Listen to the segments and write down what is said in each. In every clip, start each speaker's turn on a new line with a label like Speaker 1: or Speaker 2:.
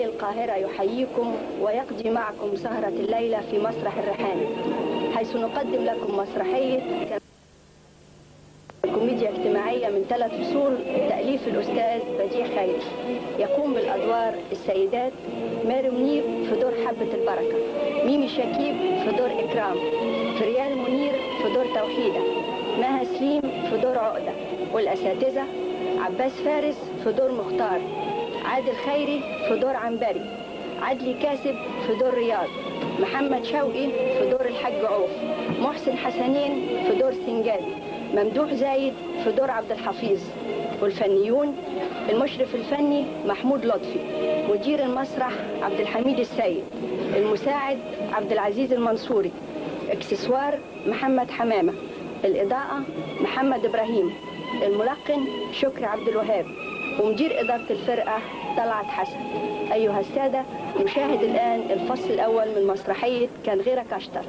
Speaker 1: وكل القاهرة يحييكم ويقضي معكم سهرة الليلة في مسرح الريحاني حيث نقدم لكم مسرحية كوميديا اجتماعية من ثلاث فصول تأليف الأستاذ بديع خير يقوم بالأدوار السيدات ماري منير في دور حبة البركة ميمي شكيب في دور إكرام فريال منير في دور توحيدة مها سليم في دور عقدة والأساتذة عباس فارس في دور مختار عادل خيري في دور عنبري عدلي كاسب في دور رياض محمد شوقي في دور الحاج عوف محسن حسنين في دور سنجاد ممدوح زايد في دور عبد الحفيظ والفنيون المشرف الفني محمود لطفي مدير المسرح عبد الحميد السيد المساعد عبد العزيز المنصوري اكسسوار محمد حمامة الإضاءة محمد إبراهيم الملقن شكري عبد الوهاب ومدير إدارة الفرقة طلعت حسن أيها السادة نشاهد الآن الفصل الأول من مسرحية كان غيرك أشطر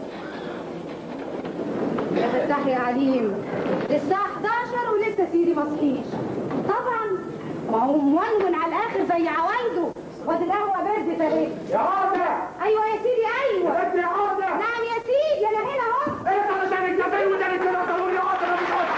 Speaker 2: يا فتاح يا عليم الساعة 11 ولسه سيدي ما صحيش طبعا ما هو مونون على الآخر زي عوايده واد القهوة بردت اهي
Speaker 3: يا عودة
Speaker 2: أيوة يا سيدي أيوة
Speaker 3: انت يا عودة
Speaker 2: نعم يا سيدي أنا هنا أهو
Speaker 3: انت علشان الجبل وده اللي كده ضروري يا عودة انا مش عودة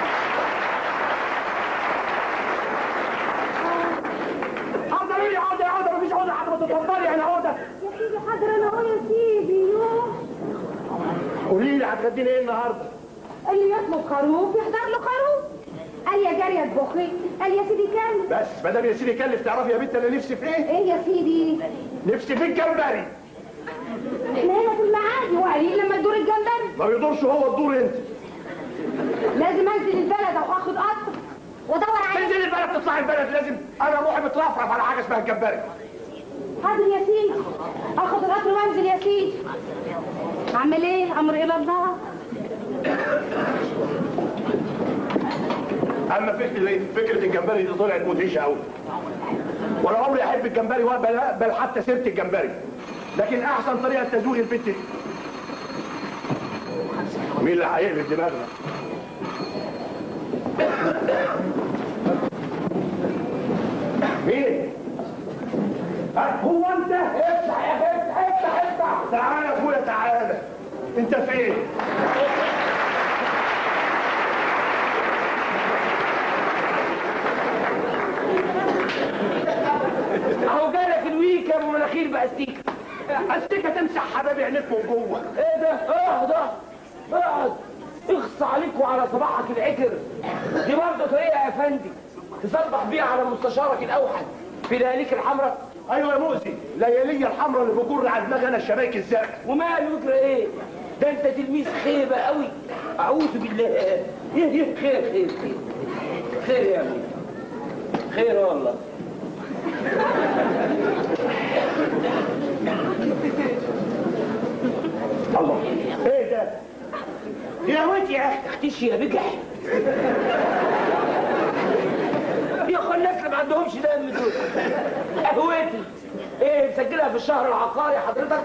Speaker 3: حضروا لي عودة يا عودة مفيش عودة حتى ما تتفضلي انا عودة
Speaker 2: يا سيدي حاضر أنا أهو يا سيدي يوه
Speaker 3: قولي لي هتغديني ايه النهارده؟
Speaker 2: اللي يطلب خروف يحضر له خروف قال يا جارية اطبخي قال يا سيدي كلب
Speaker 3: بس ما دام يا سيدي كلف تعرفي يا بنت انا نفسي في ايه؟
Speaker 2: ايه يا سيدي
Speaker 3: نفسي في الجمبري
Speaker 2: احنا هنا في المعادي وقليل لما تدور الجمبري
Speaker 3: ما بيدورش هو الدور انت
Speaker 2: لازم انزل البلد او اخد قطر وادور عليه
Speaker 3: تنزل البلد تطلعي البلد لازم انا روحي بترفرف على حاجه اسمها الجمبري
Speaker 2: حاضر يا سيدي اخد القطر وانزل يا سيدي اعمل ايه امر الى الله
Speaker 3: اما فكره فكره الجمبري دي طلعت مدهشه قوي وانا عمري احب الجمبري واقبل اقبل حتى سيره الجمبري لكن احسن طريقه تزويق البت دي مين اللي هيقلب دماغنا مين ها، هو انت افتح يا اخي افتح افتح افتح تعالى يا اخويا تعالى انت فين
Speaker 4: اهو جالك الويك يا ابو مناخير باستيكه
Speaker 3: استيكه تمسح حبايب عينيك من جوه
Speaker 4: ايه ده اقعد اقعد اخص عليك وعلى صباحك العكر دي برضه طريقه يا فندي تصبح بيها على مستشارك الاوحد في لياليك الحمراء
Speaker 3: ايوه يا مؤذي ليالي الحمراء اللي بجر على دماغي انا الشبايك الزرقاء
Speaker 4: وماله يجرى ايه ده انت تلميذ خيبه قوي اعوذ بالله ايه ايه خير خير خير خير يا ابني خير والله
Speaker 3: الله ايه ده
Speaker 4: يا واد يا اخي تختيش يا بجح يا اخو الناس اللي ما عندهمش دم دول قهوتي ايه مسجلها في الشهر العقاري حضرتك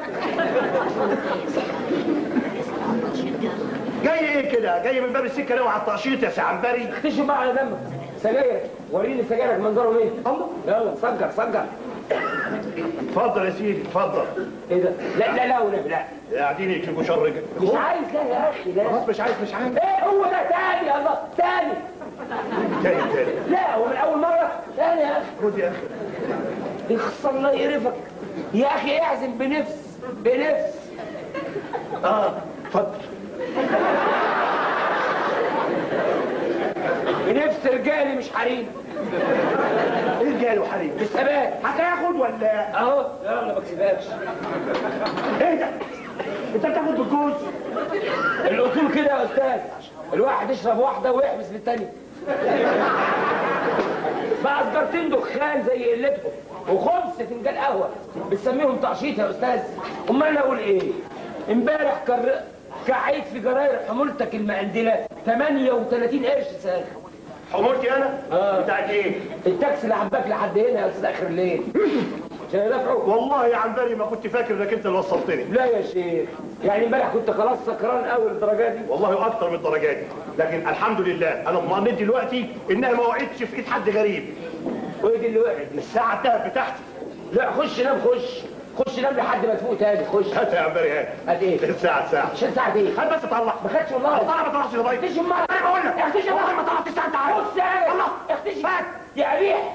Speaker 3: جاي ايه كده جاي من باب السكه ناوي على التقشيط يا سي عنبري
Speaker 4: اختشوا بقى على دمك سجايرك وريني سجايرك منظرهم ايه الله يلا سجر سجر
Speaker 3: اتفضل يا سيدي اتفضل
Speaker 4: ايه ده لا لا لا ولا لا
Speaker 3: قاعدين يكشفوا شر
Speaker 4: مش عايز لا يا اخي لا
Speaker 3: خلاص مش عايز مش عايز
Speaker 4: ايه هو ده تاني الله تاني
Speaker 3: تاني تاني
Speaker 4: لا هو من اول مره تاني يا اخي
Speaker 3: خد يا اخي
Speaker 4: يخص الله يقرفك يا اخي اعزم بنفس بنفس
Speaker 3: اه اتفضل
Speaker 4: بنفس رجالي مش حريم
Speaker 3: ايه جاله حريم
Speaker 4: بالثبات
Speaker 3: هتاخد ولا
Speaker 4: اهو يلا ما كسبكش
Speaker 3: ايه ده انت بتاخد بالجوز
Speaker 4: الاصول كده يا استاذ الواحد يشرب واحده ويحبس للتاني بقى سجارتين دخان زي قلتهم وخمس فنجان قهوه بتسميهم تقشيط يا استاذ امال انا اقول ايه امبارح كر... كعيت في جراير حمولتك المقندله 38 قرش ساخ
Speaker 3: حمولتي انا
Speaker 4: آه.
Speaker 3: بتاعت ايه
Speaker 4: التاكسي اللي حباك لحد هنا يا استاذ اخر الليل عشان يدفعوا
Speaker 3: والله يا عنبري ما كنت فاكر انك انت اللي وصلتني
Speaker 4: لا يا شيخ يعني امبارح كنت خلاص سكران قوي للدرجه دي
Speaker 3: والله اكتر من الدرجات دي لكن الحمد لله انا اطمئنت دلوقتي انها ما وقعتش في ايد حد غريب
Speaker 4: وايه دي اللي وقعت دي
Speaker 3: الساعه الدهب بتاعتي
Speaker 4: لا خش نام خش خش نام لحد ما تفوق تاني خش
Speaker 3: هات يا عمبري هات
Speaker 4: قد ايه؟
Speaker 3: ساعة ساعة
Speaker 4: عشان ساعة ايه؟
Speaker 3: هات بس طلع
Speaker 4: ما خدش والله
Speaker 3: طلع ما طلعش لغاية
Speaker 4: اختشي امال
Speaker 3: انا بقول لك
Speaker 4: اختشي
Speaker 3: والله ما
Speaker 4: امال
Speaker 3: طلعت الساعة انت عارف
Speaker 4: بص يا
Speaker 3: الله.
Speaker 4: اختشي
Speaker 3: فات.
Speaker 4: يا ريح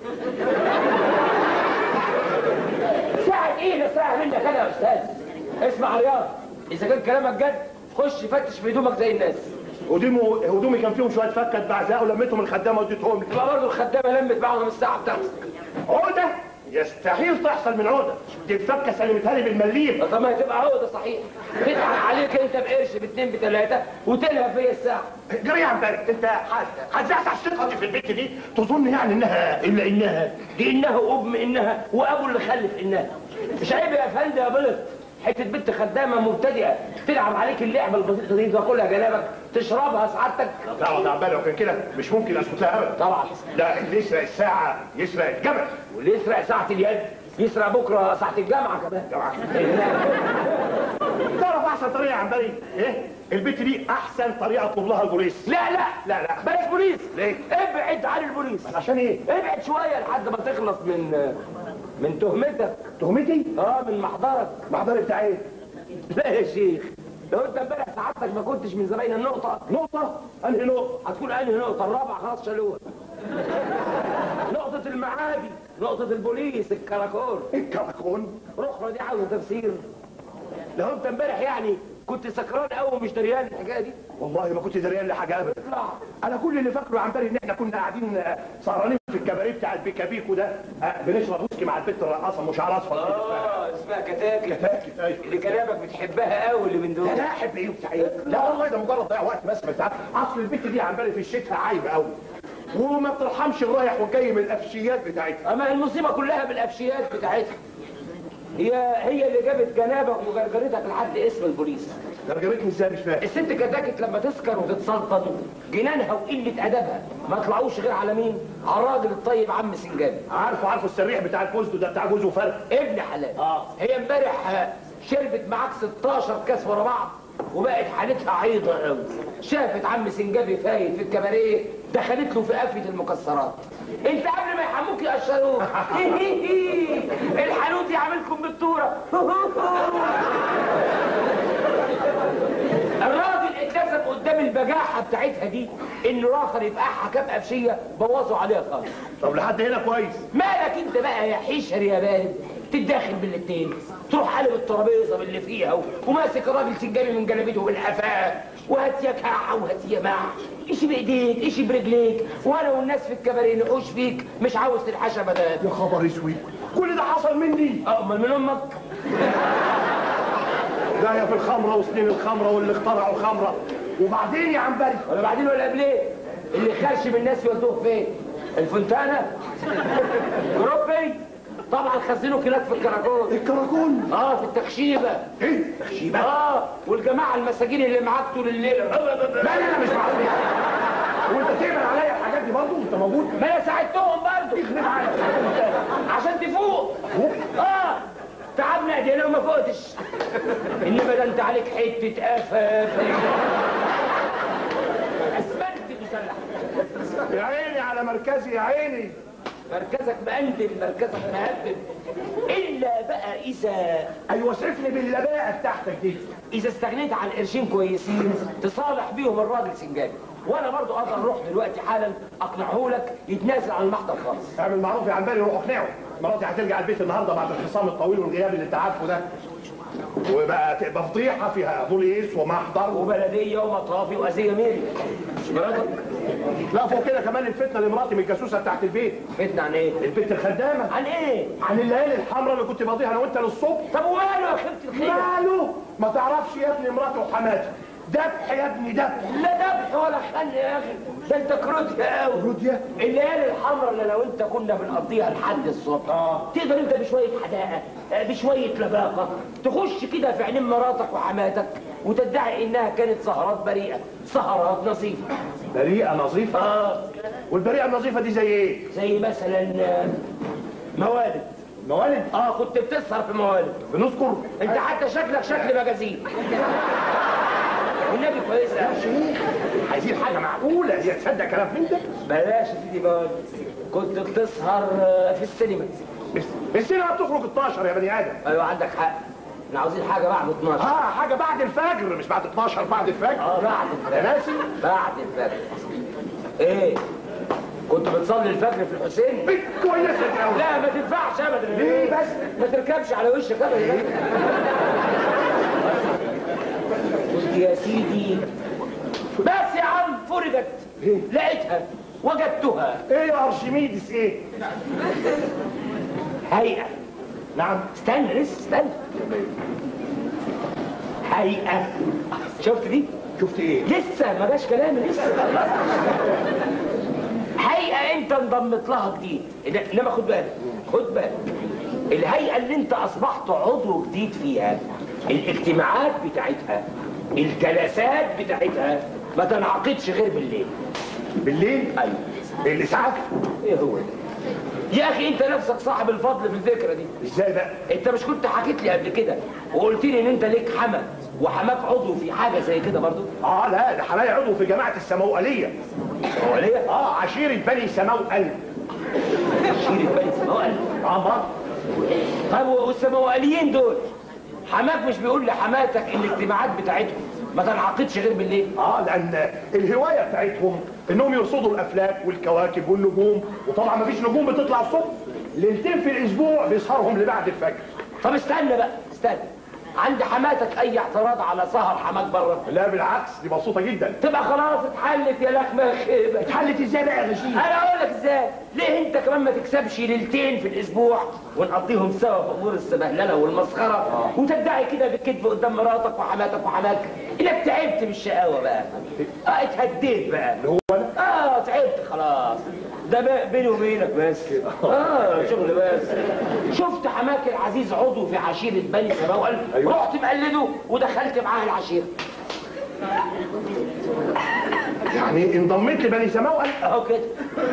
Speaker 4: ساعة ايه ده ساعة منك انا يا استاذ اسمع يا رياض اذا كان كلامك جد خش فتش في هدومك زي الناس
Speaker 3: هدومي هدومي كان فيهم شوية فكة بعزاء ولميتهم الخدامة وديتهم لي
Speaker 4: يبقى برضه الخدامة لمت معاهم الساعة بتاعتك
Speaker 3: عقدة يستحيل تحصل من عقدة دي الفكة سلمتها لي بالمليم
Speaker 4: طب ما هتبقى عقدة صحيح تضحك عليك انت بقرش باتنين بتلاتة وتلهى فيا الساعة
Speaker 3: جري يا عمبري انت هتزعزع الثقة دي في البنت دي تظن يعني انها الا انها
Speaker 4: دي انها وام انها وابو اللي خلف انها مش عيب يا فندم يا بلط حته بنت خدامه مبتدئه تلعب عليك اللعبه البسيطه دي تاكلها جنابك تشربها سعادتك
Speaker 3: لا يا عمبري لو كان كده مش ممكن اسكت لها ابدا
Speaker 4: طبعا
Speaker 3: لا اللي يسرق الساعة يسرق الجمل
Speaker 4: واللي يسرق ساعه اليد يسرق بكره ساعه الجامعه كمان
Speaker 3: تعرف احسن طريقة يا عمبري ايه البنت دي احسن طريقة اطلب لها البوليس
Speaker 4: لا لا
Speaker 3: لا لا
Speaker 4: بلاش بوليس
Speaker 3: ليه؟
Speaker 4: ابعد عن البوليس
Speaker 3: عشان ايه
Speaker 4: ابعد شويه لحد ما تخلص من من تهمتك
Speaker 3: تهمتي
Speaker 4: اه من محضرك
Speaker 3: محضري بتاع ايه
Speaker 4: لا يا شيخ لو انت امبارح سعادتك ما كنتش من زباين النقطه
Speaker 3: نقطة انهي نقطة
Speaker 4: هتكون انهي نقطة الرابعة خلاص شالوها نقطة المعادي نقطة البوليس الكراكون
Speaker 3: الكراكون
Speaker 4: رخرة دي عاوزة تفسير لو انت امبارح يعني كنت سكران قوي ومش دريان الحكاية دي
Speaker 3: والله ما كنت دريان لحاجة ابدا
Speaker 4: اطلع
Speaker 3: انا كل اللي فاكره يا عمبري ان احنا كنا قاعدين آه، سهرانين في الكباريه بتاع البيكابيكو ده آه، بنشرب ويسكي مع البت الرقاصه مش على اصفر كده اسمها.
Speaker 4: اه اسمها كتاكي
Speaker 3: كتاكي ايوه
Speaker 4: اللي كلامك بتحبها قوي اللي من دول
Speaker 3: لا لا احب ايه وبتاع ايه لا والله ده مجرد ضياع وقت بس بس اصل البت دي يا عمبري في الشتاء عايبه قوي وما بترحمش الرايح والجاي من الافشيات بتاعتها
Speaker 4: اما المصيبة كلها بالافشيات بتاعتها هي هي اللي جابت جنابك وجرجرتك لحد اسم البوليس
Speaker 3: درجتني ازاي مش فاهم
Speaker 4: الست كتاكت لما تسكر وتتسلطن جنانها وقلة أدبها ما طلعوش غير على مين؟ على الراجل الطيب عم سنجابي
Speaker 3: عارفه عارفه السريح بتاع الفوزدو ده بتاع جوز وفرق
Speaker 4: ابن حلال
Speaker 3: آه.
Speaker 4: هي امبارح آه، شربت معاك 16 كاس ورا بعض وبقت حالتها عيضة قوي شافت عم سنجابي فايت في الكباريه دخلت له في قفة المكسرات انت قبل ما يحموك يقشروك الحانوت يعملكم بالطورة الراجل اتلزم قدام البجاحة بتاعتها دي انه الاخر يبقى حكام قفشية بوظوا عليها خالص
Speaker 3: طب لحد هنا كويس
Speaker 4: مالك انت بقى يا حشر يا بارد تتداخل بالاتنين تروح قلب الترابيزه باللي فيها و- وماسك الراجل سجامي من جلابيته بالقفاه وهات يا كعه وهات يا مع ايش بايديك ايش برجليك وانا والناس في الكباريه نحوش فيك مش عاوز تلحش ابدا
Speaker 3: يا خبر اسود كل ده حصل مني
Speaker 4: اه، امال من امك
Speaker 3: ده يا في الخمره وسنين الخمره واللي اخترعوا الخمره وبعدين يا عمبري
Speaker 4: ولا بعدين ولا قبليه اللي خرش من الناس يودوه فين الفونتانا جروبي طبعا خزنوا كلاب في الكراكون
Speaker 3: الكراكون
Speaker 4: اه في التخشيبه
Speaker 3: ايه تخشيبه
Speaker 4: اه والجماعه المساجين اللي معاك طول الليل
Speaker 3: لا لا لا مش معقول وانت تعمل عليا الحاجات دي برضه انت موجود
Speaker 4: ما انا ساعدتهم برضه
Speaker 3: يخرب عليك
Speaker 4: عشان تفوق اه تعبنا ايدينا وما فوقتش انما ده انت عليك حته قفا اسمنت مسلح
Speaker 3: يا عيني على مركزي يا عيني
Speaker 4: مركزك مقندل مركزك مهبب الا بقى اذا
Speaker 3: ايوه صرفني باللباقه بتاعتك دي
Speaker 4: اذا استغنيت عن قرشين كويسين تصالح بيهم الراجل سنجابي وانا برضو اقدر اروح دلوقتي حالا اقنعه لك يتنازل عن المحضر خالص
Speaker 3: اعمل معروف يا عمبالي روح اقنعه مراتي هترجع البيت النهارده بعد الخصام الطويل والغياب اللي انت عارفه ده وبقى تبقى فضيحه فيها بوليس ومحضر و...
Speaker 4: وبلديه ومطافي وازيه ميري مش مراتك
Speaker 3: لا فوق كده كمان الفتنه لمراتي من الجاسوسه بتاعت البيت
Speaker 4: فتنة عن ايه؟
Speaker 3: البت الخدامه
Speaker 4: عن ايه؟
Speaker 3: عن الليالي الحمراء اللي كنت بقضيها انا وانت للصبح
Speaker 4: طب وماله يا خيبة الخير؟
Speaker 3: ماله ما تعرفش يا ابني مراتي وحماتي ذبح يا ابني ذبح
Speaker 4: لا ذبح ولا خن يا اخي ده انت كروتيا قوي
Speaker 3: روديا
Speaker 4: الليالي الحمراء اللي انا وانت كنا بنقضيها لحد الصبح
Speaker 3: آه.
Speaker 4: تقدر انت بشويه حداقه آه، بشويه لباقه تخش كده في عينين مراتك وحماتك وتدعي انها كانت سهرات بريئه سهرات نظيفه
Speaker 3: بريئه نظيفه
Speaker 4: اه
Speaker 3: والبريئه النظيفه دي زي ايه
Speaker 4: زي مثلا آه، موالد
Speaker 3: موالد
Speaker 4: اه كنت بتسهر في موالد
Speaker 3: بنذكر
Speaker 4: انت حتى شكلك شكل مجازين والنبي كويسه
Speaker 3: يا شيخ عايزين حاجه معقوله هي تصدق كلام من ده
Speaker 4: بلاش يا سيدي موالد كنت بتسهر آه، في السينما
Speaker 3: الس- السينما بتخرج 12 يا بني ادم
Speaker 4: ايوه عندك حق احنا عاوزين حاجه بعد 12
Speaker 3: اه حاجه بعد الفجر مش بعد 12 بعد الفجر
Speaker 4: اه بعد
Speaker 3: يا
Speaker 4: الفجر
Speaker 3: ناسي
Speaker 4: بعد الفجر ايه كنت بتصلي الفجر في الحسين
Speaker 3: بنت كويسه قوي
Speaker 4: لا ما تنفعش ابدا
Speaker 3: ليه بس؟
Speaker 4: ما تركبش على وشك ابدا قلت يا سيدي بس يا عم فرجت لقيتها وجدتها
Speaker 3: ايه يا ارشميدس ايه
Speaker 4: هيئة
Speaker 3: نعم
Speaker 4: استنى لسه استنى هيئة شفت دي؟
Speaker 3: شفت ايه
Speaker 4: لسه ما جاش كلامي لسه هيئة انت انضمت لها جديد إن- انما خد بالك خد بالك الهيئة اللي انت اصبحت عضو جديد فيها الاجتماعات بتاعتها الجلسات بتاعتها ما تنعقدش غير بالليل
Speaker 3: بالليل
Speaker 4: ايوه
Speaker 3: الاسعاف
Speaker 4: ايه هو ده؟ يا اخي انت نفسك صاحب الفضل في الذكرى دي
Speaker 3: ازاي بقى
Speaker 4: انت مش كنت حكيت لي قبل كده وقلت لي ان انت ليك حما وحماك عضو في حاجه زي كده برضو
Speaker 3: اه لا ده حماية عضو في جماعه السموئليه
Speaker 4: هو ليه
Speaker 3: اه عشيره بني سموئل
Speaker 4: شيل بني سماوال
Speaker 3: اه ما
Speaker 4: طيب والسماواليين دول حماك مش بيقول لحماتك الاجتماعات بتاعتهم ما تنعقدش غير بالليل
Speaker 3: اه لان الهوايه بتاعتهم انهم يرصدوا الافلاك والكواكب والنجوم وطبعا مفيش نجوم بتطلع الصبح ليلتين في الاسبوع بيسهرهم لبعد الفجر
Speaker 4: طب استنى بقى استنى عند حماتك اي اعتراض على سهر حماك بره
Speaker 3: لا بالعكس دي مبسوطه جدا
Speaker 4: تبقى خلاص اتحلت يا لخمه خيبه
Speaker 3: اتحلت ازاي بقى يا غشيم
Speaker 4: انا اقول لك ازاي ليه انت كمان ما تكسبش ليلتين في الاسبوع ونقضيهم سوا في امور السبهلله والمسخره وتدعي كده بالكذب قدام مراتك وحماتك وحماك انك تعبت من الشقاوه بقى اه اتهديت بقى
Speaker 3: اللي هو انا
Speaker 4: اه تعبت خلاص ده بقى بيني وبينك بس اه شغل بس شفت حماك العزيز عضو في عشيرة بني سماوال
Speaker 3: أيوة.
Speaker 4: رحت مقلده ودخلت معاه العشيرة
Speaker 3: يعني انضميت لبني سماوئل
Speaker 4: اهو كده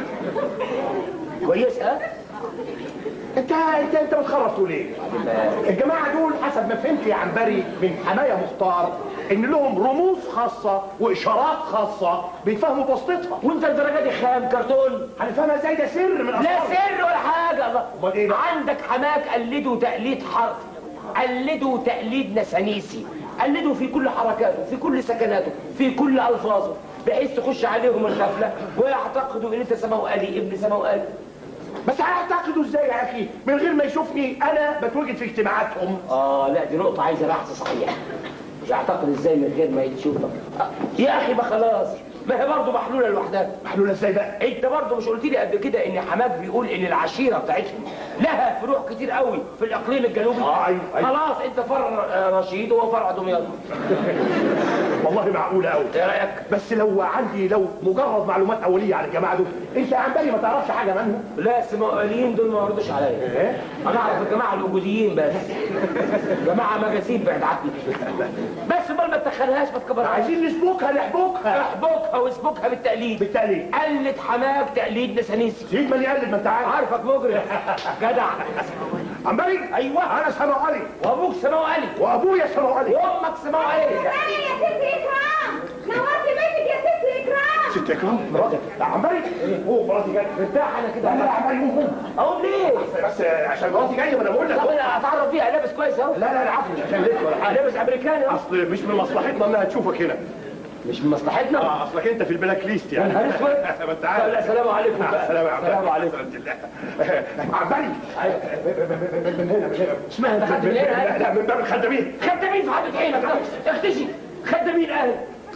Speaker 4: كويس ها
Speaker 3: انت انت انت بتخرف تقول ايه الجماعه دول حسب ما فهمت يا عنبري من حمايه مختار ان لهم رموز خاصه واشارات خاصه بيفهموا بسطتها
Speaker 4: وانت الدرجه دي خام كرتون
Speaker 3: هنفهمها ازاي ده سر من
Speaker 4: لا
Speaker 3: اسرار
Speaker 4: سر ولا حاجه الله
Speaker 3: أمال إيه بقى؟
Speaker 4: عندك حماك قلده تقليد حرف قلده تقليد نسانيسي قلده في كل حركاته في كل سكناته في كل الفاظه بحيث تخش عليهم الغفله ويعتقدوا ان انت سماوالي ابن سماوالي
Speaker 3: بس هيعتقدوا ازاي يا اخي من غير ما يشوفني انا بتواجد في اجتماعاتهم
Speaker 4: اه لا دي نقطه عايزه بحث صحيح يعتقد ازاي من غير ما يشوفك آه. يا اخي ما خلاص ما هي برضه محلوله لوحدها
Speaker 3: محلوله ازاي بقى
Speaker 4: انت برضه مش قلت لي قبل كده ان حماك بيقول ان العشيره بتاعتهم لها فروع كتير قوي في الاقليم الجنوبي
Speaker 3: آه، أيوة، أيوة.
Speaker 4: خلاص انت فرع آه، رشيد وهو فرع دمياط
Speaker 3: والله معقوله قوي
Speaker 4: ايه رايك
Speaker 3: بس لو عندي لو مجرد معلومات اوليه عن الجماعه دول انت يا عنبري ما تعرفش حاجه عنهم
Speaker 4: لا السماويين دول ما يردوش عليا
Speaker 3: ايه
Speaker 4: انا اعرف الجماعه الوجوديين بس جماعه مجاسيب بعد عني بس امال ما تدخلهاش ما تكبرهاش
Speaker 3: عايزين نسبكها نحبكها
Speaker 4: احبكها واسبكها بالتقليد
Speaker 3: بالتالي
Speaker 4: قلد حماك تقليد نسانيسي
Speaker 3: سيد من يقلد ما انت عارف
Speaker 4: عارفك مجرم جدع
Speaker 3: عنبري
Speaker 4: ايوه
Speaker 3: انا سماوالي
Speaker 4: وابوك سماوالي
Speaker 3: وابويا سماوالي
Speaker 4: وامك سماوالي
Speaker 2: يا ست إكرام نورت بيتك يا ست إكرام
Speaker 3: ست اكرام مراتك يا عنبري هو مراتي جايه
Speaker 4: ارتاح انا كده
Speaker 3: لا لا يا عنبري قوم قوم
Speaker 4: اقوم ليه؟
Speaker 3: بس عشان مراتي جايه ما انا بقول لك
Speaker 4: طب انا اتعرف فيها لابس كويس اهو
Speaker 3: لا لا لا عفوا مش عشان لسه ولا حاجه
Speaker 4: لابس امريكاني اهو
Speaker 3: اصل مش من مصلحتنا انها تشوفك هنا
Speaker 4: مش من مصلحتنا
Speaker 3: اه اصلك انت في البلاك ليست
Speaker 4: يا
Speaker 3: يعني
Speaker 4: نهار اسود
Speaker 3: ما انت عارف
Speaker 4: لا سلام عليكم
Speaker 3: مع
Speaker 4: بقى.
Speaker 3: السلامه يا عبد
Speaker 4: سلام عليكم
Speaker 3: عبالي
Speaker 4: أيوة.
Speaker 3: من هنا من هنا
Speaker 4: اسمها ده حد من
Speaker 3: لا
Speaker 4: هنا
Speaker 3: لا من باب الخدامين
Speaker 4: خدامين في حبة عينك ده. اختشي خدامين اهل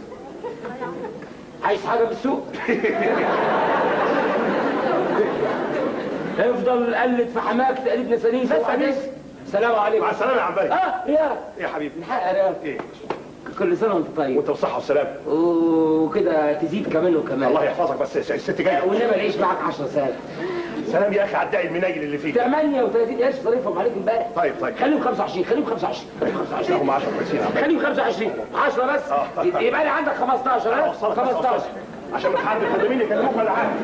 Speaker 4: عايز حاجة بالسوق يفضل قلد في حماك تقليد نسانيس
Speaker 3: نسانيس.
Speaker 4: السلام عليكم
Speaker 3: مع السلامه يا عبالي
Speaker 4: اه رياض
Speaker 3: ايه يا حبيبي
Speaker 4: الحق يا رياض
Speaker 3: ايه
Speaker 4: كل سنة وانت طيب
Speaker 3: وانت بالصحه والسلامه
Speaker 4: وكده تزيد كمان وكمان
Speaker 3: الله يحفظك بس الست جايه
Speaker 4: والنبي العيش معاك 10 سنة
Speaker 3: سلام يا اخي على الداعي المنيل اللي فيك
Speaker 4: 38 قرش صريفهم عليك امبارح
Speaker 3: طيب طيب
Speaker 4: خليهم 25 خليهم 25 خليهم 25
Speaker 3: هم 10 50
Speaker 4: خليهم 25 10 بس
Speaker 3: آه.
Speaker 4: يبقى لي عندك 15 ها 15
Speaker 3: عشان ما حد الخدامين يكلموك ولا حاجه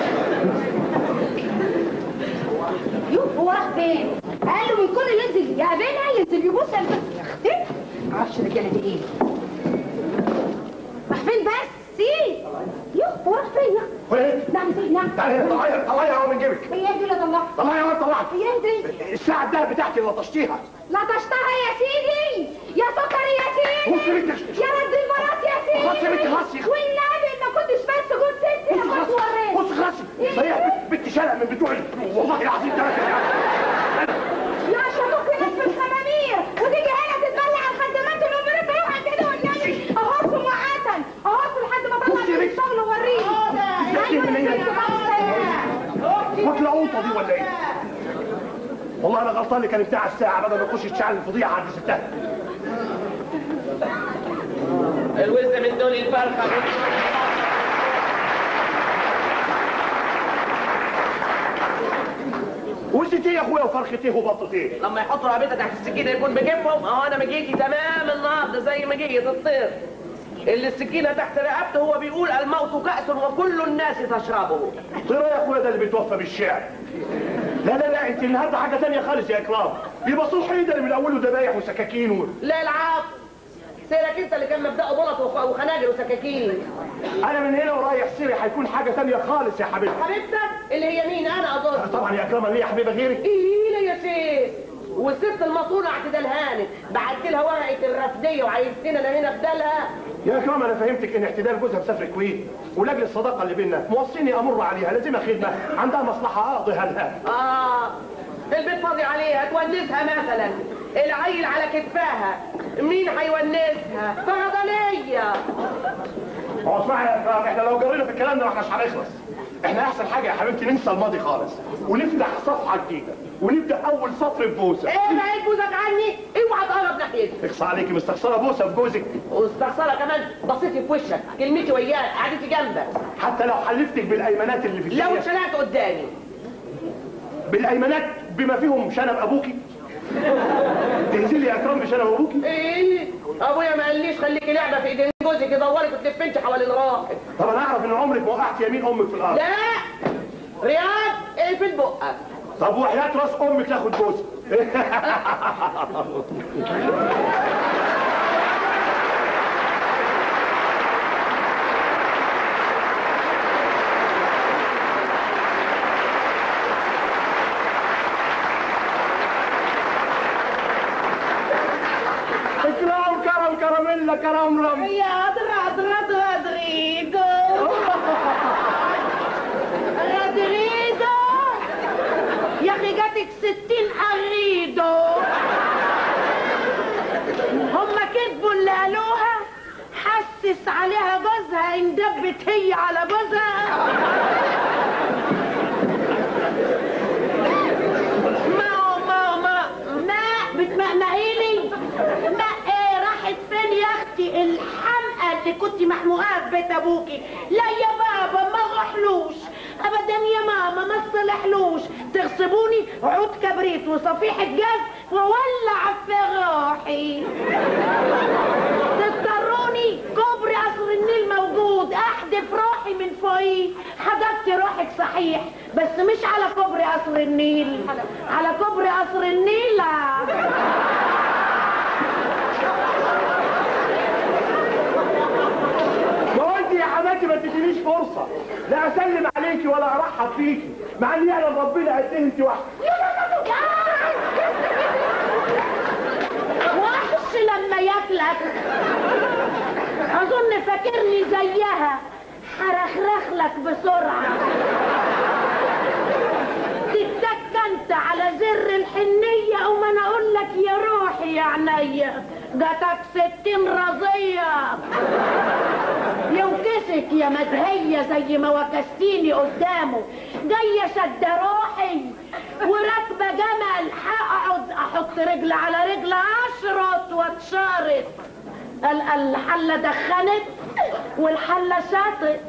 Speaker 2: يوه هو راح فين؟ قال له من كل ينزل يقابلها ينزل يبص يا اختي معرفش الرجاله دي ايه راح فين بس؟ سيب يوه هو راح فين؟
Speaker 3: ولا ايه
Speaker 2: نعم سيد نعم
Speaker 3: تعالى هنا طلعيها طلعيها اهو من جيبك
Speaker 2: هي دي اللي طلعها
Speaker 3: طلعيها اهو طلعت
Speaker 2: هي دي
Speaker 3: الساعه الدهب بتاعتي اللي لطشتيها
Speaker 2: لطشتها يا سيدي يا سكري يا سيدي
Speaker 3: بص يا بنت
Speaker 2: يا رد البنات يا سيدي
Speaker 3: خلاص يا بنت خلاص يا-
Speaker 2: والنبي ما كنتش بس جود ستي
Speaker 3: بص
Speaker 2: يا
Speaker 3: خلاص
Speaker 2: وريت
Speaker 3: بص خلاص صحيح بنت بنت شلق من بتوعي والله العظيم ثلاثه
Speaker 2: لا شافوك ناس في الخمامير وتيجي هنا تتبلع على الخدمات الامور تروح كده والنبي اهركم وعسل اهركم لحد ما اطلع
Speaker 3: بصي يا
Speaker 2: من
Speaker 3: بنت.
Speaker 2: الشغل واوريك
Speaker 3: بتحكي من هنا. واكله قوطه دي ولا ايه؟ والله انا غلطان اللي كان بتاع الساعه بدل ما تخش تشعل الفضيحه عند ستها
Speaker 5: الوزن من دون الفرخة
Speaker 3: وزتي يا اخويا وفرختيه وبطتيه
Speaker 5: لما يحطوا رقبتها تحت السكينة يكون بجيبهم اهو انا مجيتي تمام النهارده زي ما جيت الطير اللي السكينة تحت رقبته هو بيقول الموت كأس وكل الناس تشربه
Speaker 3: طيرة يا اخويا ده اللي بيتوفى بالشعر لا لا لا انت النهارده حاجه تانية خالص يا اكرام بيبقى صلح ايه ده اللي من اوله ذبايح وسكاكين و...
Speaker 5: لا العاب سيرك انت اللي كان مبدأه بلط وخ- وخناجر وسكاكين
Speaker 3: انا من هنا ورايح سيري هيكون حاجه تانية خالص يا حبيبتي
Speaker 5: حبيبتك اللي هي مين انا اظن
Speaker 3: طبعا يا اكرام ليه يا حبيبه غيرك
Speaker 5: ايه لا يا سيد والست المطولة اعتدال هانت بعت لها ورقة الرفدية وعايزتنا انا هنا بدلها
Speaker 3: يا اكرام انا فهمتك ان احتدال جوزها مسافر الكويت ولاجل الصداقه اللي بيننا موصيني امر عليها لازمها خدمه عندها مصلحه اقضيها لها
Speaker 5: اه البيت فاضي عليها تونسها مثلا العيل على كتفها مين هيونسها فرضانية
Speaker 3: هو اسمعي يا اكرام احنا لو جرينا في الكلام ده ما احناش هنخلص احنا احسن حاجه يا حبيبتي ننسى الماضي خالص ونفتح صفحه جديده ونبدا اول سطر ببوسه
Speaker 5: ايه بعيد جوزك عني اوعى تقرب ناحيتي
Speaker 3: اخصى عليكي مستخسره بوسه في جوزك
Speaker 5: واستخسرها كمان بصيتي في وشك كلمتي وياك قعدتي جنبك
Speaker 3: حتى لو حلفتك بالايمانات اللي في
Speaker 5: لو
Speaker 3: الدنيا
Speaker 5: اتشنقت قدامي
Speaker 3: بالايمانات بما فيهم شنب ابوكي تنزلي يا اكرام بشنب ابوكي
Speaker 5: ايه ابويا ما قاليش خليكي لعبه في ايدين جوزك يدورك وتلف انت حوالين راحك
Speaker 3: طب انا اعرف ان عمرك ما وقعت يمين امك في الارض
Speaker 5: لا رياض ايه في بقك
Speaker 3: طب وحياه راس امك تاخد بوسه اكرام كرم كراميلا كرمرم
Speaker 2: يا دراد راد رودريجو رودريجو يا اخي جاتك ستين اريدو هما كذبوا اللي قالوها حسس عليها جوزها اندبت هي على جوزها ما ما ما ما بتمقمقيني ما ايه راحت فين يا اختي الحمقى اللي كنت محموقاها في بيت ابوكي لا يا بابا ما روحلوش ابدا يا ماما ما تصلحلوش تغصبوني عود كبريت وصفيحة جاز وولع في روحي تضطروني كوبري قصر النيل موجود احدف روحي من فوقيه حدفت روحك صحيح بس مش على كوبري قصر النيل على كوبري قصر النيل لا.
Speaker 3: ما هو انت يا حماتي ما تدينيش فرصه لا اسلم عليكي ولا ارحب فيكي مع ان يعلم ربنا قد ايه انت واحده
Speaker 2: وحش لما ياكلك اظن فاكرني زيها هرخرخ لك بسرعه تتك انت على زر الحنيه او ما انا اقول لك يا روحي يا عينيا جاتك ستين رضيه يوكسك يا مدهية زي ما وكستيني قدامه جاية شد روحي وراكبة جمل هقعد احط رجل على رجل اشرط واتشارط ال- الحلة دخنت والحلة شاطت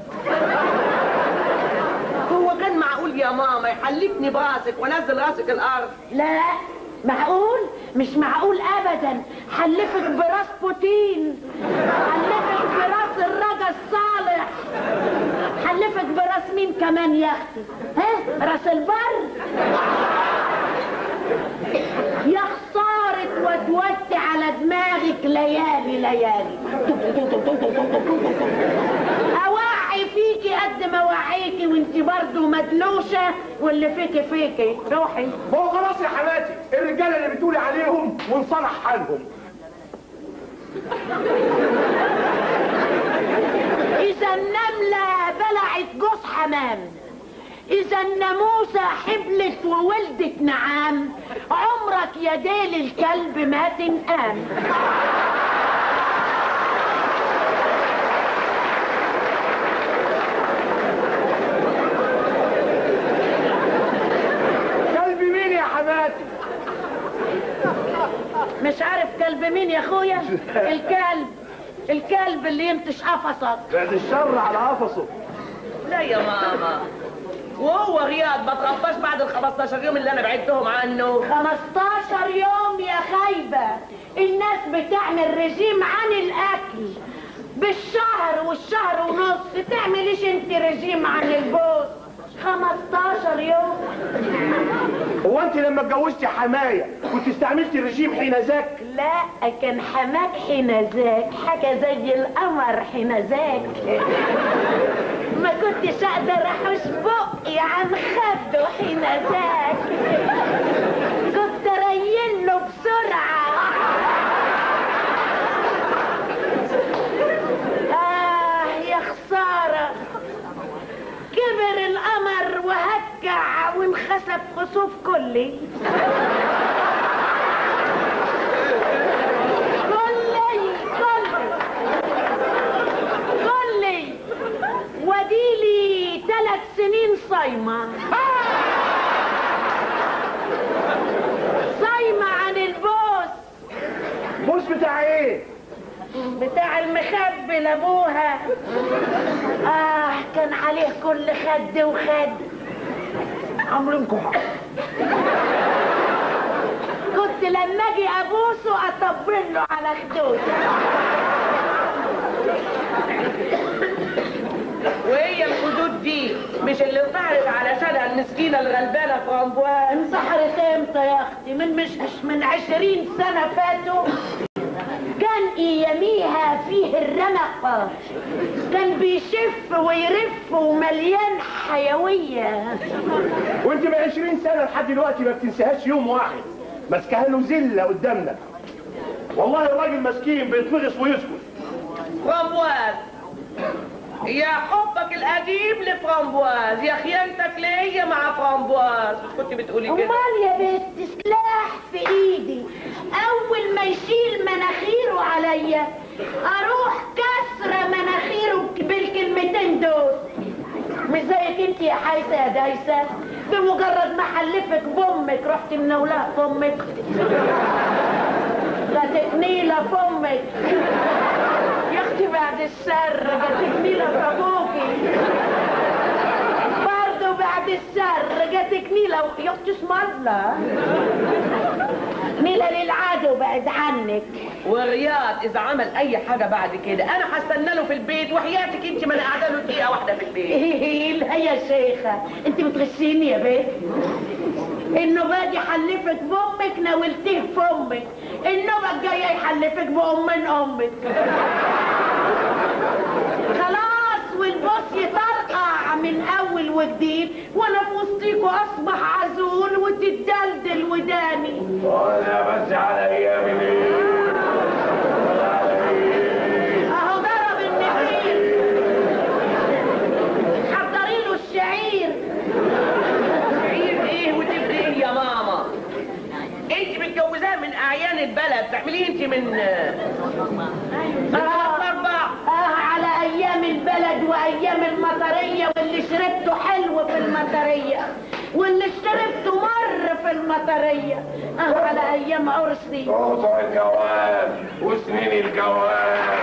Speaker 5: هو كان معقول يا ماما يحلفني براسك وانزل راسك الارض
Speaker 2: لا معقول مش معقول ابدا حلفك براس بوتين حلفك براس الرجا الصالح حلفك براس مين كمان يا اختي ها راس البر يا خسارة ودودت على دماغك ليالي ليالي اوعي فيكي روحي قد ما وعيكي وانت برضو مدلوشة واللي فيكي فيكي روحي
Speaker 3: ما هو خلاص يا حماتي الرجاله اللي بتقولي عليهم وانصلح حالهم
Speaker 2: إذا النملة بلعت جوز حمام إذا الناموسة حبلت وولدت نعام عمرك يا ديل الكلب ما تنقام
Speaker 3: كلب مين يا حماتي
Speaker 2: مش عارف كلب مين يا اخويا الكلب الكلب اللي ينتش قفصك
Speaker 3: بعد الشر على قفصه
Speaker 5: لا يا ماما وهو غياب ما تغفاش بعد ال 15 يوم اللي انا بعدتهم عنه
Speaker 2: 15 يوم يا خايبة الناس بتعمل رجيم عن الأكل بالشهر والشهر ونص تعمليش انت رجيم عن البوز 15 يوم
Speaker 3: هو انت لما اتجوزتي حمايه كنت استعملتي الرجيم حين ذاك
Speaker 2: لا كان حماك حين ذاك حاجة زي القمر حين ذاك ما كنتش اقدر احوش بقي عن خده حين ذاك كنت رين له بسرعة آه يا خسارة كبر القمر وهكع وانخسف خسوف كلي كلي كلي كلي وديلي ثلاث سنين صايمة صايمة عن البوس
Speaker 3: بوس بتاع ايه
Speaker 2: بتاع المخبي لابوها اه كان عليه كل خد وخد
Speaker 3: عاملينكم حق
Speaker 2: كنت لما اجي ابوسه اطبل له على خدوده
Speaker 5: وهي الخدود دي مش اللي انتحرت علشانها المسكينه الغلبانه فرامبوان
Speaker 2: انتحرت امتى يا اختي من مش مش من عشرين سنة فاتوا كان اياميها فيه الرمق كان بيشف ويرف ومليان حيوية
Speaker 3: وانت من 20 سنه لحد دلوقتي ما بتنساهاش يوم واحد ماسكاها له زله قدامنا والله الراجل مسكين بيتمغص ويسكت
Speaker 5: فرامبواز يا حبك القديم لفرامبواز يا خيانتك ليا مع فرامبواز مش كنت بتقولي كده
Speaker 2: امال يا بنت سلاح في ايدي اول ما يشيل مناخيره عليا اروح كسرة مناخيره بالكلمتين دول مش زيك انت يا حيسة يا دايسة بمجرد ما حلفك بامك رحت منولاه في امك جاتك نيلة في امك يا اختي بعد الشر جاتك نيلة في ابوكي برضه بعد الشر جاتك نيلة يا اختي اسم الله نيلة للعدو بعد عنك
Speaker 5: ورياض اذا عمل اي حاجه بعد كده انا هستنى له في البيت وحياتك انت ما انا قاعده له دقيقه واحده في البيت
Speaker 2: لا يا شيخة انت بتغشيني يا بيه انه باجي يحلفك بامك ناولتيه في امك النوبة الجاية يحلفك بام من امك خلاص والبوس يطرقع من اول وجديد وانا في وسطيكوا اصبح عزول وتتدلدل وداني
Speaker 3: وانا بس على ايامي
Speaker 2: اهو ضرب النخيل حضري له الشعير
Speaker 5: عيب ايه وتبدي ايه يا ماما انت متجوزاه من اعيان البلد تعمليه انت من من ثلاث اربع
Speaker 2: اه على ايام البلد وايام المطريه واللي شربته حلو في المطريه واللي شربته مر في المطريه اه على ايام عرسي
Speaker 3: موضوع الجواز وسنين الجواز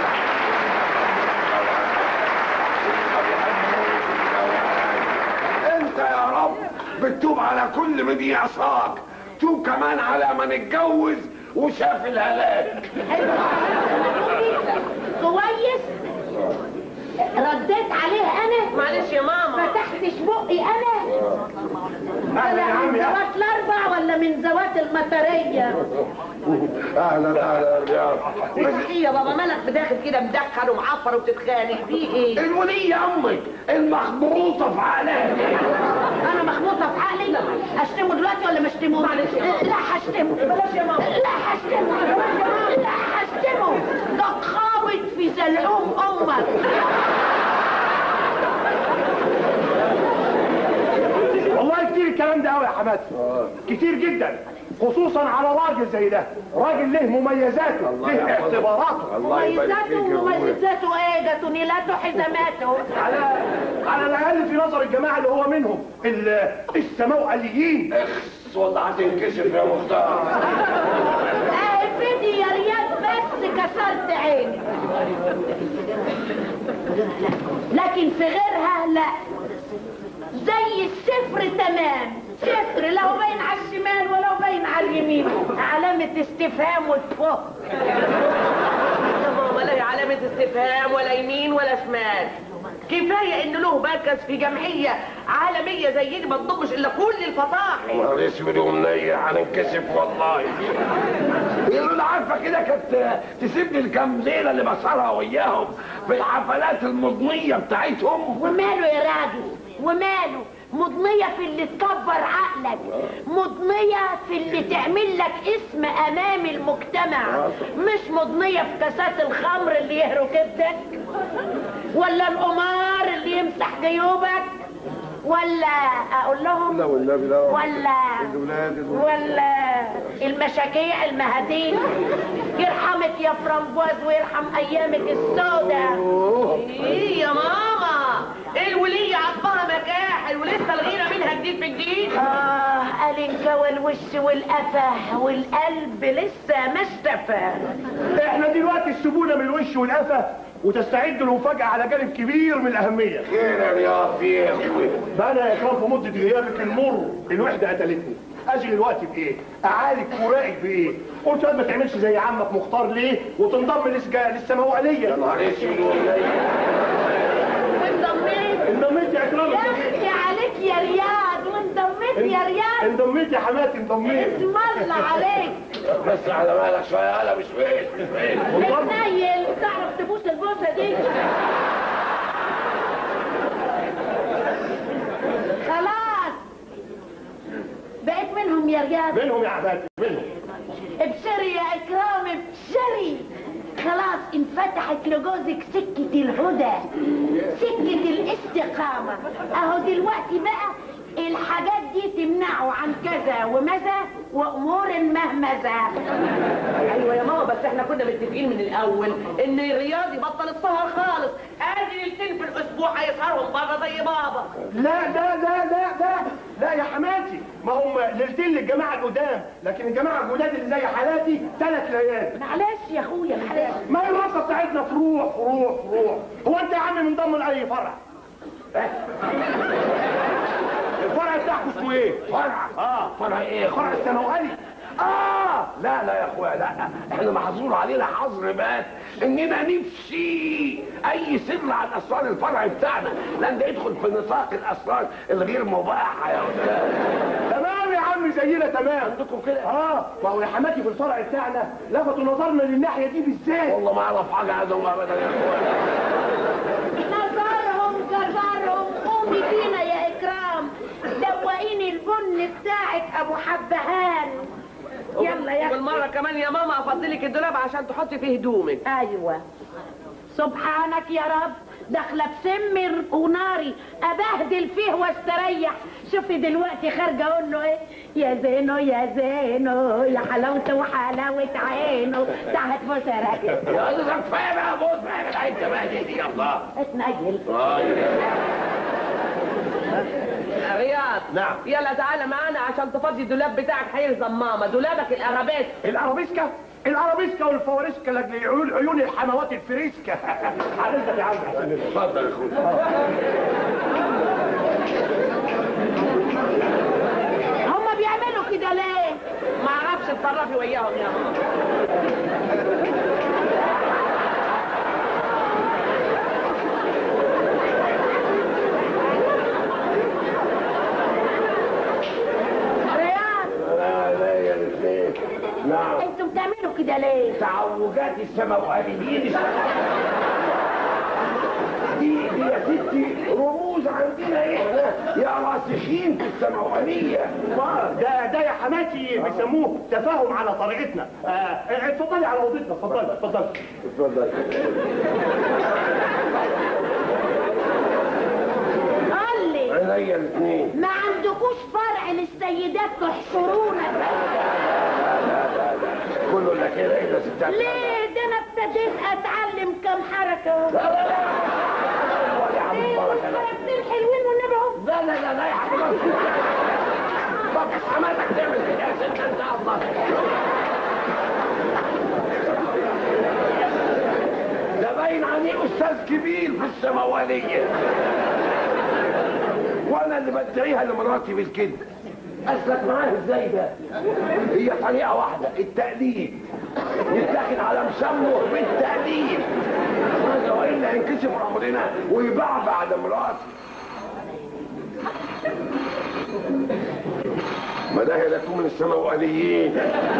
Speaker 6: انت يا رب بتتوب على كل من يعصاك توب كمان على من اتجوز وشاف الهلاك
Speaker 2: كويس رديت عليه انا
Speaker 5: معلش يا ماما
Speaker 2: فتحتش بقي انا
Speaker 3: اهلا يا
Speaker 2: طلع من
Speaker 3: عمي
Speaker 2: ذوات الاربع ولا من ذوات المطريه
Speaker 6: اهلا اهلا يا رياض
Speaker 5: ايه يا بابا مالك بداخل كده مدخل ومعفر وبتتخانق في ايه
Speaker 6: الولية امك المخبوطة في عقلها
Speaker 2: انا مخبوطه في عقلي اشتمه دلوقتي ولا ما اشتمه لا هشتمه بلاش يا ماما لا هشتمه لا هشتمه ده خابط في زلعوم امك
Speaker 3: والله كتير الكلام ده قوي يا حماتي كتير جدا خصوصا على راجل زي ده راجل له مميزاته له اعتباراته
Speaker 6: الله يبارك فيك
Speaker 2: مميزاته
Speaker 6: يا أبويا.
Speaker 2: ومميزاته ايه ده تونيلاته حزاماته
Speaker 3: على على الاقل في نظر الجماعه اللي هو منهم ال- السماوئليين
Speaker 6: اخس والله هتنكشف يا مختار
Speaker 2: اه فيدي يا رياض بس كسرت عيني لكن في غيرها لا زي الصفر تمام صفر لا باين على الشمال ولا باين على اليمين علامة استفهام وتفه
Speaker 5: يا ماما لا هي علامة استفهام ولا يمين ولا شمال كفاية ان له مركز في جمعية عالمية زي دي ما تضمش الا كل الفصاحة
Speaker 6: نهار اسود ومنيح هننكشف والله يقولوا لي عارفه كده كانت تسيبني الكام ليله اللي بسهرها وياهم في الحفلات المضنيه بتاعتهم
Speaker 2: وماله يا راجل وماله مضنية في اللي تكبر عقلك مضنية في اللي تعمل لك اسم امام المجتمع مش مضنية في كاسات الخمر اللي يهروا كبدك ولا القمار اللي يمسح جيوبك ولا اقول لهم
Speaker 6: لا والنبي لا
Speaker 2: ولا
Speaker 6: الولاد
Speaker 2: ولا المشاكيع المهادين يرحمك يا فرنبواز ويرحم ايامك السوداء
Speaker 5: ايه يا ماما ايه الولية عطاها مكاحل ولسه الغيرة منها جديد في جديد
Speaker 2: آه الانجا والوش والقفا والقلب لسه ما اشتفى
Speaker 3: احنا دلوقتي السبونه من الوش والقفا وتستعد لمفاجاه على جانب كبير من الاهميه
Speaker 6: خير يا رياض في ايه يا اخوي
Speaker 3: بقى انا يا اكرام في مده غيابك المر الوحده قتلتني اشغل وقتي بايه اعالج فراقك بايه قلت يا واد ما تعملش زي عمك مختار ليه وتنضم للسجا- للسماوئليه
Speaker 6: نهار اسود ومنيح
Speaker 2: وانضميت
Speaker 3: انضميت يا اكرام
Speaker 2: يا اختي عليك يا رياض وانضميت يا رياض
Speaker 3: انضميت يا حماتي انضميت
Speaker 2: اسم الله عليك
Speaker 6: بس على مالك شويه انا مش فين مش فين
Speaker 2: اتنيل تعرف تبوس البوسه دي خلاص بقيت منهم يا رياض
Speaker 3: منهم يا حماتي منهم
Speaker 2: ابشري يا اكرام ابشري خلاص انفتحت لجوزك سكة الهدى سكة الاستقامة اهو دلوقتي بقى الحاجات دي تمنعه عن كذا ومذا وامور مهمزة
Speaker 5: ايوه يا ماما بس احنا كنا متفقين من الاول ان الرياض يبطل السهر خالص ادي ليلتين في الاسبوع هيسهرهم بره زي بابا
Speaker 3: لا لا لا لا لا لا يا حماتي ما هم ليلتين للجماعه القدام لكن الجماعه الجداد اللي زي حالاتي ثلاث ليالي
Speaker 2: معلش يا اخويا معلش
Speaker 3: ما هي الرابطه بتاعتنا فروع فروع فروع هو انت يا عم منضم لاي فرع إيه؟ الفرع بتاعكم اسمه ايه
Speaker 6: فرع
Speaker 3: اه
Speaker 6: فرع ايه يا
Speaker 3: فرع
Speaker 6: اخويا
Speaker 3: السماوئلي
Speaker 6: اه لا لا يا اخويا لا احنا محظور علينا حظر بات اننا نفسي اي سر عن اسرار الفرع بتاعنا لان ده يدخل في نطاق الاسرار الغير مباحه يا استاذ
Speaker 3: تمام يا عم زينا تمام
Speaker 6: عندكم كده
Speaker 3: اه ما هو يا حماتي في الفرع بتاعنا لفتوا نظرنا للناحيه دي بالذات
Speaker 6: والله ما اعرف حاجه عنهم ابدا يا اخويا
Speaker 2: نظرهم جزرهم قومي فينا يا اكرام دوقيني البن بتاعك ابو حبهان يلا يا اختي
Speaker 5: والمره كمان يا ماما افضلك الدولاب عشان تحطي فيه هدومك
Speaker 2: ايوه سبحانك يا رب داخله بسمر وناري ابهدل فيه واستريح شوفي دلوقتي خارجه اقول له ايه يا زينو يا زينو يا حلاوته وحلاوه عينه تعال تبص يا راجل
Speaker 6: يا استاذ كفايه بقى بص بقى يا جدع انت بقى دي دي يا الله
Speaker 2: اتنيل
Speaker 5: يا رياض
Speaker 3: نعم.
Speaker 5: يلا تعالى معانا عشان تفضي الدولاب بتاعك هيلزم ماما دولابك الارابيسك
Speaker 3: الارابيسكا الارابيسكا والفواريسكا لاجل عيون عيون الحموات الفريسكا حضرتك يا عم
Speaker 6: اتفضل يا اخويا
Speaker 2: هما بيعملوا كده ليه
Speaker 5: ما اعرفش اتصرفي وياهم يا ماما
Speaker 2: كده ليه
Speaker 6: تعوجات السماوانيين دي دي يا ستي رموز عندنا احنا يا راسخين في السماوانيه
Speaker 3: ده ده يا حماتي بيسموه تفاهم على طريقتنا آه، آه، اتفضلي على اوضتنا اتفضلي اتفضلي
Speaker 6: اتفضل
Speaker 2: قال لي
Speaker 6: عينيا الاثنين
Speaker 2: ما عندكوش فرع للسيدات تحشرونا
Speaker 6: كله الا كده ايه ده ستات
Speaker 2: ليه ده انا ابتديت اتعلم كم حركه
Speaker 6: لا لا لا يا عم
Speaker 2: ايه
Speaker 6: بركه لا
Speaker 2: والحركتين حلوين والنبي اهو
Speaker 6: لا لا لا لا يا حبيبي طب حماتك تعمل كده يا ست انت الله ده باين عليه استاذ كبير في السماوانيه وانا اللي بدعيها لمراتي بالكذب اسلك معاه ازاي ده هي طريقه واحده التقليد يتاخد على مسمه بالتقليد هذا والا ينكشف امرنا ويبعبع لمراتي مداهي لكم من السماوانيين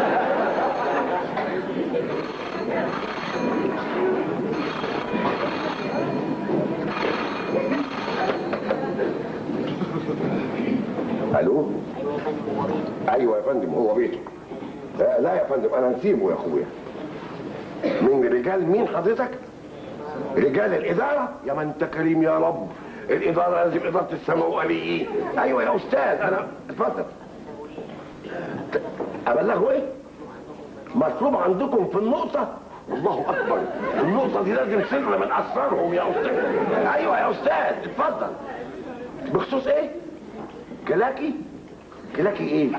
Speaker 6: الو ايوه يا فندم هو بيته لا, لا يا فندم انا نسيبه يا اخويا من رجال مين حضرتك رجال الاداره يا ما انت كريم يا رب الاداره لازم اداره السماوانيين ايوه يا استاذ انا اتفضل ت- ابلغه ايه مطلوب عندكم في النقطه الله اكبر النقطه دي لازم سر من اسرارهم يا استاذ ايوه يا استاذ اتفضل بخصوص ايه كلاكي كلاكي ايه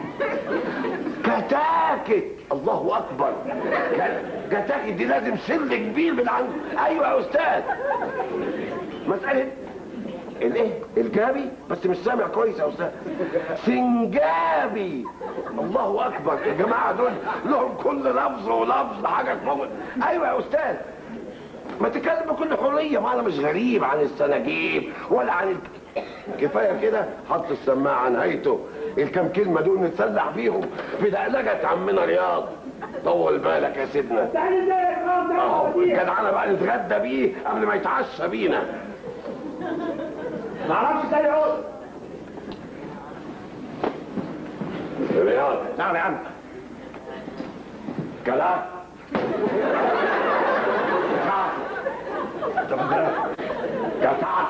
Speaker 6: كتاكت الله اكبر ك- كتاكت دي لازم سر كبير من عند ايوه يا استاذ مساله الايه الجابي بس مش سامع كويس يا استاذ سنجابي الله اكبر الجماعه دول لهم كل لفظ ولفظ حاجه تموت ايوه يا استاذ ما تتكلم بكل حريه ما انا مش غريب عن السناجيب ولا عن ال... كفايه كده حط السماعه نهايته الكام كلمه دول نتسلح فيهم في دقلقه عمنا رياض طول بالك يا سيدنا اهو الجدعنه بقى نتغدى بيه قبل ما يتعشى بينا
Speaker 3: ما اعرفش تاني اهو
Speaker 6: رياض
Speaker 3: نعم يا عم
Speaker 6: كلام كسعت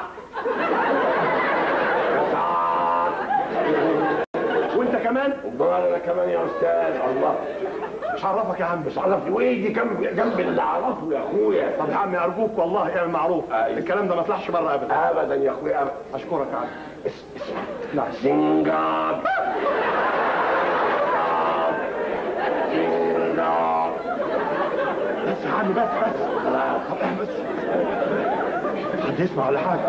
Speaker 6: كسعت
Speaker 3: وانت كمان
Speaker 6: امال انا كمان يا استاذ الله
Speaker 3: مش عرفك يا عم
Speaker 6: مش عرفني وايه دي جنب جنب اللي اعرفه يا اخويا
Speaker 3: طب يا عم ارجوك والله اعمل معروف
Speaker 6: أيوة.
Speaker 3: الكلام ده ما يطلعش بره ابدا
Speaker 6: ابدا يا اخويا أبداً.
Speaker 3: اشكرك يا عم
Speaker 6: اس- اسمع لا سنجاب سنجاب
Speaker 3: بس يا عم بس بس
Speaker 6: خلاص
Speaker 3: بس حد يسمع ولا حاجه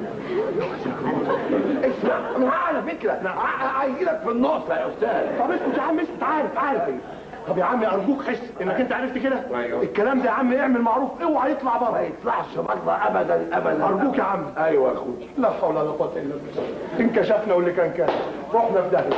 Speaker 6: اسمع انا على فكره ع- عايزينك في النقطه يا استاذ
Speaker 3: طب اسكت يا عم اسكت عارف عارف ايه طب يا عم ارجوك حس انك انت عرفت كده
Speaker 6: أيوة.
Speaker 3: الكلام ده يا عم اعمل معروف اوعى يطلع
Speaker 6: ما
Speaker 3: بره
Speaker 6: يطلعش بره ابدا ابدا
Speaker 3: أرجوك يا عم.
Speaker 6: ايوه يا اخويا
Speaker 3: لا حول ولا قوه الا بالله ان كشفنا واللي كان كان رحنا في داهيه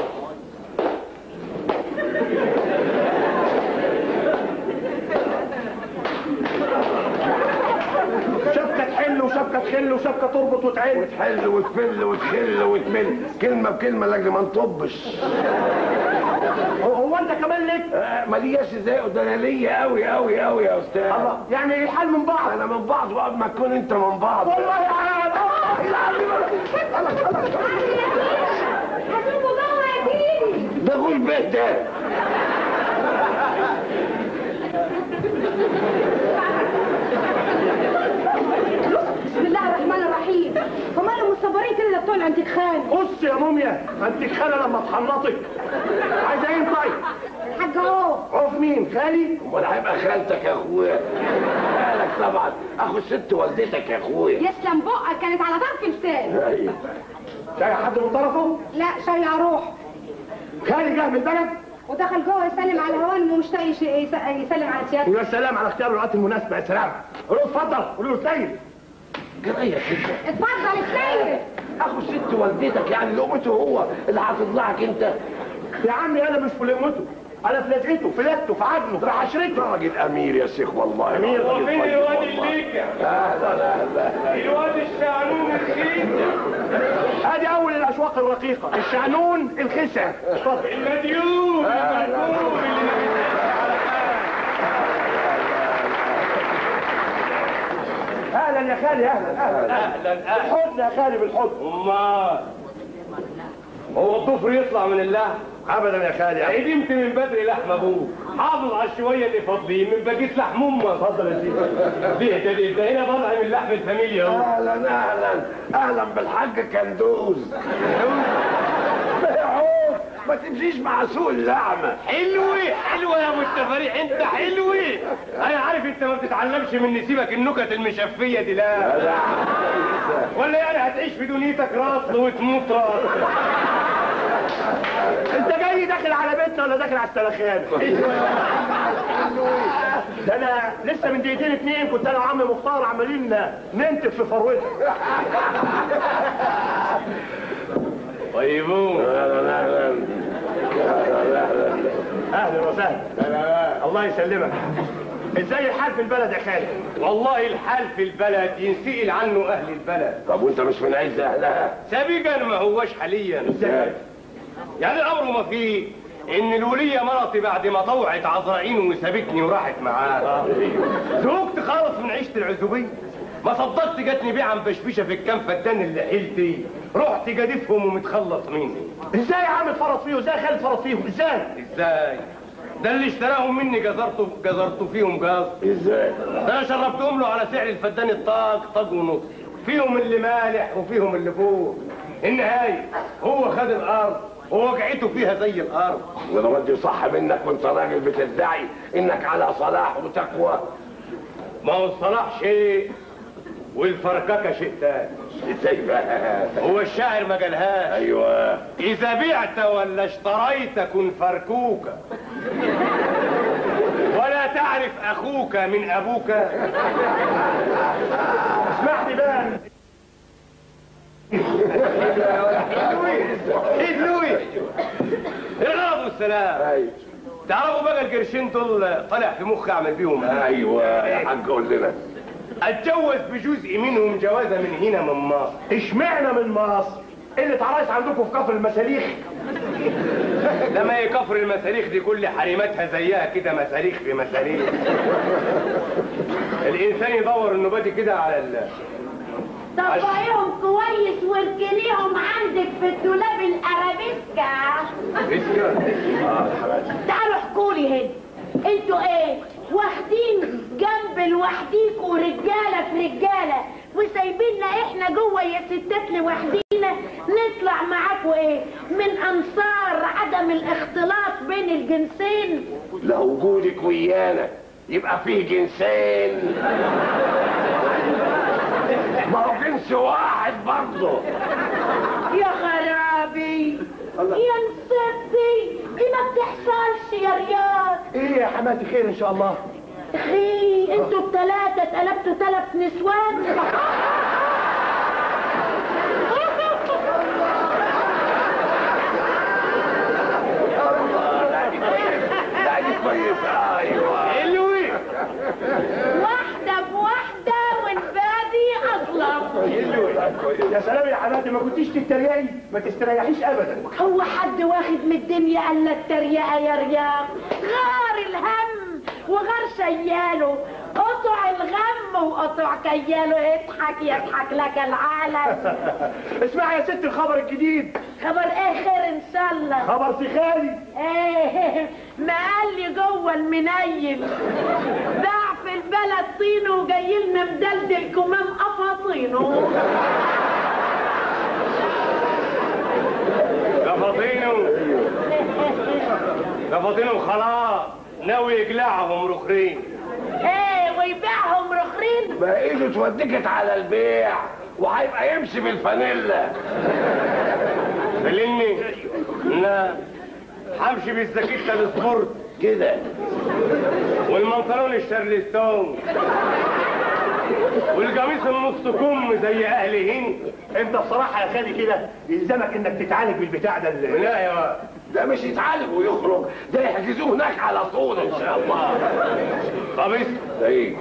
Speaker 3: شبكه تحل وشبكه تخل وشبكه تربط وتعل
Speaker 6: وتحل وتفل وتخل وتمل كلمه بكلمه لاجل ما نطبش
Speaker 3: هو, هو انت كمان ليك
Speaker 6: آه، مالياش ازاي ده انا ليا قوي قوي قوي يا استاذ
Speaker 3: الله يعني الحال من بعض
Speaker 6: انا من بعض وقبل ما تكون انت من بعض
Speaker 3: والله عال
Speaker 6: والله العظيم
Speaker 2: هسيبه جوه يا سيدي
Speaker 6: ده غول بيت ده
Speaker 1: بسم الله الرحمن الرحيم هم اللي مصبرين كده ده بتوع الانتخان
Speaker 3: قص يا موميا انت خاله لما تحنطك عايزه ايه طيب
Speaker 1: الحاج اهو
Speaker 3: عوف مين خالي
Speaker 6: امال هيبقى خالتك يا اخويا خالك طبعا اخو ست والدتك يا اخويا
Speaker 1: يسلم بقك كانت على طرف لسان
Speaker 6: ايوه
Speaker 3: شايف حد من طرفه
Speaker 1: لا شايع روح
Speaker 3: خالي جه من البلد
Speaker 1: ودخل جوه يسلم على الهوان ومشتاق يش- يس- يسلم على سيادته
Speaker 3: ويا سلام على اختيار الوقت المناسب يا سلام قولوا له اتفضل قولوا له سيد
Speaker 6: جرايه كده
Speaker 1: اتفضل السيد
Speaker 6: اخو ست والدتك يعني لقمته هو اللي هتطلعك انت
Speaker 3: يا عمي انا مش في لقمته انا في لزقته في لدته في عجله في عشرته
Speaker 6: راجل امير يا شيخ والله
Speaker 3: أمير.
Speaker 6: راجل
Speaker 4: فين
Speaker 6: طيب
Speaker 4: الواد
Speaker 6: والله.
Speaker 4: الليكة
Speaker 6: اهلا اهلا
Speaker 4: الواد الشعنون الخير
Speaker 3: ادي اول الاشواق الرقيقه الشعنون الخسع اتفضل
Speaker 4: المديون المركوب اللي ما بيسألش على حاجة
Speaker 3: اهلا يا خالي اهلا اهلا
Speaker 4: اهلا اهلا
Speaker 3: بالحضن يا خالي بالحضن
Speaker 4: امال هو الضفر يطلع من اللحم
Speaker 3: ابدا يا خالي
Speaker 4: عدمت من بدري لحم ابوك حافظ على الشويه اللي فاضلين من بقيه لحم امك اتفضل يا سيدي ليه ده ده- ده هنا طالع من لحم الفاميليا اهو
Speaker 6: اهلا اهلا اهلا بالحاج كندوز عوف، ما تمشيش مع سوق اللعمه
Speaker 4: حلوة حلوة يا ابو التفاريح انت حلوة انا عارف انت ما بتتعلمش من نسيبك النكت المشفية دي لا ولا يعني هتعيش في دنيتك راس وتموت راس
Speaker 3: انت جاي داخل على بيتنا ولا داخل على السلخانه ده انا لسه من دقيقتين اتنين كنت انا وعم مختار عمالين ننتف في فروتك
Speaker 4: طيبون
Speaker 6: اهلا اهلا
Speaker 3: اهلا وسهلا الله يسلمك ازاي الحال في البلد يا خالد
Speaker 4: والله الحال في البلد ينسئل عنه اهل البلد
Speaker 6: طب وانت مش من عز اهلها
Speaker 4: سابقا ما هوش حاليا
Speaker 6: ازاي
Speaker 4: يعني الامر ما فيه ان الولية مرتي بعد ما طوعت عزرائيل وسابتني وراحت معاه زهقت خالص من عيشة العزوبية ما صدقت جاتني بيعة مبشبشة في الكام فدان اللي حيلتي رحت جادفهم ومتخلص مني
Speaker 3: ازاي يا عم اتفرط فيه وازاي خالد فرط فيهم ازاي
Speaker 4: ازاي ده اللي اشتراهم مني جزرته جزرته فيهم جاز
Speaker 6: ازاي
Speaker 4: ده انا شربتهم له على سعر الفدان الطاق طاق ونص فيهم اللي مالح وفيهم اللي فوق النهاية هو خد الارض ووقعته فيها زي الارض
Speaker 6: والرد صح منك وانت راجل بتدعي انك على صلاح وتقوى
Speaker 4: ما هو الصلاح شيء والفرككه شيء تاني
Speaker 6: ازاي بقى
Speaker 4: هو الشاعر ما قالهاش
Speaker 6: ايوه
Speaker 4: اذا بعت ولا اشتريت كن فركوك ولا تعرف اخوك من ابوك
Speaker 3: اسمعني بقى
Speaker 4: ايه لوي الغرض والسلام
Speaker 6: ايوه
Speaker 4: تعرفوا بقى القرشين دول طلع في مخي اعمل بيهم إيه؟
Speaker 6: ايوه يا حاج قول لنا
Speaker 4: اتجوز بجزء منهم جوازه من هنا من مصر
Speaker 3: اشمعنى من مصر اللي اتعرس عندكم في كفر المساليخ
Speaker 4: لما هي كفر المساليخ دي كل حريمتها زيها كده مساليخ في مساليخ الانسان يدور انه بادي كده على ال...
Speaker 2: طبقيهم كويس واركنيهم عندك في الدولاب الارابيسكا تعالوا احكوا لي هنا انتوا ايه واخدين جنب لوحديكوا رجاله في رجاله وسايبيننا احنا جوه يا ستات لوحدينا نطلع معاكوا ايه من انصار عدم الاختلاط بين الجنسين
Speaker 6: لو وجودك ويانا يبقى فيه جنسين ما هو جنس واحد برضه
Speaker 2: يا خرابي يا نسبي دي ما بتحصلش يا رياض
Speaker 3: ايه يا حماتي خير ان شاء الله
Speaker 2: اخي انتوا التلاتة اتقلبتوا تلات نسوان
Speaker 6: لا دي كويسه ايوه
Speaker 4: حلوي
Speaker 2: واحدة بواحدة والبادي اظلم
Speaker 3: يا سلام يا حماتي ما كنتيش تتريقي ما تستريحيش ابدا
Speaker 2: هو حد واخد من الدنيا الا التريقة يا رياض غار الهم وغار شياله قطع الغم وقطع كياله اضحك يضحك لك العالم
Speaker 3: اسمعي يا ست الخبر الجديد
Speaker 2: خبر ايه خير ان شاء الله
Speaker 3: خبر سخالي
Speaker 2: ايه ما قال لي جوه المنيل باع في البلد طينه وجاي لنا مدلدل كمام قفاطينه
Speaker 4: قفاطينه قفاطينه خلاص ناوي يقلعهم رخرين
Speaker 2: ايه ويبيعهم رخرين
Speaker 6: ما ايده اتودكت على البيع وهيبقى يمشي بالفانيلا
Speaker 4: فلني لا همشي بالزكيتة السبورت
Speaker 6: كده
Speaker 4: والمنطلون الشارلستون والقميص النص كم زي اهل هند
Speaker 3: انت بصراحه يا خالي كده يلزمك انك تتعالج بالبتاع ده اللي...
Speaker 4: لا يا واد
Speaker 6: ده مش يتعالج ويخرج ده يحجزوه هناك على طول ان شاء الله
Speaker 7: طب اسم
Speaker 6: ده ايه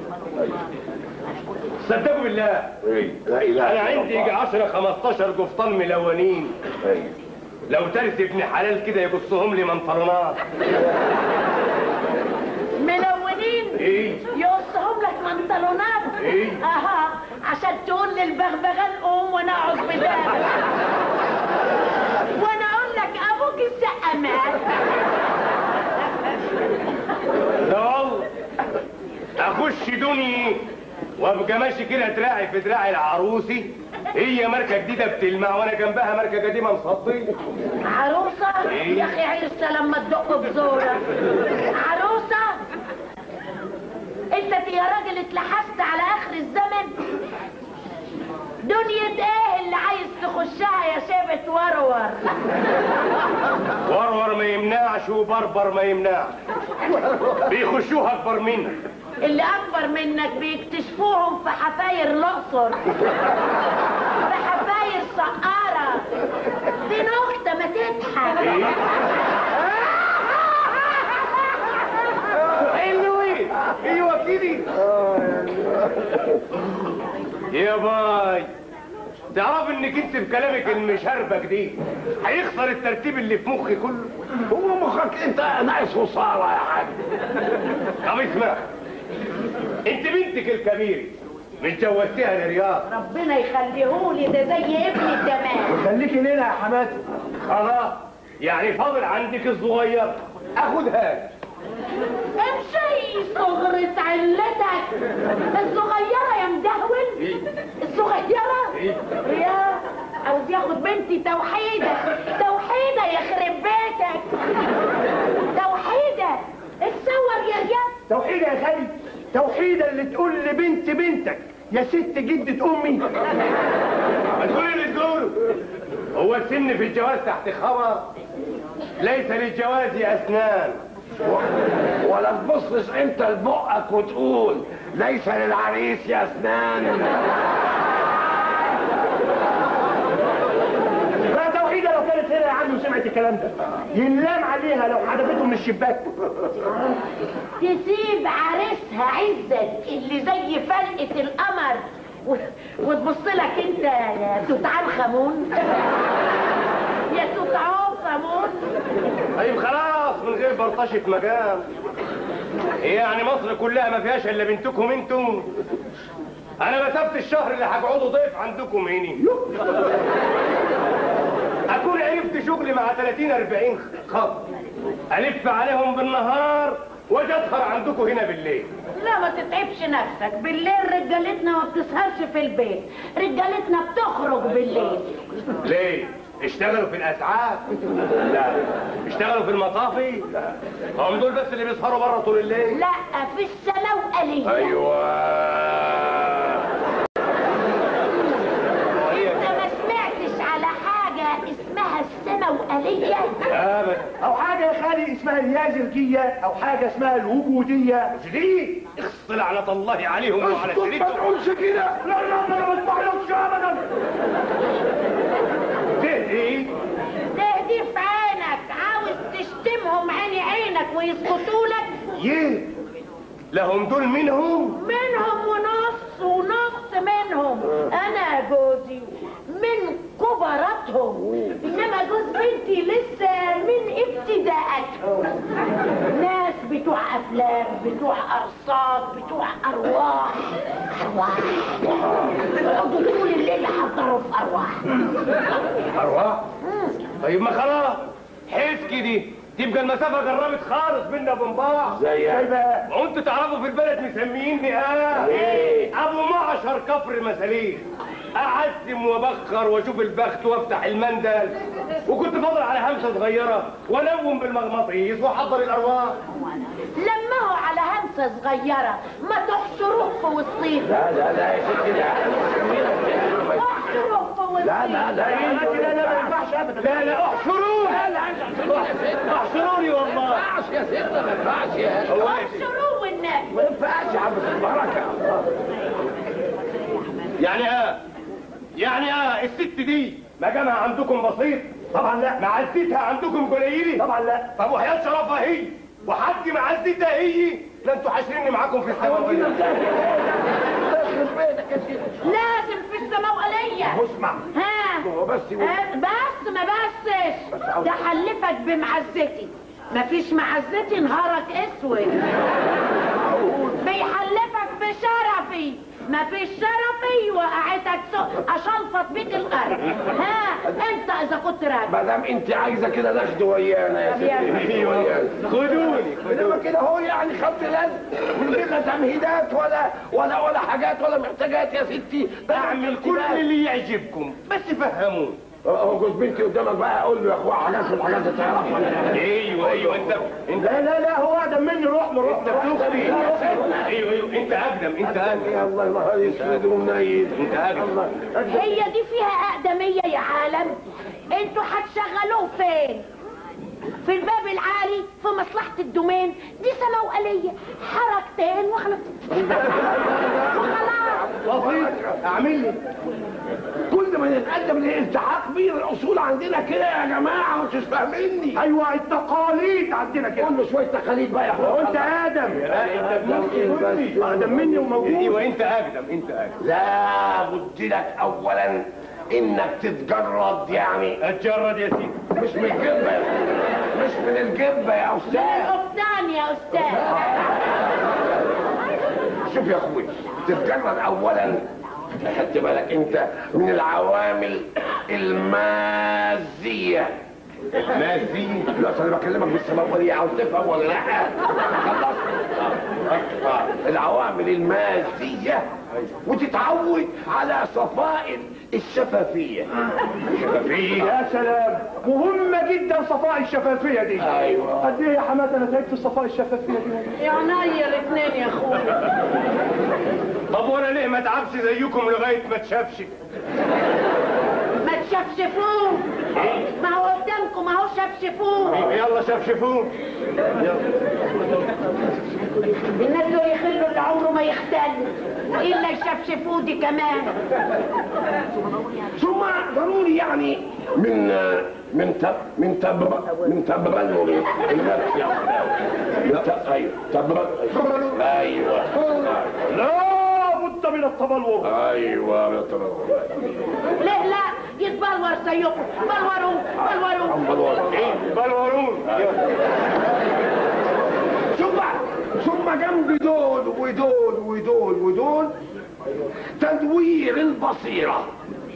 Speaker 7: صدقوا بالله
Speaker 6: ايه لا اله
Speaker 7: انا
Speaker 6: إلا
Speaker 7: عندي
Speaker 6: الله.
Speaker 7: يجي 10 15 قفطان ملونين
Speaker 6: إيه.
Speaker 7: لو ترس ابن حلال كده يقصهم لي منطلونات
Speaker 2: ملونين
Speaker 7: ايه
Speaker 2: يقصهم لك منطلونات
Speaker 7: إيه؟
Speaker 2: اها عشان تقول للبغبغان قوم وانا اقعد بدالك وانا اقول لك ابوك السقا مات
Speaker 7: لا والله اخش دنيا وابقى ماشي كده دراعي في دراع العروسي هي ماركه جديده بتلمع وانا جنبها ماركه قديمه مصديه
Speaker 2: عروسة
Speaker 7: إيه؟
Speaker 2: يا اخي عرسة لما تدق بزورة عروسة انت يا راجل اتلحست على اخر الزمن دنيا ايه اللي عايز تخشها يا شابة ورور
Speaker 7: ورور ما يمنعش وبربر ما يمنعش بيخشوها اكبر منك
Speaker 2: اللي اكبر منك بيكتشفوهم في حفاير الاقصر في حفاير سقارة دي نكتة ما تضحك
Speaker 7: حلو ايه ايوه كده يا باي تعرف انك انت بكلامك المشربك دي هيخسر الترتيب اللي في مخي كله
Speaker 6: هو مخك انت ناقص وصارة يا حاج
Speaker 7: طب اسمع انت بنتك الكبيره مش جوزتيها لرياض
Speaker 2: ربنا يخليهولي ده زي ابني التمام
Speaker 3: خليكي ليلة يا حماتي
Speaker 7: خلاص يعني فاضل عندك الصغير اخدها
Speaker 2: امشي صغرة علتك الصغيرة يا مدهول الصغيرة يا عاوز ياخد بنتي توحيدة توحيدة يخرب بيتك توحيدة اتصور يا رياض
Speaker 3: توحيدة يا خالد توحيدة اللي تقول لبنت بنتك يا ست جدة أمي
Speaker 7: ما تقولي اللي تقوله هو السن في الجواز تحت خبر ليس للجواز اسنان
Speaker 6: ولا تبصش انت لبقك وتقول ليس للعريس يا اسنان
Speaker 3: لا توحيدة لو كانت هنا يا عم وسمعت الكلام ده ينلام عليها لو حدفته من الشباك
Speaker 2: تسيب عريسها عزت اللي زي فلقة القمر و- وتبص لك انت يا توت عنخ امون يا توت عنخ امون
Speaker 7: طيب خلاص من غير بلطشة مقام يعني مصر كلها ما فيهاش الا بنتكم انتم انا مسافة الشهر اللي هقعدوا ضيف عندكم هنا اكون عرفت شغلي مع 30 40 خط الف عليهم بالنهار واجي اسهر عندكم هنا بالليل
Speaker 2: لا ما تتعبش نفسك بالليل رجالتنا ما بتسهرش في البيت رجالتنا بتخرج بالليل
Speaker 7: ليه اشتغلوا في الاسعاف لا اشتغلوا في المطافي هم دول بس اللي بيسهروا بره طول الليل
Speaker 2: لا في السماوقلية
Speaker 6: ايوه
Speaker 2: انت ما سمعتش على حاجة اسمها السماوقلية
Speaker 7: ابدا
Speaker 3: أو حاجة يا خالي اسمها اليازرجية أو حاجة اسمها الوجودية
Speaker 7: ليه اخص لعنة الله عليهم وعلى
Speaker 6: اسكت ما
Speaker 7: شريكهم
Speaker 6: تقولش كده
Speaker 3: لا لا ما أنا ما بسمعلكش أبدا
Speaker 7: تهدي
Speaker 2: تهدي في عينك عاوز تشتمهم عيني عينك ويسكتوا لك
Speaker 7: يه لهم دول منهم
Speaker 2: منهم ونص ونص منهم انا جوزي من كبراتهم انما جوز بنتي لسه من ابتداءاتهم ناس بتوع افلام بتوع ارصاد بتوع ارواح ارواح يقعدوا طول الليل يحضروا في ارواح
Speaker 7: ارواح طيب ما خلاص حس كده تبقى المسافة قربت خالص بينا وبين بعض
Speaker 6: زي
Speaker 3: بقى
Speaker 7: وانتوا تعرفوا في البلد مسميني اه ابو معشر كفر مساليك اعزم وابخر واشوف البخت وافتح المندل وكنت فاضل على همسه صغيره والون بالمغناطيس واحضر الارواح
Speaker 2: لما هو على همسه صغيره ما تحشروه في وسطيهم
Speaker 6: لا لا لا يا ستي لا
Speaker 2: احشروه في وسطيهم
Speaker 6: لا لا لا
Speaker 3: لا كده لا ما ينفعش أبدا
Speaker 7: لا لا احشروني احشروني والله
Speaker 6: يا ست ما ينفعش يا
Speaker 7: هو
Speaker 2: احشروه والنبي
Speaker 6: ما ينفعش يا عم البركه
Speaker 7: يعني اه يعني اه الست دي مقامها عندكم بسيط طبعا لا معزتها عندكم قليلي طبعا لا طب وحياة شرفها هي وحد معزتها هي لا انتوا حاشريني معاكم في السماوية
Speaker 2: لازم في السماوية
Speaker 6: اسمع
Speaker 2: ها
Speaker 6: هو بس
Speaker 2: آه، بس ما بسش ده حلفك بمعزتي مفيش معزتي نهارك اسود بيحلفك بشرفي مفيش شرفي وقعتك سوق اشلفط بيك الارض ها انت اذا كنت راجل
Speaker 6: ما دام انت عايزه كده ناخد ويانا يا ستي ويانا.
Speaker 7: خدوني
Speaker 6: انما كده هو يعني خط لزق من غير لا تمهيدات ولا ولا ولا حاجات ولا محتاجات يا ستي
Speaker 7: اعمل كل اللي يعجبكم بس فهموني
Speaker 6: هو جوز بنتي قدامك بقى اقول له يا اخويا حاجات من الحاجات اللي تعرفها
Speaker 7: ايوه ايوه انت انت لا لا لا هو اقدم مني روح له روح له اختي ايوه ايوه انت اقدم انت اقدم
Speaker 6: يا الله الله يسعد ومنيل
Speaker 7: انت اقدم
Speaker 2: هي دي فيها اقدميه يا عالم انتوا هتشغلوه فين في الباب العالي في مصلحة الدومين دي سماوئلية حركتين وخلاص وخلاص
Speaker 7: بسيط اعمل لي
Speaker 6: كل ما نتقدم للالتحاق بين الاصول عندنا كده يا جماعه مش فاهميني
Speaker 3: ايوه التقاليد عندنا كده
Speaker 6: كل شويه تقاليد بقى يا اخويا
Speaker 3: وانت ادم
Speaker 7: لا انت
Speaker 3: ابن اقدم مني وموجود
Speaker 7: ايوه انت اقدم انت اقدم
Speaker 6: لا بد لك اولا انك تتجرد يعني
Speaker 7: اتجرد يا سيدي
Speaker 6: مش من الجبه مش من الجبه يا
Speaker 2: من
Speaker 6: استاذ
Speaker 2: القبطان يا استاذ
Speaker 6: شوف يا اخوي تتجرد اولا خدت بالك انت من العوامل المازيه
Speaker 7: ماشي
Speaker 6: لا انا بكلمك بالسماويه عاوز تفهم ولا لا خلصت آه. آه. العوامل المازيه وتتعود على صفاء الشفافيه الشفافيه
Speaker 3: يا سلام مهمة جدا صفاء الشفافية دي
Speaker 6: ايوه
Speaker 3: قد ايه يا حماد انا تعبت الصفاء الشفافية دي
Speaker 2: يا عينيا الاثنين يا اخويا
Speaker 7: طب وانا ليه ما اتعبش زيكم لغايه ما تشافش
Speaker 2: ما تشفشفوه ما هو قدامكم اهو شفشفوه
Speaker 7: يلا شفشفوه
Speaker 2: الناس دول يخلوا اللي عمره ما يختل الا يشفشفوه دي كمان
Speaker 6: ثم ضروري يعني من من تب من تب من تبرلل النفس يا أخي. من تب ايوه تبرل ايوه
Speaker 3: لا بد من التبلور
Speaker 6: ايوه من التبرل
Speaker 2: لا لا يتبلور زيكم بلوروا بلوروا
Speaker 7: بلورون
Speaker 6: ثم ثم جنب دول ودول ودول ودول تدوير البصيره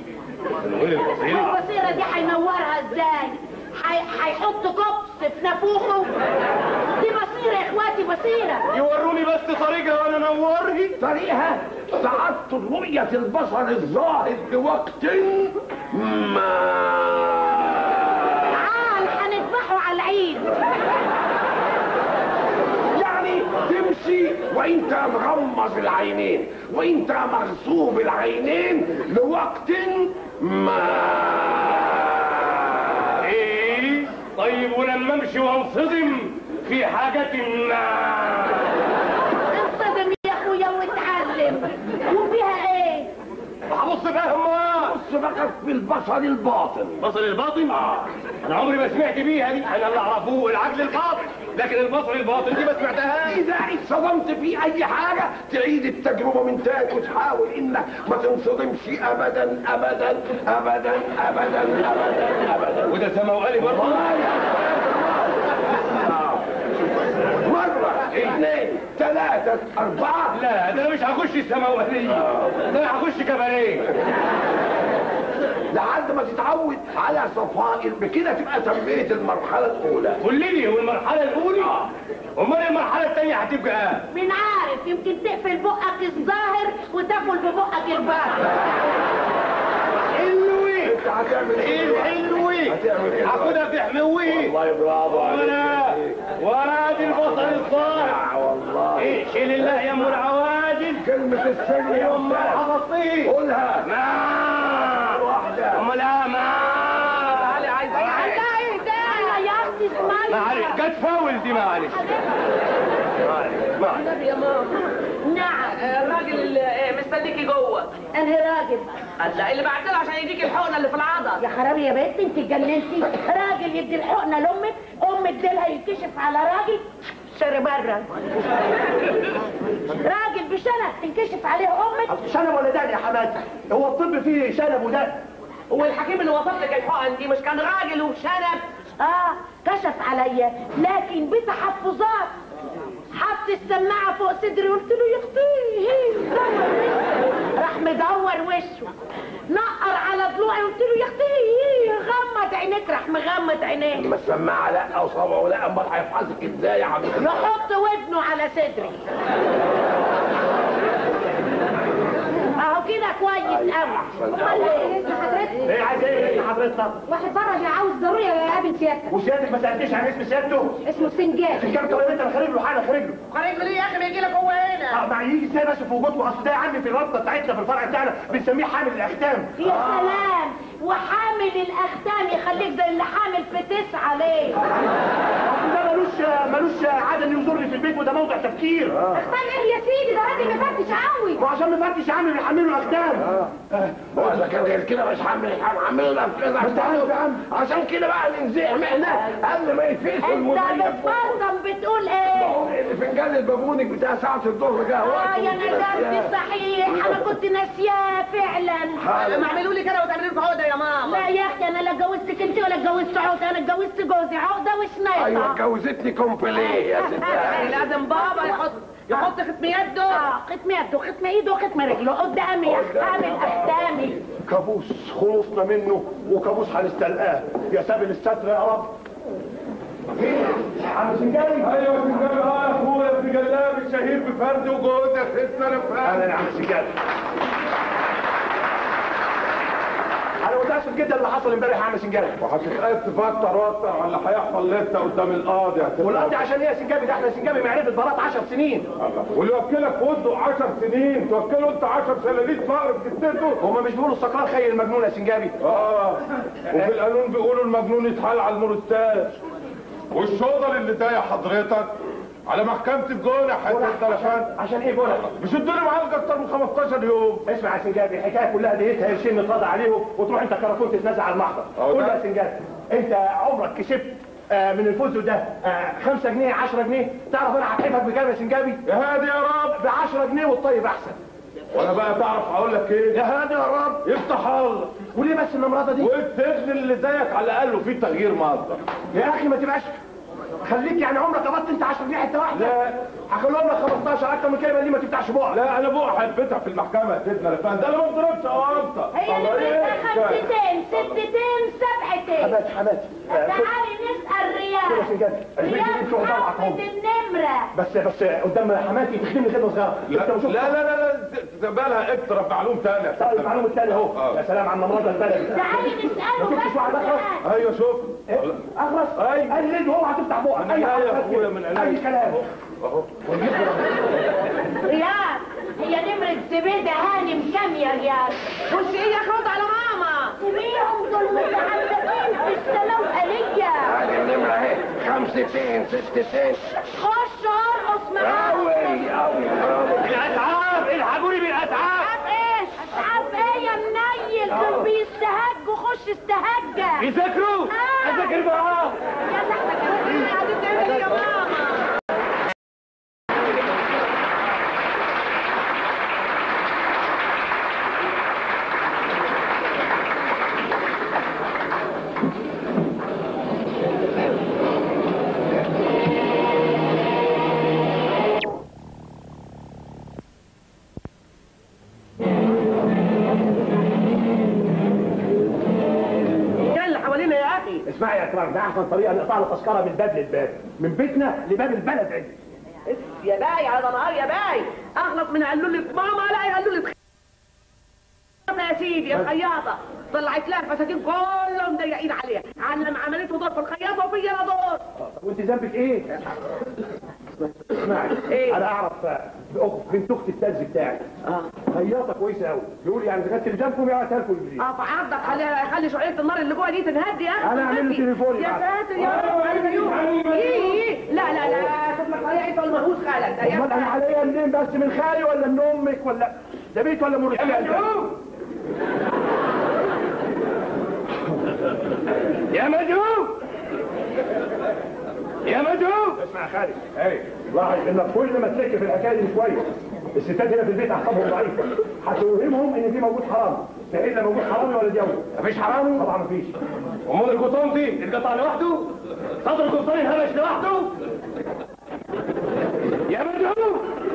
Speaker 2: البصيرة دي هينورها ازاي هي- هيحط كبس في نافوخه دي بصيرة يا اخواتي بصيرة
Speaker 7: يوروني بس طريقه وانا نورهي
Speaker 6: طريقها تعطل رؤية البصر الظاهر بوقت ما
Speaker 2: تعال هنذبحه على العيد
Speaker 6: يعني تمشي وانت مغمض العينين وانت مغصوب العينين لوقت ما
Speaker 7: ايه طيب ولما امشي وانصدم في حاجة ما
Speaker 2: انصدم يا اخويا واتعلم وفيها ايه
Speaker 7: هبص بقى هما
Speaker 6: بص بقى في البصر الباطن
Speaker 7: بصر الباطن انا عمري ما سمعت بيها دي انا اللي اعرفه العقل الباطن لكن البصر الباطن دي ما سمعتهاش
Speaker 6: إذا اتصدمت في أي حاجة تعيد التجربة من تاني وتحاول إنك ما تنصدمش أبدا أبدا أبدا أبدا أبدا أبدا
Speaker 7: وده سماوالي برضه
Speaker 6: مرة اثنين ثلاثة أربعة
Speaker 7: لا ده انا مش هخش السماوالية ده انا هخش كباريه
Speaker 6: لحد ما تتعود على صفاء بكده تبقى تميت المرحلة الأولى
Speaker 7: قول لي هو المرحلة الأولى أمال المرحلة الثانية هتبقى إيه؟
Speaker 2: مين عارف يمكن تقفل بقك الظاهر وتاكل ببقك الباطن
Speaker 7: حلوة
Speaker 6: أنت هتعمل
Speaker 7: ايه
Speaker 6: إيه؟
Speaker 7: الحلوة
Speaker 6: هتعمل إيه؟
Speaker 7: هاخدها في حمويه
Speaker 6: والله برافو عليك
Speaker 7: وانا وادي البصر الصالح
Speaker 6: والله
Speaker 7: ايه شيل الله يا ام العواجل
Speaker 6: كلمة السر يا
Speaker 7: يوم ما
Speaker 6: أستاذ
Speaker 7: حفظتيه
Speaker 6: قولها
Speaker 7: ما
Speaker 6: واحدة
Speaker 7: ام لا ما علي عايز
Speaker 2: لا ايه ده انا يا اختي اسمعي
Speaker 7: معلش جت فاول دي معلش
Speaker 5: النبي يا ماما
Speaker 2: نعم
Speaker 5: الراجل اللي آه، مستنيكي جوه
Speaker 2: انهي راجل
Speaker 5: لا اللي بعت له عشان يديك الحقنه اللي في العضل
Speaker 2: يا خرابي يا بنت انت اتجننتي راجل يدي الحقنه لامك ام تديلها ينكشف على راجل سر بره راجل بشنب تنكشف عليه امك
Speaker 3: شنب ولا دقن يا حماتي هو الطب فيه شنب ودقن
Speaker 5: هو الحكيم اللي وصف لك الحقن دي مش كان راجل وشنب
Speaker 2: اه كشف عليا لكن بتحفظات حط السماعه فوق صدري قلت له يا اختي هي راح مدور وشه نقر على ضلوعي قلت له يا اختي هي غمض عينيك راح مغمض عينيه
Speaker 6: ما السماعه لا وصبعه لا امال هيفحصك ازاي يا عم
Speaker 2: يحط ودنه على صدري اهو كده كويس قوي امال ايه حضرتك
Speaker 3: ايه عايز ايه حضرتك
Speaker 2: واحد بره اللي عاوز ضروري يقابل سيادتك
Speaker 3: وسيادتك ما سالتيش عن اسم سيادته
Speaker 2: اسمه سنجاب
Speaker 3: كام طب انت خارج له حاجه خارج له
Speaker 5: خارج له ليه يا اخي بيجي لك هو هنا
Speaker 3: اه ما يجي ازاي بس في وجودكم اصل ده يا عمي في الرابطه بتاعتنا في الفرع بتاعنا بنسميه حامل الاختام
Speaker 2: يا سلام وحامل الاختام يخليك زي اللي حامل في تسعة ليه
Speaker 3: ده ملوش ملوش عاده انه يزورني في البيت وده موضع تفكير
Speaker 2: اختام ايه يا سيدي ده راجل مفتش قوي
Speaker 3: وعشان مفتش يا عم بيحمله الاختام
Speaker 6: هو اذا كان غير كده مش هعمل هعمله له كده
Speaker 3: انت عارف يا عم.
Speaker 6: عشان كده بقى ننزعم احنا قبل ما يتفقسوا
Speaker 2: انت
Speaker 6: المدير
Speaker 2: بتفرطم بتقول ايه
Speaker 6: الفنجان البابونج بتاع ساعة الظهر ده هو
Speaker 2: اه يا ندمت صحيح انا كنت ناسياه فعلا
Speaker 5: ما اعملوا لي كده وتعملوا لي عقده يا ماما
Speaker 2: لا يا اختي انا لا اتجوزتك انت ولا اتجوزت عقده انا اتجوزت جوزي عقده
Speaker 6: ايوه
Speaker 2: وشنيطه
Speaker 6: اتجوزتني كومبليه يا ستات
Speaker 5: لازم بابا يحط يحط ختم يده
Speaker 2: اه ختم يده وختم ايده وختم رجله قدامي يا حامل اختامي
Speaker 3: كابوس خلصنا منه وكابوس هنستلقاه يا سابل الستر يا رب عم سنجاري
Speaker 7: ايوه سنجاب اه يا اخويا ابن جلاب الشهير بفرد وجود يا ستنا انا
Speaker 3: اهلا يا عم سنجاري انا متاسف جدا اللي حصل امبارح يا عم سنجاري
Speaker 7: وهتتقاس تفكر واكتر على اللي هيحصل لسه قدام القاضي يا ستنا.
Speaker 3: والقضي عشان ايه يا سنجابي ده احنا سنجابي معرفه برات 10 سنين
Speaker 7: واللي يوكلك في وده 10 سنين توكله انت 10 سلاليت فقر في جدته
Speaker 3: هما مش بيقولوا السكران خير المجنون يا سنجابي
Speaker 7: اه وفي القانون بيقولوا المجنون يتحال على المرتاج والشغل اللي ده يا حضرتك على محكمة الجونة حتة الدرفان
Speaker 3: عشان ايه بقولك
Speaker 7: مش ادوني معالجة اكتر من 15 يوم
Speaker 3: اسمع يا سنجابي الحكايه كلها ديتها قرشين نتراضى عليهم وتروح انت كراكون تتنازع على المحضر
Speaker 7: اه
Speaker 3: قول
Speaker 7: ده-
Speaker 3: لي يا سنجابي انت عمرك كسبت آه، من الفوز ده 5 جنيه 10 جنيه تعرف انا هتحبك بكام يا سنجابي
Speaker 7: يا هادي يا رب
Speaker 3: ب 10 جنيه والطيب احسن
Speaker 7: وانا بقى تعرف اقول لك ايه
Speaker 3: يا هادي يا رب
Speaker 7: يفتح الله
Speaker 3: وليه بس النمرضه دي
Speaker 7: والسجن اللي زيك على الاقل وفيه تغيير مصدر
Speaker 3: يا اخي ما تبقاش خليك يعني عمرك قبضت انت 10 جنيه حته واحده
Speaker 7: لا.
Speaker 3: هخليهم لك 15 اكتر من كده دي ما تفتحش بقى
Speaker 7: لا انا بقى هتفتح في المحكمة يا سيدنا الفندم ده انا ما بضربش اوامطة
Speaker 2: هي نمرتها خمستين ستتين سبعتين
Speaker 3: حماتي حماتي آه، خد-
Speaker 2: تعالي نسأل
Speaker 3: كده
Speaker 2: رياض
Speaker 3: سنجابي البنت دي
Speaker 2: رياض
Speaker 3: بتوع ضلعك
Speaker 2: حافظ
Speaker 3: اهو
Speaker 2: النمرة
Speaker 3: بس بس قدام حماتي تخدمني خدمه صغيره
Speaker 7: لا
Speaker 3: انت
Speaker 7: لا
Speaker 3: مش
Speaker 7: لا لا لا تقبلها اكتر معلوم تاني يا
Speaker 3: طيب
Speaker 7: سيدنا.
Speaker 3: المعلومه الثانيه اهو
Speaker 7: آه.
Speaker 3: يا سلام على النمرضه البلدي
Speaker 2: تعالي نسأله
Speaker 3: ما شفتش
Speaker 2: بس
Speaker 3: واحد اخرس
Speaker 2: تعالي.
Speaker 7: ايوه شوف
Speaker 3: إيه؟ اخرس
Speaker 7: أي.
Speaker 3: قال لي هو هتفتح بقك
Speaker 7: من
Speaker 3: اي
Speaker 7: عينيا يا
Speaker 3: حركات
Speaker 7: أخويا،
Speaker 3: كده.
Speaker 7: من عينيا.
Speaker 3: اي كلام
Speaker 7: اهو
Speaker 2: رياض هي نمرة زبيدة هانم كام يا رياض
Speaker 5: خش ايه يا خد على ماما
Speaker 2: سميهم دول متعلقين في السلام آلية
Speaker 6: هذه النمرة اهي خمستين ستتين
Speaker 2: خش ارقص معاهم
Speaker 6: قوي قوي
Speaker 3: الاسعاف الحقوني بالاسعاف
Speaker 2: اسعاف ايه اسعاف ايه يا منيل دول بيستهجوا خش استهجى
Speaker 3: يذاكروا
Speaker 2: آه.
Speaker 3: اذاكر معاه
Speaker 2: يلا احنا كمان قاعدين نعمل ايه يا ماما
Speaker 5: ده اللي حوالينا يا اخي
Speaker 3: اسمعي يا اكرام ده احسن طريقه نقطع له تذكره من باب للباب من بيتنا لباب البلد عندي
Speaker 5: يا باي على نهار يا باي اغلط من علولة ماما لا علولة يا سيدي يا خياطة طلعت لها الفساتين كلهم ضيقين عليها علم عملته دور في الخياطة وفيا انا دور
Speaker 3: وانت ذنبك ايه اسمعي
Speaker 5: إيه؟
Speaker 3: انا اعرف آه، أخت- بنت اختي التاج بتاعي
Speaker 5: اه
Speaker 3: خياطه كويسه قوي يقول يعني اذا كانت تلزمكم يبعتها لكم الجديد
Speaker 5: اه فعرضك خلي خلي شعيره النار اللي جوه دي تنهدي ها
Speaker 3: أنا أعمل له تليفون
Speaker 5: يا
Speaker 3: يبعت.
Speaker 5: ساتر يا رب أيوه. إيه، لا لا لا شوف لك طريقه انت المهووس خالك ده يا
Speaker 3: امال انا عليا منين بس من خالي ولا من امك ولا ده بيت ولا مرسل
Speaker 7: يا مجهول يا مجهول
Speaker 3: اسمع يا خالد اي لاحظ انك كل ما تلك في الحكايه دي شويه الستات هنا في البيت اعصابهم ضعيفه هتوهمهم ان في موجود حرامي فاذا موجود حرامي ولا دولي
Speaker 7: مفيش حرامي
Speaker 3: طبعا مفيش
Speaker 7: امال القطان دي القطع لوحده صدر القطان انهمش لوحده يا مجهول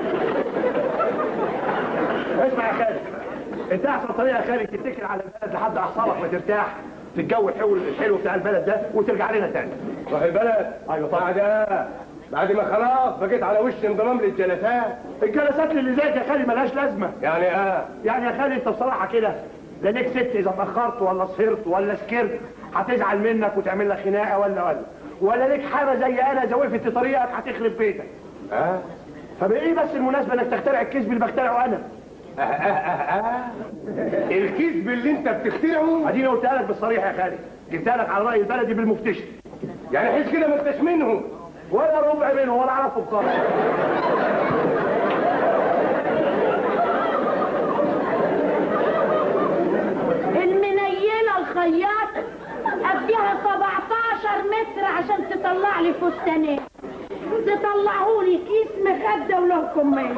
Speaker 3: اسمع يا خالد انت احسن طريقه يا خالد تتكل على البلد لحد اعصابك ما ترتاح في الجو الحلو الحلو بتاع البلد ده وترجع لنا تاني
Speaker 7: صح البلد
Speaker 3: ايوه طبعا
Speaker 7: بعد بعد ما خلاص بقيت على وش انضمام للجلسات
Speaker 3: الجلسات اللي زيك يا خالد ملهاش لازمه
Speaker 7: يعني اه
Speaker 3: يعني يا خالد انت بصراحه كده لا ليك ست اذا اتاخرت ولا سهرت ولا سكرت هتزعل منك وتعمل لك خناقه ولا ولا ولا ليك حاجه زي انا اذا وقفت في طريقك هتخرب بيتك
Speaker 7: اه
Speaker 3: فبايه بس المناسبه انك تخترع الكذب اللي بخترعه انا
Speaker 7: آه آه آه آه. الكذب اللي انت بتخترعه
Speaker 3: اديني قلتها لك بالصريح يا خالد جبتها لك على راي البلدي بالمفتشر
Speaker 7: يعني حس كده ما انتش منه
Speaker 3: ولا ربع منه ولا اعرفه خالص
Speaker 2: المنيلة الخياط اديها 17 متر عشان تطلع لي فستانين تطلعوا لي كيس مخدة وله كمين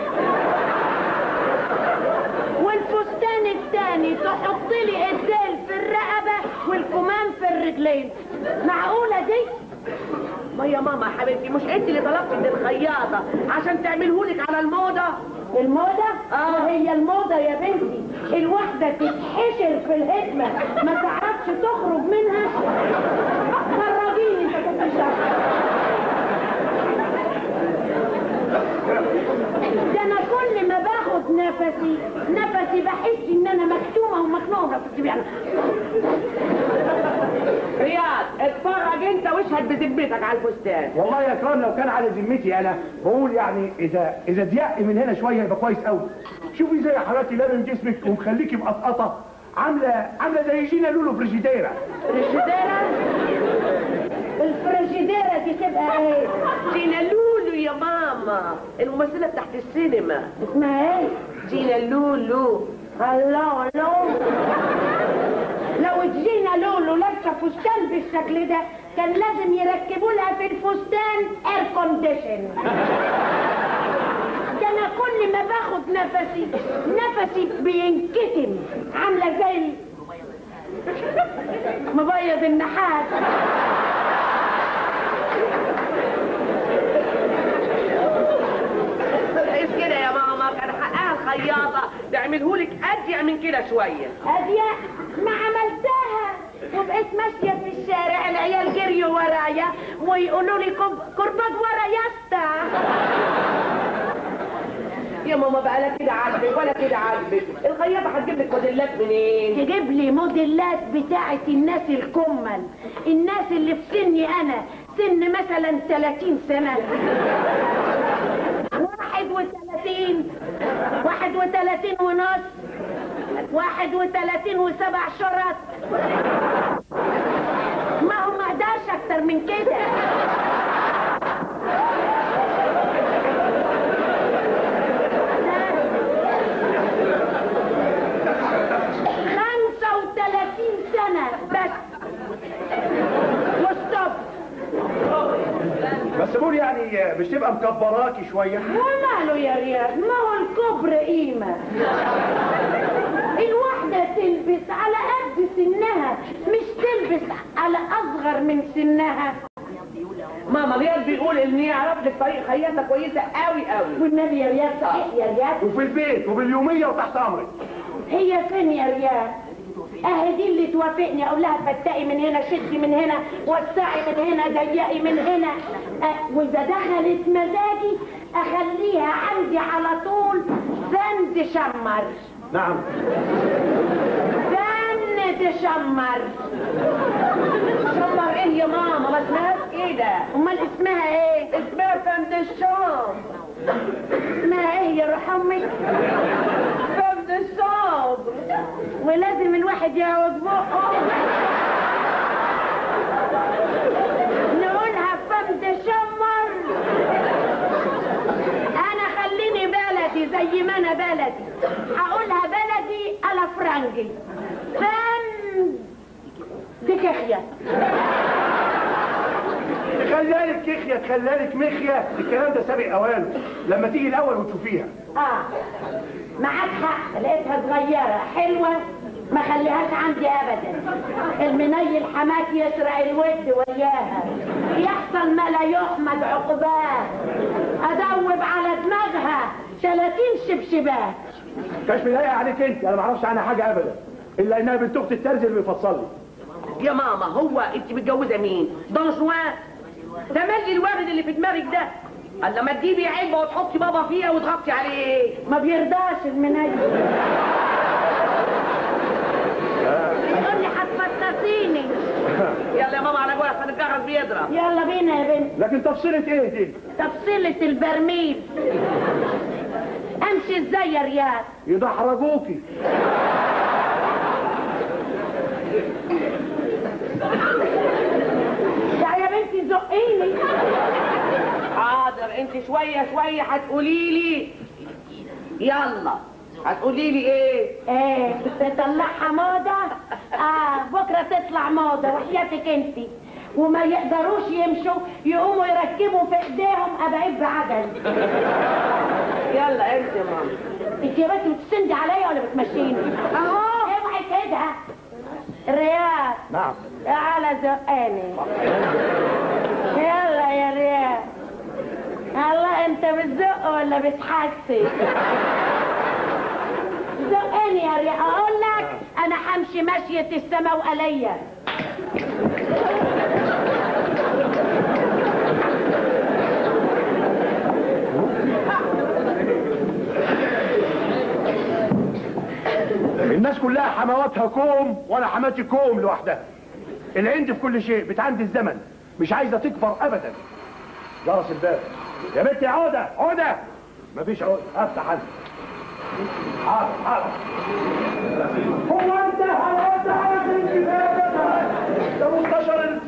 Speaker 2: والفستان الثاني تحط لي الديل في الرقبة والكمام في الرجلين معقولة دي؟
Speaker 5: ما يا ماما يا حبيبتي مش انت اللي طلبت من الخياطه عشان تعملهولك على الموضه
Speaker 2: الموضة؟
Speaker 5: آه.
Speaker 2: ما هي الموضة يا بنتي الواحدة تتحشر في الهدمة ما تعرفش تخرج منها خرجيني انت كنت شاطر ده انا كل ما باخد نفسي نفسي بحس ان انا مكتومة ومخنوقة في الجبيانة
Speaker 5: رياض اتفرج انت واشهد بذمتك على الفستان
Speaker 3: والله يا اكرام لو كان على ذمتي انا بقول يعني اذا اذا ضيق من هنا شويه يبقى كويس قوي شوفي زي حضرتك لامم جسمك ومخليكي مقطقطه عامله عامله زي جينا لولو فريجيديرا
Speaker 2: فريجيديرة الفريجيديرة دي تبقى ايه؟
Speaker 5: جينا لولو يا ماما الممثله بتاعت السينما
Speaker 2: اسمها ايه؟
Speaker 5: جينا لولو
Speaker 2: الله لو لو جينا لولو لابسه فستان بالشكل ده كان لازم يركبوا لها في الفستان اير كونديشن ده انا كل ما باخد نفسي نفسي بينكتم عامله زي ال- مبيض النحاس
Speaker 5: كويس كده يا ماما كان حقها الخياطه تعملهولك اضيق من كده شويه
Speaker 2: أدية ما عملتها وبقيت ماشية في الشارع العيال جريوا ورايا ويقولوا لي كب... كرباج ورا يا اسطى
Speaker 5: يا ماما بقى لا كده عاجبك ولا كده عاجبك الخياطه هتجيب لك موديلات منين
Speaker 2: تجيب لي موديلات بتاعة الناس الكمل الناس اللي في سني أنا سن مثلا 30 سنة واحد وثلاثين واحد وثلاثين ونص واحد وثلاثين وسبع شرط ما هو ما اقدرش اكتر من كده خمسة وثلاثين سنة بس وستوب
Speaker 3: بس بقول يعني مش تبقى مكبراكي شويه
Speaker 2: وماله يا رياض ما هو الكبر قيمة الواحدة تلبس على قد سنها مش تلبس على أصغر من سنها
Speaker 5: ماما رياض بيقول ان يعرف لك طريق خياطه كويسه قوي قوي
Speaker 2: والنبي يا رياض صحيح يا رياض
Speaker 3: وفي البيت وباليوميه وتحت امرك
Speaker 2: هي فين يا رياض اهي دي اللي توافقني اقول لها فتقي من هنا شدي من هنا وسعي من هنا ضيقي من هنا أه واذا دخلت مزاجي اخليها عندي على طول سند شمر
Speaker 3: نعم
Speaker 2: سن تشمر
Speaker 5: شمر ايه يا ماما ما اسمهاش كده
Speaker 2: امال اسمها ايه
Speaker 5: اسمها فند الشام
Speaker 2: اسمها ايه يا روح امك
Speaker 5: فند الشام
Speaker 2: ولازم الواحد يعوج بقه نقولها فم تشمر انا خليني بلدي زي ما انا بلدي هقولها بلدي على فرنجي فم دي كخيه
Speaker 3: خلالك كيخيا خلالك مخيا الكلام ده سابق اوانه لما تيجي الاول وتشوفيها
Speaker 2: اه معاك حق لقيتها صغيرة حلوة ما خليهاش عندي ابدا المنيل حماك يسرق الود وياها يحصل ما لا يحمد عقباه ادوب على دماغها شلاتين شبشبات
Speaker 3: كشف لايق عليك انت انا ما اعرفش عنها حاجه ابدا الا انها بنت اخت الترز اللي بيفصل لي
Speaker 5: يا ماما هو انت متجوزه مين دون جوان ده مالي الوارد اللي في دماغك ده قال لما تجيبي علبه وتحطي بابا فيها وتغطي عليه
Speaker 2: ما بيرضاش المنيل يقول لي هتفطسيني
Speaker 5: يلا يا ماما على جوه عشان الجرس بيضرب
Speaker 2: يلا بينا يا بنت
Speaker 3: لكن تفصيلة ايه دي
Speaker 2: تفصيلة البرميل امشي ازاي يا رياض
Speaker 3: يدحرجوكي
Speaker 2: لا يا بنتي زقيني
Speaker 5: حاضر انت شويه شويه هتقولي لي يلا هتقولي لي ايه
Speaker 2: ايه تطلعها موضة اه بكرة تطلع موضة وحياتك انت وما يقدروش يمشوا يقوموا يركبوا في ايديهم ابعيد بعجل
Speaker 5: يلا انت يا ماما
Speaker 2: انت يا بنتي بتسندي عليا ولا بتمشيني اهو اوعي كده رياض
Speaker 3: نعم
Speaker 2: تعالى زقاني يلا يا رياض الله انت بتزق ولا بتحسي زقني يا رياض اقول لك انا همشي مشية السماء وقلية
Speaker 3: الناس كلها حمواتها كوم وانا حماتي كوم لوحدها العند في كل شيء بتعند الزمن مش عايزه تكبر ابدا جرس الباب يا بنتي عودة عودة مفيش عودة افتح انت حاضر حاضر هو انت هو انت ده مستشار ال-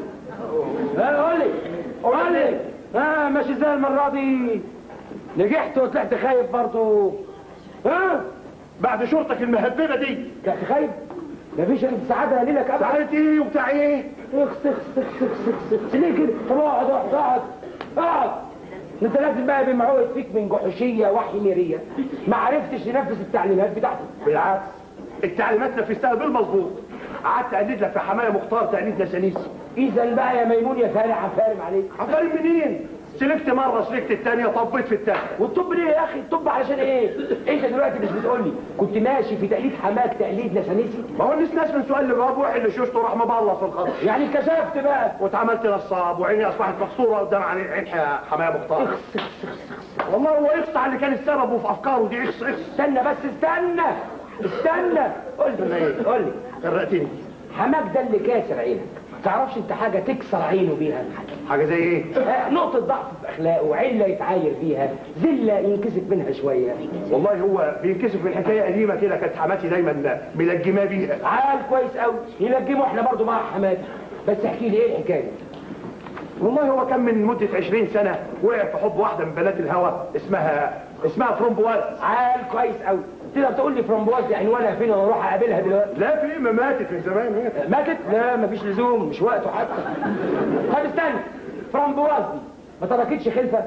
Speaker 4: ها قول لي قول لي ها ماشي ازاي المره دي نجحت وطلعت خايف برضه ها
Speaker 3: بعد شرطك المهببه دي
Speaker 4: طلعت خايف مفيش انا سعاده ليلك ابدا
Speaker 3: ساعات ايه وبتاع ايه
Speaker 4: اخس اخس اخس اخس اخس ليه كده طب اقعد اقعد اقعد اقعد انت لازم بقى بمعود فيك من جحوشيه وحميريه ما عرفتش تنفذ التعليمات بتاعتك
Speaker 3: بالعكس التعليمات نفذتها بالمظبوط قعدت اقلد لك في حمايه مختار تقليد نسانيسي
Speaker 4: اذا بقى يا ميمون يا فارع عفارم عليك
Speaker 3: عفارم منين سلكت مره سلكت الثانيه طبيت في الثالثه
Speaker 4: والطب ليه يا اخي الطب علشان ايه انت دلوقتي مش بتقول لي كنت ماشي في تقليد حماك تقليد نسانيسي
Speaker 3: ما هو الناس ناس من سؤال للرب واحد اللي شوشته راح مبلص الخط
Speaker 4: يعني كشفت بقى
Speaker 3: واتعملت نصاب وعيني اصبحت مكسوره قدام عين عين حمايه مختار والله هو يقطع اللي كان السبب وفي افكاره دي اخس اخس
Speaker 4: استنى بس استنى استنى قول لي قول لي
Speaker 3: غرقتني
Speaker 4: حماك ده اللي كاسر عينك تعرفش انت حاجه تكسر عينه بيها
Speaker 3: حاجه زي ايه
Speaker 4: آه، نقطة ضعف في أخلاقه علة يتعاير فيها ذلة ينكسب منها شوية
Speaker 3: والله هو بينكسف من حكايه قديمه كده كانت حماتي دايما ملجماه بيها
Speaker 4: عال كويس قوي يلجمه احنا برضو مع حماد بس احكي لي ايه الحكاية
Speaker 3: والله هو كان من مده 20 سنه وقع في حب واحده من بنات الهوى اسمها اسمها فرومبواز
Speaker 4: عال كويس قوي تقدر تقول لي فرومبواز دي عنوانها فين وانا اروح اقابلها دلوقتي
Speaker 3: لا في إيه، ما ماتت من زمان هي
Speaker 4: ماتت لا مفيش لزوم مش وقته حتى طب استنى فرومبواز دي ما تركتش خلفة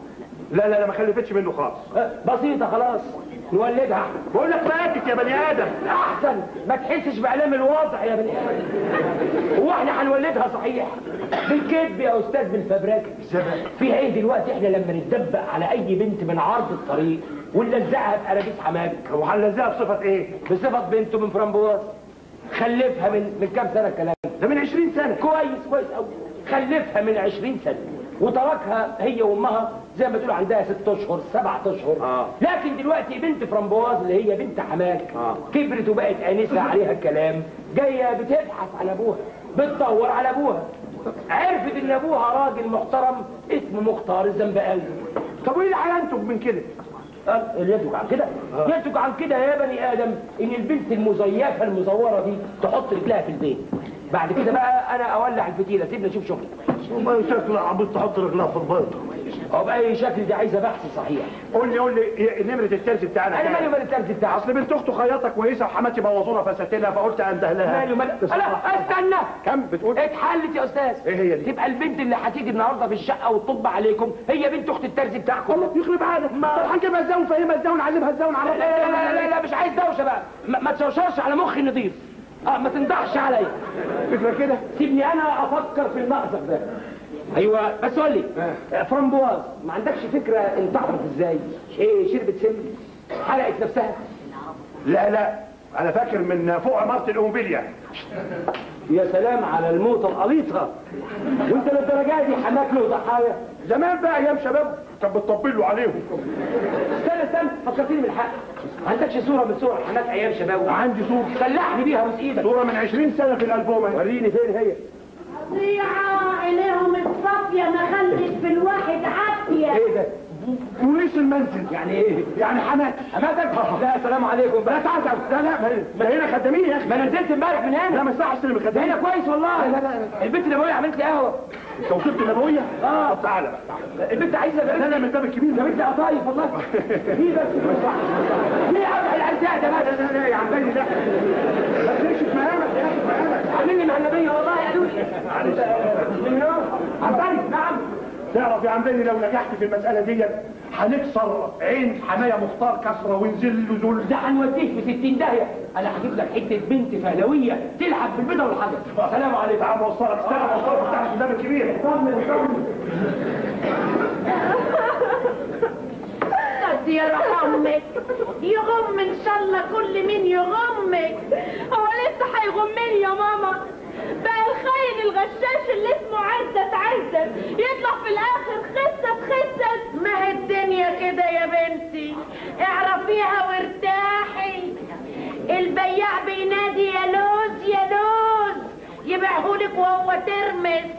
Speaker 3: لا لا لا ما خلفتش منه خالص
Speaker 4: آه، بسيطة خلاص نولدها
Speaker 3: بقول لك ماتت يا بني ادم
Speaker 4: احسن ما تحسش باعلام الوضع يا بني ادم هو احنا هنولدها صحيح بالكذب يا استاذ بالفبركه في ايه دلوقتي احنا لما نتدبق على اي بنت من عرض الطريق ونلزقها في قراجيس حمامك
Speaker 3: هو هنلزقها بصفه ايه
Speaker 4: بصفه بنته من فرامبواز خلفها من من كام سنه الكلام
Speaker 3: ده من 20 سنه
Speaker 4: كويس كويس قوي خلفها من 20 سنه وتركها هي وامها زي ما تقول عندها ست اشهر سبعة اشهر
Speaker 7: آه.
Speaker 4: لكن دلوقتي بنت فرمبواز اللي هي بنت حماك
Speaker 7: آه.
Speaker 4: كبرت وبقت انسه عليها الكلام جايه بتبحث على ابوها بتدور على ابوها عرفت ان ابوها راجل محترم اسمه مختار الزنبقاوي
Speaker 3: طب وايه اللي هينتج من كده؟
Speaker 4: قال اللي ينتج عن كده ينتج عن كده يا بني ادم ان البنت المزيفه المزوره دي تحط رجلها في البيت بعد كده بقى انا اولع الفتيله سيبنا نشوف شغل
Speaker 7: والله شكله عبيط تحط رجلها في البيض
Speaker 4: او باي شكل دي عايزه بحث صحيح
Speaker 3: قول لي قول لي إيه نمره الترس بتاعنا
Speaker 4: انا
Speaker 3: كام؟
Speaker 4: مالي ومال الترس بتاعه
Speaker 3: اصل بنت اخته خياطه كويسه وحماتي بوظونا فساتينها فقلت انده لها
Speaker 4: مالي ومال لا استنى
Speaker 3: كم بتقول؟
Speaker 4: اتحلت يا استاذ
Speaker 3: ايه هي دي؟
Speaker 4: تبقى البنت اللي هتيجي النهارده في الشقه وتطب عليكم هي بنت اخت الترز بتاعكم
Speaker 3: الله يخرب عقلك طب هنجيبها ازاي ونفهمها ازاي ونعلمها ازاي
Speaker 4: لا لا لا, لا, لا, لا مش عايز دوشه بقى ما, ما تشوشرش على مخي نضيف اه ما تنضحش عليا
Speaker 3: فكره كده
Speaker 4: سيبني انا افكر في المأزق ده ايوه بس قول لي آه، فرمبواز ما عندكش فكره انتحرت ازاي ايه شربت سم حرقت نفسها
Speaker 3: لا لا انا فاكر من فوق عماره الاومبيليا
Speaker 4: يا سلام على الموتة القليطة وانت للدرجة دي حماك له ضحايا
Speaker 3: زمان بقى ايام شباب كان بتطبل له عليهم
Speaker 4: استنى استنى فكرتني بالحق ما عندكش صورة من صور حماك ايام شباب
Speaker 3: عندي صورة
Speaker 4: سلحني بيها بوس ايدك
Speaker 3: صورة من 20 سنة في الألبوم أهي.
Speaker 4: وريني فين هي
Speaker 2: ضيعة عينيهم الصافية ما خلت في الواحد عافية
Speaker 4: ايه ده
Speaker 3: بوليس المنزل
Speaker 4: يعني ايه
Speaker 3: يعني حماتي
Speaker 4: حماتك لا السلام عليكم
Speaker 3: لا
Speaker 4: بقى
Speaker 3: تعال تعال لا لا ما- ما هنا خدامين يا اخي
Speaker 4: ما انا نزلت امبارح من
Speaker 3: لا
Speaker 4: هنا
Speaker 3: ما يصحش تستلم
Speaker 4: ده
Speaker 3: الخدامين
Speaker 4: هنا كويس والله
Speaker 3: لا، لا، لا.
Speaker 4: البنت اللي ابويا عملت لي قهوه
Speaker 3: انت وصلت النبوية؟
Speaker 4: اه
Speaker 3: طب تعالى بقى
Speaker 4: البنت عايزه
Speaker 3: لا لا من الباب الكبير
Speaker 4: جابت لي قطايف والله في بس في ابع الارزاق ده
Speaker 3: لا
Speaker 4: بس
Speaker 3: لا لا يا عمالي لا ما تمشي في مقامك يا اخي في مقامك
Speaker 4: عاملني مع النبي والله يا دوش من نار عبالي نعم
Speaker 3: تعرف يا عمالي لو نجحت في المسألة دي هنكسر عين حماية مختار كسرة ونزل له ذل
Speaker 4: ده هنوديك في 60 داهيه انا هجيب لك حته بنت فهلويه تلعب بالبيضه والحجر سلام عليكم
Speaker 3: تعال اوصلك استنى اوصلك بتاع الباب الكبير
Speaker 2: قد يرحم امك يغم ان شاء الله كل مين يغمك
Speaker 8: هو لسه هيغمني يا ماما بقى الخاين الغشاش اللي اسمه عزت عزت يطلع في الاخر خست خست
Speaker 2: ما هي الدنيا كده يا بنتي اعرفيها وارتاحي البياع بينادي يا لوز يا لوز يبيعهولك وهو ترمس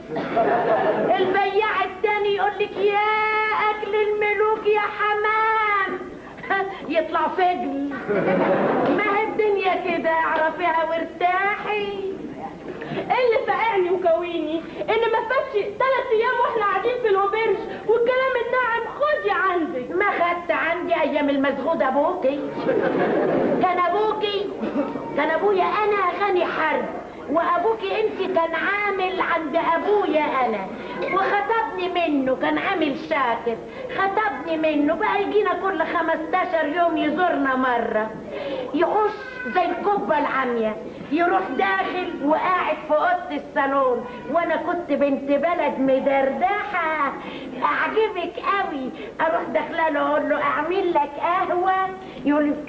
Speaker 2: البياع التاني يقولك يا اكل الملوك يا حمام يطلع فجل ما هي الدنيا كده اعرفيها وارتاحي
Speaker 8: اللي فقعني وكويني ان ما فاتش ثلاث ايام واحنا قاعدين في الوبرج والكلام الناعم خدي عندك
Speaker 2: ما خدت عندي ايام المسغود ابوكي كان ابوكي كان ابويا انا غني حرب وابوكي انت كان عامل عند ابويا انا وخطبني منه كان عامل شاكر خطبني منه بقى يجينا كل 15 يوم يزورنا مرة يخش زي القبة العامية يروح داخل وقاعد في اوضه الصالون وانا كنت بنت بلد مدردحه اعجبك قوي اروح داخله له اقول له اعمل لك قهوه يقول لي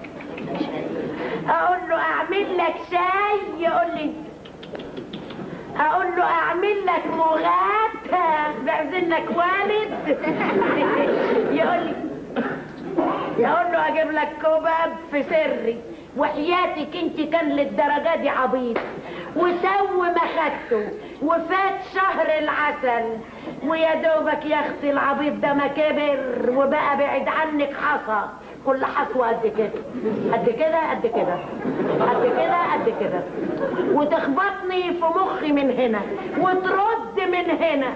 Speaker 2: اقول له اعمل لك شاي يقول لي اقول له اعمل لك مغات بعزنك والد يقول لي يقول له اجيب لك كباب في سري وحياتك انت كان للدرجه دي عبيط وسو ما خدته وفات شهر العسل ويا دوبك يا اختي العبيط ده ما كبر وبقى بعد عنك حصى كل حصوة قد كده قد كده قد كده قد كده قد كده وتخبطني في مخي من هنا وترد من هنا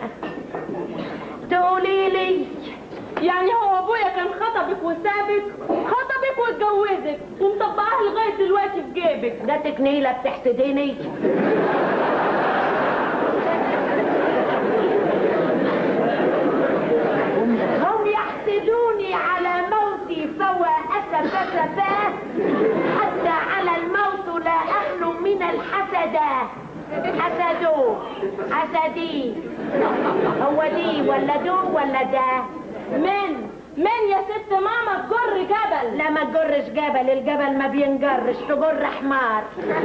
Speaker 2: تقولي لي
Speaker 8: يعني هو ابويا كان خطبك وسابك خطبك واتجوزك ومطبقاها لغايه دلوقتي في جيبك
Speaker 2: ده تكنيلة بتحسديني هم يحسدوني على موتي فوا أسف أسفاه حتى على الموت لا أخلو من الحسدة حسدوا حسدي هو دي ولا دو ولا ده
Speaker 8: من من يا ست ماما تجر جبل
Speaker 2: لا ما تجرش جبل الجبل ما بينجرش تجر حمار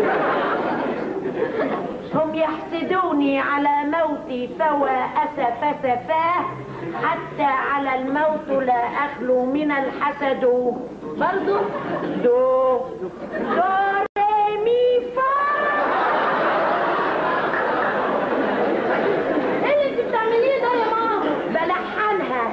Speaker 2: هم يحسدوني على موتي فوا أسف أسفاه حتى على الموت لا أخلو من الحسد برضو دو دو ري مي فا
Speaker 8: ايه اللي انت بتعمليه ده يا ماما
Speaker 2: بلحنها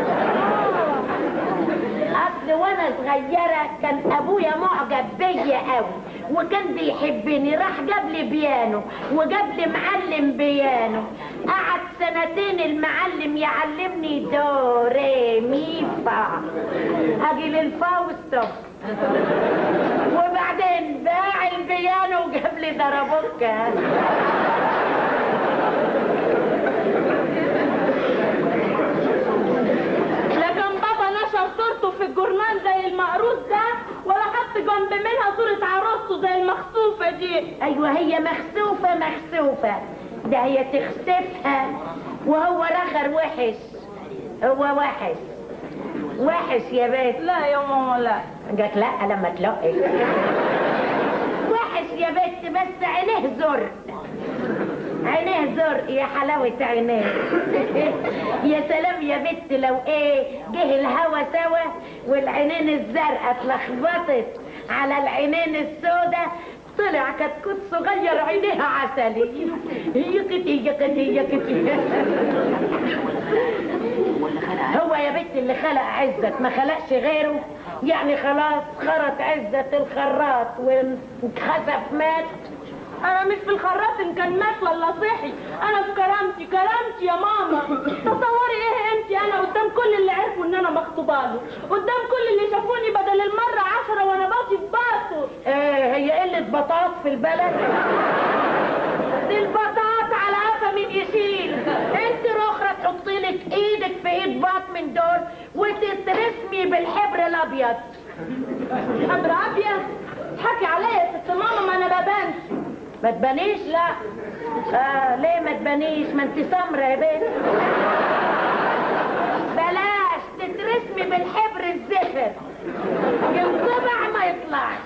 Speaker 2: اصل وانا صغيره كان ابويا معجب بيا قوي وكان بيحبني راح جاب لي بيانو وجاب لي معلم بيانو قعد سنتين المعلم يعلمني دو ري مي فا اجي للفا والصف وبعدين باع البيانو وجاب لي دربوكه
Speaker 8: لكن بابا نشر صورته في الجورنال زي المقروص ده ولا حط جنب منها صورة عروسته زي المخطوفة دي
Speaker 2: ايوه هي مخسوفه مخسوفه ده هي تخسفها وهو رخر وحش هو وحش وحش يا بنت
Speaker 8: لا يا ماما لا
Speaker 2: قالت لا لما تلقي وحش يا بنت بس عينيه زرق عينيه زرق يا حلاوة عينيه يا سلام يا بنت لو ايه جه الهوا سوا والعينين الزرقاء اتلخبطت على العينين السوداء طلع كتكوت صغير عينيها عسلي يكتي يكتي يكتي هو يا بنت اللي خلق عزت ما خلقش غيره يعني خلاص خرط عزت الخراط وانخسف مات
Speaker 8: انا مش في الخراط ان كان مات ولا صحي انا في كرامتي كرامتي يا ماما تصوري ايه انت انا قدام كل اللي عرفوا ان انا مخطوبه له قدام كل اللي شافوني بدل المره عشرة وانا باطي في باطه
Speaker 2: ايه هي قلة بطاط في البلد دي البطاط على قفا من يشيل انت رخرة تحطي لك ايدك في ايد باط من دول وتترسمي بالحبر الابيض
Speaker 8: حبر ابيض تحكي عليا يا ست ماما ما انا ببانش
Speaker 2: ما تبانيش لا آه ليه ما تبانيش ما انت سمرة يا بنت بلاش تترسمي بالحبر الزفر ينطبع ما يطلعش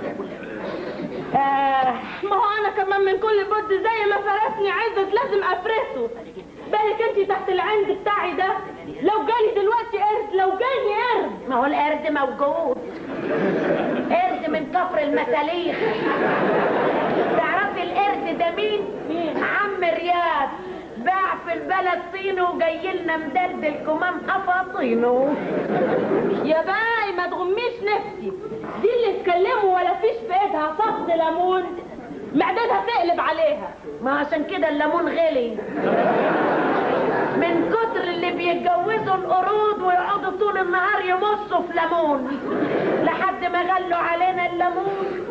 Speaker 2: آه
Speaker 8: ما هو انا كمان من كل بد زي ما فرسني عزت لازم افرسه بالك انت تحت العند بتاعي ده لو جالي دلوقتي قرد لو جالي قرد
Speaker 2: ما هو القرد موجود قرد من كفر المساليخ تعرفي القرد ده مين؟ عم رياض باع في البلد طينه وجاي لنا مدلدل كمام افاطينه
Speaker 8: يا باي ما تغميش نفسي دي اللي تكلمه ولا فيش في ايدها فص ليمون معدتها تقلب عليها
Speaker 2: ما عشان كده الليمون غلي من كتر اللي بيتجوزوا القرود ويقعدوا طول النهار يمصوا في ليمون لحد ما غلوا علينا الليمون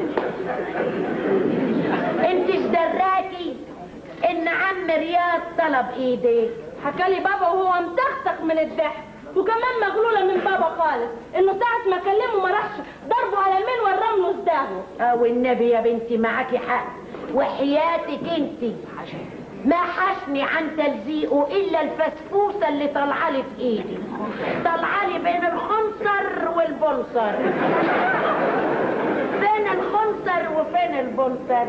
Speaker 2: انت دراكي ان عم رياض طلب ايديك
Speaker 8: حكالي بابا وهو متختخ من الضحك وكمان مغلولة من بابا خالص انه ساعة ما كلمه ما راحش ضربه على المين ورمله صداغه
Speaker 2: اه والنبي يا بنتي معاكي حق وحياتك انت ما حشني عن تلزيقه الا الفسفوسه اللي طالعه لي في ايدي طالعه لي بين الخنصر والبنصر فين الخنصر وفين البنصر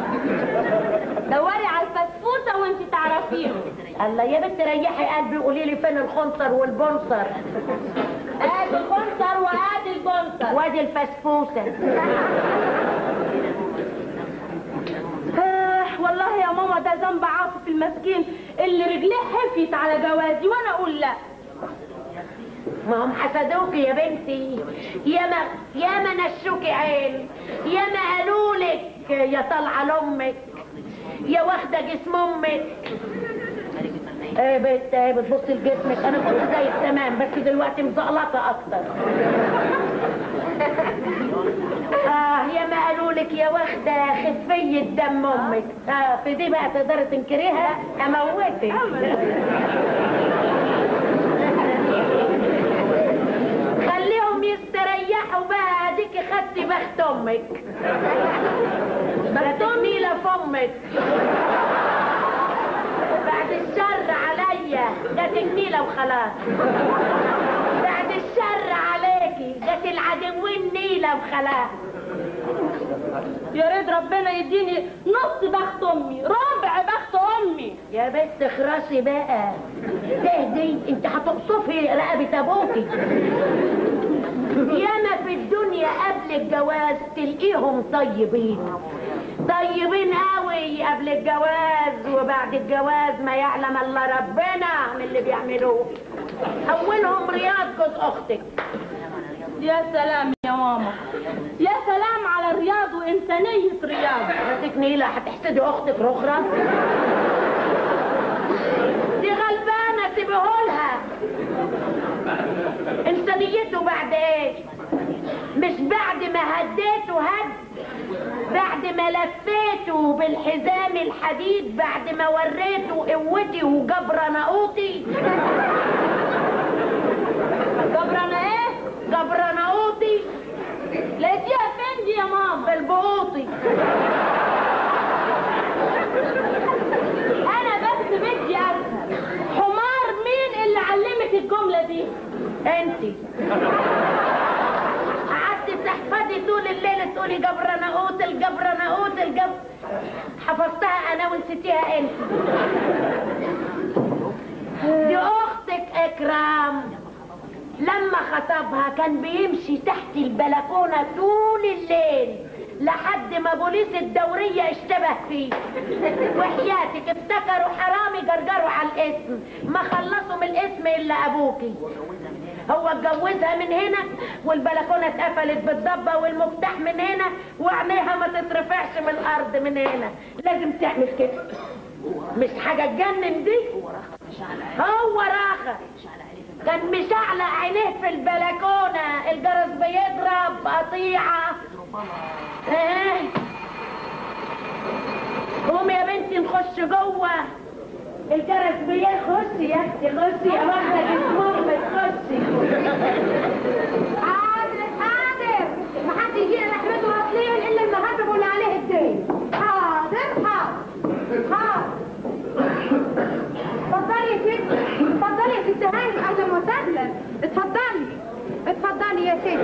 Speaker 8: دوري على الفسفوسة وانت تعرفيه
Speaker 2: الله يا بنت ريحي قلبي قولي لي فين الخنصر والبنصر
Speaker 8: ادي الخنصر وادي البنصر
Speaker 2: وادي الفسفوسه
Speaker 8: آه والله يا ماما ده ذنب عاطف المسكين اللي رجليه حفيت على جوازي وانا اقول لا
Speaker 2: ما هم حسدوكي يا بنتي يا ما يا ما نشوكي عين يا ما قالوا لك يا طالعه لامك يا واخده جسم امك ايه بت ايه بتبصي لجسمك انا كنت زيك تمام بس دلوقتي مزقلطه اكتر اه يا ما قالوا لك يا واخده خفيه دم امك اه في دي بقى تقدري تنكريها اموتك خليهم يستريحوا بقى اديكي خدتي بخت امك بخت نيلة في امك بعد الشر عليا ده تجميلة وخلاص بعد جت العدوين نيلة وخلاها
Speaker 8: يا ريت ربنا يديني نص بخت امي ربع بخت امي
Speaker 2: يا بنت اخرسي بقى تهدي انت هتقصفي رقبة ابوكي ياما في الدنيا قبل الجواز تلقيهم طيبين طيبين قوي قبل الجواز وبعد الجواز ما يعلم الا ربنا من اللي بيعملوه اولهم رياض جوز اختك
Speaker 8: يا سلام يا ماما يا سلام على الرياض وإنسانية رياض
Speaker 2: حضرتك نيلة هتحسدي اختك رخرة دي غلبانة سيبهولها انسانيته بعد ايه مش بعد ما هديته هد بعد ما لفيته بالحزام الحديد بعد ما وريته قوتي وجبر نقوطي
Speaker 8: جبرانة ايه
Speaker 2: جبر نقوطي
Speaker 8: لقيتيها فين دي يا ماما
Speaker 2: في البقوطي
Speaker 8: انا بس بدي افهم حمار مين اللي علمك الجملة دي
Speaker 2: انتي قعدت تحفظي طول الليل تقولي جبر نقوط الجبر نقوط الجبر حفظتها انا ونسيتيها انت دي اختك اكرام لما خطبها كان بيمشي تحت البلكونه طول الليل لحد ما بوليس الدورية اشتبه فيه وحياتك افتكروا حرامي جرجروا على الاسم ما خلصوا من الاسم الا ابوكي هو اتجوزها من هنا والبلكونه اتقفلت بالضبه والمفتاح من هنا وعينيها ما تترفعش من الارض من هنا لازم تعمل كده مش حاجه تجنن دي هو راخه كان مشعلق عينيه في البلكونه الجرس بيضرب قطيعه ايه قومي يا بنتي نخش جوه الجرس بيخش يا اختي خشي يا واحده جسمك تخشي
Speaker 9: حاضر حاضر ما حد يجينا لحمته واصلين الا المغرب واللي عليه الدين حاضر حاضر حاضر اتفضلي يا ستي اتفضلي يا ست هاني اهلا وسهلا اتفضلي اتفضلي يا ستي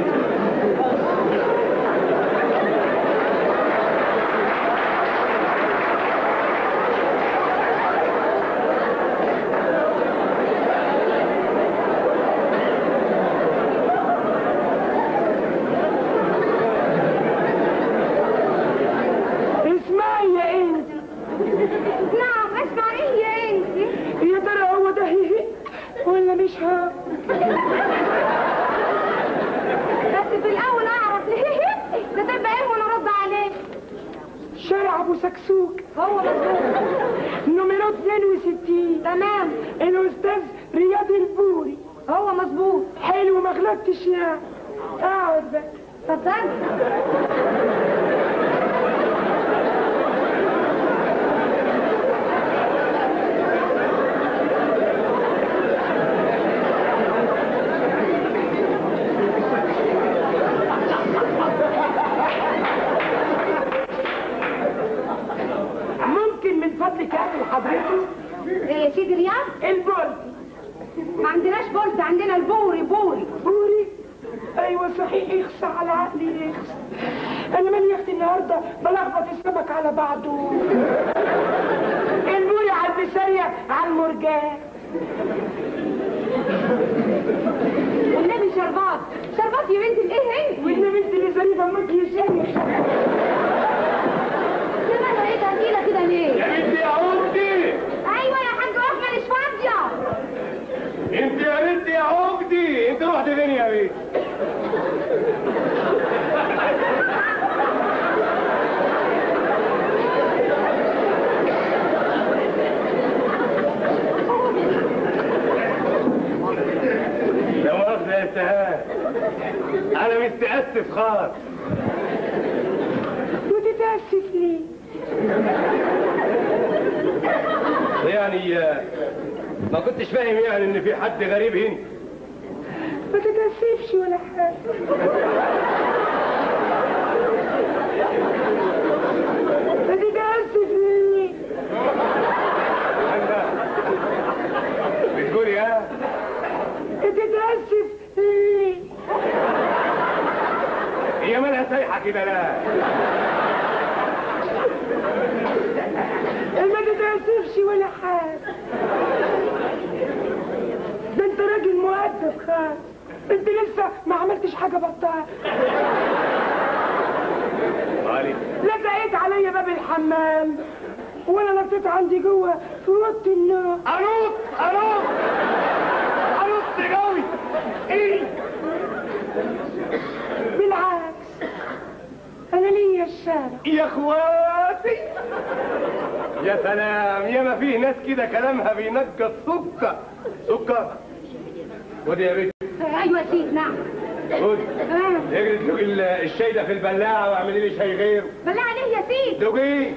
Speaker 4: اسمعي يا انت
Speaker 9: نعم اسمع ايه يا انت
Speaker 4: يا ترى هو ده هي ولا مش ها
Speaker 9: بس في الاول اعرف ليه ده تبقى ايه ونرد عليه
Speaker 4: شارع ابو سكسوك
Speaker 9: هو مظبوط
Speaker 4: نمرة 62
Speaker 9: تمام
Speaker 4: الاستاذ رياض البوري
Speaker 9: هو مظبوط
Speaker 4: حلو ما غلطتش يعني اقعد بقى
Speaker 9: اتفضلي
Speaker 4: ممكن من فضلك اقابل حضرتك
Speaker 9: ايه يا سيدي رياض
Speaker 4: البوري
Speaker 9: ما عندناش بولت عندنا البوري بوري
Speaker 4: بوري ايوه صحيح يخصى على عقلي يخصى انا مالي يا اختي النهارده بلخبط السمك على بعضه البوري على المسرية على المرجان
Speaker 9: والنبي شربات شربات يا بنت الايه هي
Speaker 4: والنبي انت اللي ظريفه امك يا شيخ
Speaker 9: زمانها ايه تقيله كده ليه
Speaker 7: يا بنتي يا عمدي
Speaker 9: ايوه يا حاج احمد مش فاضيه
Speaker 7: انت يا بنتي يا عمدي انت رحت فين يا بيه لا مؤاخذة يا سهام أنا متأسف خالص
Speaker 4: وتتاسف ليه
Speaker 7: يعني آه، ما كنتش فاهم يعني إن في حد غريب هنا
Speaker 4: ما تتاسفش ولا حاجه ما تتاسف ليه
Speaker 7: بتقولي ها
Speaker 4: تتاسف ليه
Speaker 7: هي مالها سايحه كده لا
Speaker 10: ما تتأسفش ولا حاجة ده انت راجل مؤدب خالص انت لسه ما عملتش حاجة بطال
Speaker 7: علي
Speaker 10: لا دقيت عليا باب الحمام ولا نطيت عندي جوه في اوضه النوم
Speaker 7: انوط انوط انوط قوي ايه
Speaker 10: بالعكس انا ليا الشارع
Speaker 7: يا اخواتي يا سلام يا ما فيه ناس كده كلامها بينقى السكر سكر خد يا بنت
Speaker 9: ايوه يا سيدي نعم
Speaker 7: خد
Speaker 9: آه.
Speaker 7: اجري تدوق ال- الشاي ده في البلاعه واعملي لي شاي غيره
Speaker 9: بالله عليه يا سيدي
Speaker 7: دوقيه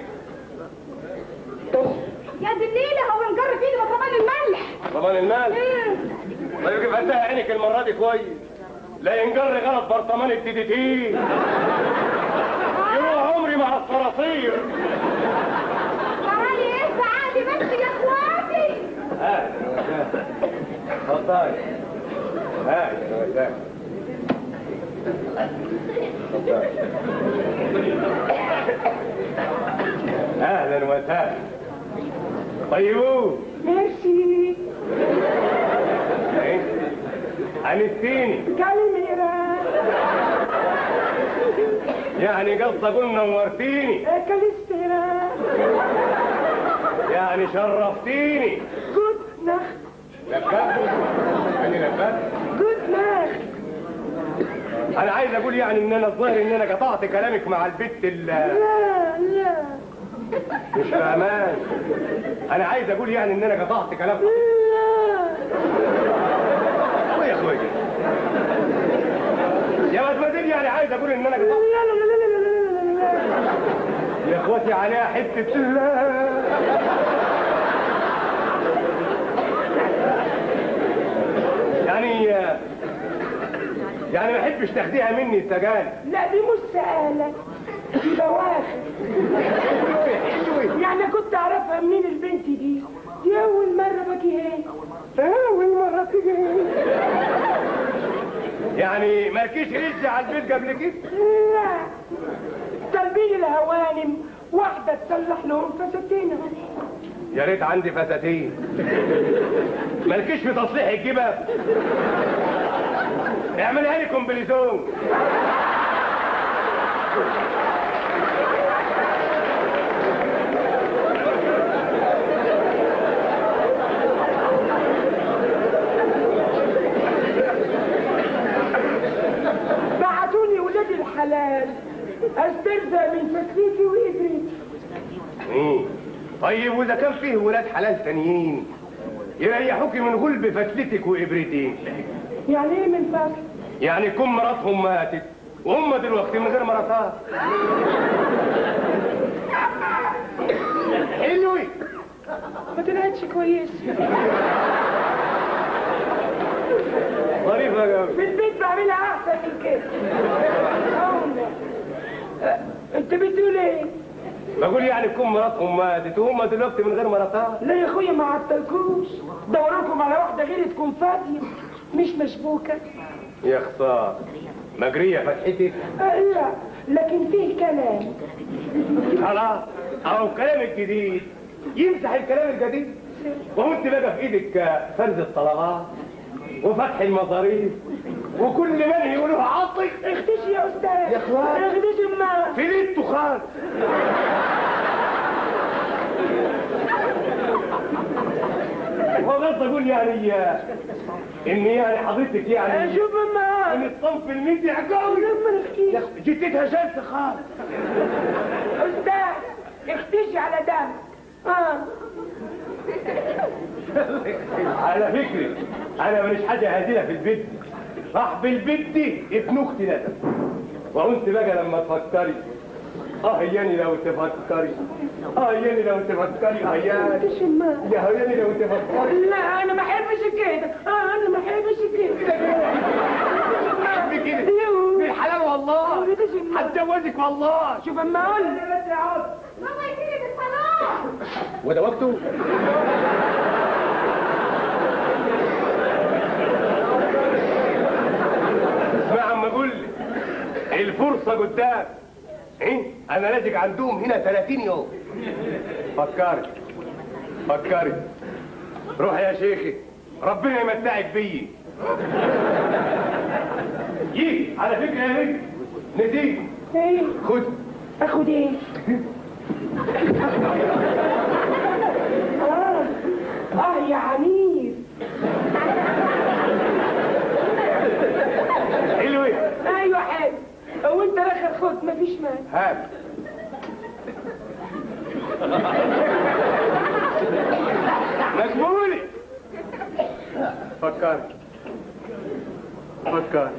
Speaker 9: يا دي النيله هو نجر فيه بطرمان الملح
Speaker 7: ضمان المال
Speaker 9: إيه.
Speaker 7: طيب كيف فتح عينك المره دي كويس لا ينجر غلط برطمان التديتين يروح عمري مع الصراصير
Speaker 9: تعالي ايه تعالي بس يا اخواتي
Speaker 7: اهلا وسهلا اتفضلي اهلا وسهلا اتفضلي. اهلا وسهلا طيبون
Speaker 10: ميرسي
Speaker 7: إيه؟ انستيني
Speaker 10: كالميرا
Speaker 7: يعني قصد اقول نورتيني
Speaker 10: كاليسترا
Speaker 7: يعني شرفتيني
Speaker 10: جود ناخت
Speaker 7: لبات يعني لبات
Speaker 10: جود ناخت
Speaker 7: انا عايز اقول يعني ان انا الظاهر ان انا قطعت كلامك مع البت ال
Speaker 10: لا لا
Speaker 7: مش فاهمان انا عايز اقول يعني ان انا قطعت كلام
Speaker 10: لا
Speaker 7: يا اخويا يا مدمدين يعني عايز اقول ان انا قطعت
Speaker 10: لا لا لا لا لا لا لا
Speaker 7: يا اخواتي عليها حته لا يعني يعني ما احبش تاخديها مني السجاير
Speaker 10: لا دي مش سآلة دي بواخر يعني كنت اعرفها منين البنت دي دي اول مرة باجي هنا اول مرة تيجي هنا
Speaker 7: يعني مالكيش رجل على البيت قبل كده
Speaker 10: لا طالبين الهوانم واحدة تصلح لهم فساتينهم
Speaker 7: يا ريت عندي فساتين مالكيش في تصليح الجباب اعملها لي كومبليزون
Speaker 10: بعتوني ولاد الحلال استرزق من فسيتي وإبريتي
Speaker 7: مم. طيب واذا كان فيه ولاد حلال تانيين يريحوكي من غلب فتلتك وابرتك
Speaker 10: يعني ايه من فصل
Speaker 7: يعني يكون مراتهم ماتت وهم دلوقتي من غير مراتات حلوي
Speaker 10: ما طلعتش كويس
Speaker 7: ظريفة قوي
Speaker 10: في البيت بعملها احسن من كده أولا. أه، انت بتقول ايه
Speaker 7: بقول يعني تكون مراتهم ماتت وهم دلوقتي من غير مراتات
Speaker 10: لا يا اخويا ما عطلكوش دوروا لكم على واحده غيري تكون فاضيه مش مشبوكه
Speaker 7: يا خسارة مجرية فتحتك
Speaker 10: أه لا لكن فيه كلام
Speaker 7: خلاص اهو الكلام الجديد يمسح الكلام الجديد وهو انت بقى في ايدك فرز الطلبات وفتح المصاريف وكل من يقولوها عطي
Speaker 10: اختشي يا استاذ
Speaker 7: يا اخوان.
Speaker 10: اختشي ما
Speaker 7: في ليه التخان هو بس اقول يعني ان يعني حضرتك يعني
Speaker 10: شوف ما
Speaker 7: من الصنف الميدي قوي
Speaker 10: لما نحكي
Speaker 7: جدتها جلسه خالص
Speaker 10: استاذ اختشي على دم اه
Speaker 7: على فكرة أنا ماليش حاجة هادية في البيت صاحب البيت دي ابن أختي ندم وأنت بقى لما تفكري اه ياني لو تفكري اه ياني لو تفكري اه ياني
Speaker 10: اختشي ما
Speaker 7: يا ياني لو تفكري
Speaker 10: لا انا ما احبش كده اه انا ما احبش كده
Speaker 7: حب كده بالحلال والله هتجوزك والله
Speaker 10: شوف اما اقول لك
Speaker 9: ماما يجيلي في الصالون
Speaker 7: وده وقته اسمع عم اقول لك الفرصة قدام ايه انا لازق عندهم هنا 30 يوم فكري فكري روح يا شيخي ربنا يمتعك بيي يجي على فكرة يا بنت نسيت
Speaker 10: ايه
Speaker 7: خد
Speaker 10: اخد ايه اه اه يا عنيف
Speaker 7: حلو ايه
Speaker 10: ايوه حلو وانت الاخر خد مفيش مانع
Speaker 7: هات مقبولة فكر فكر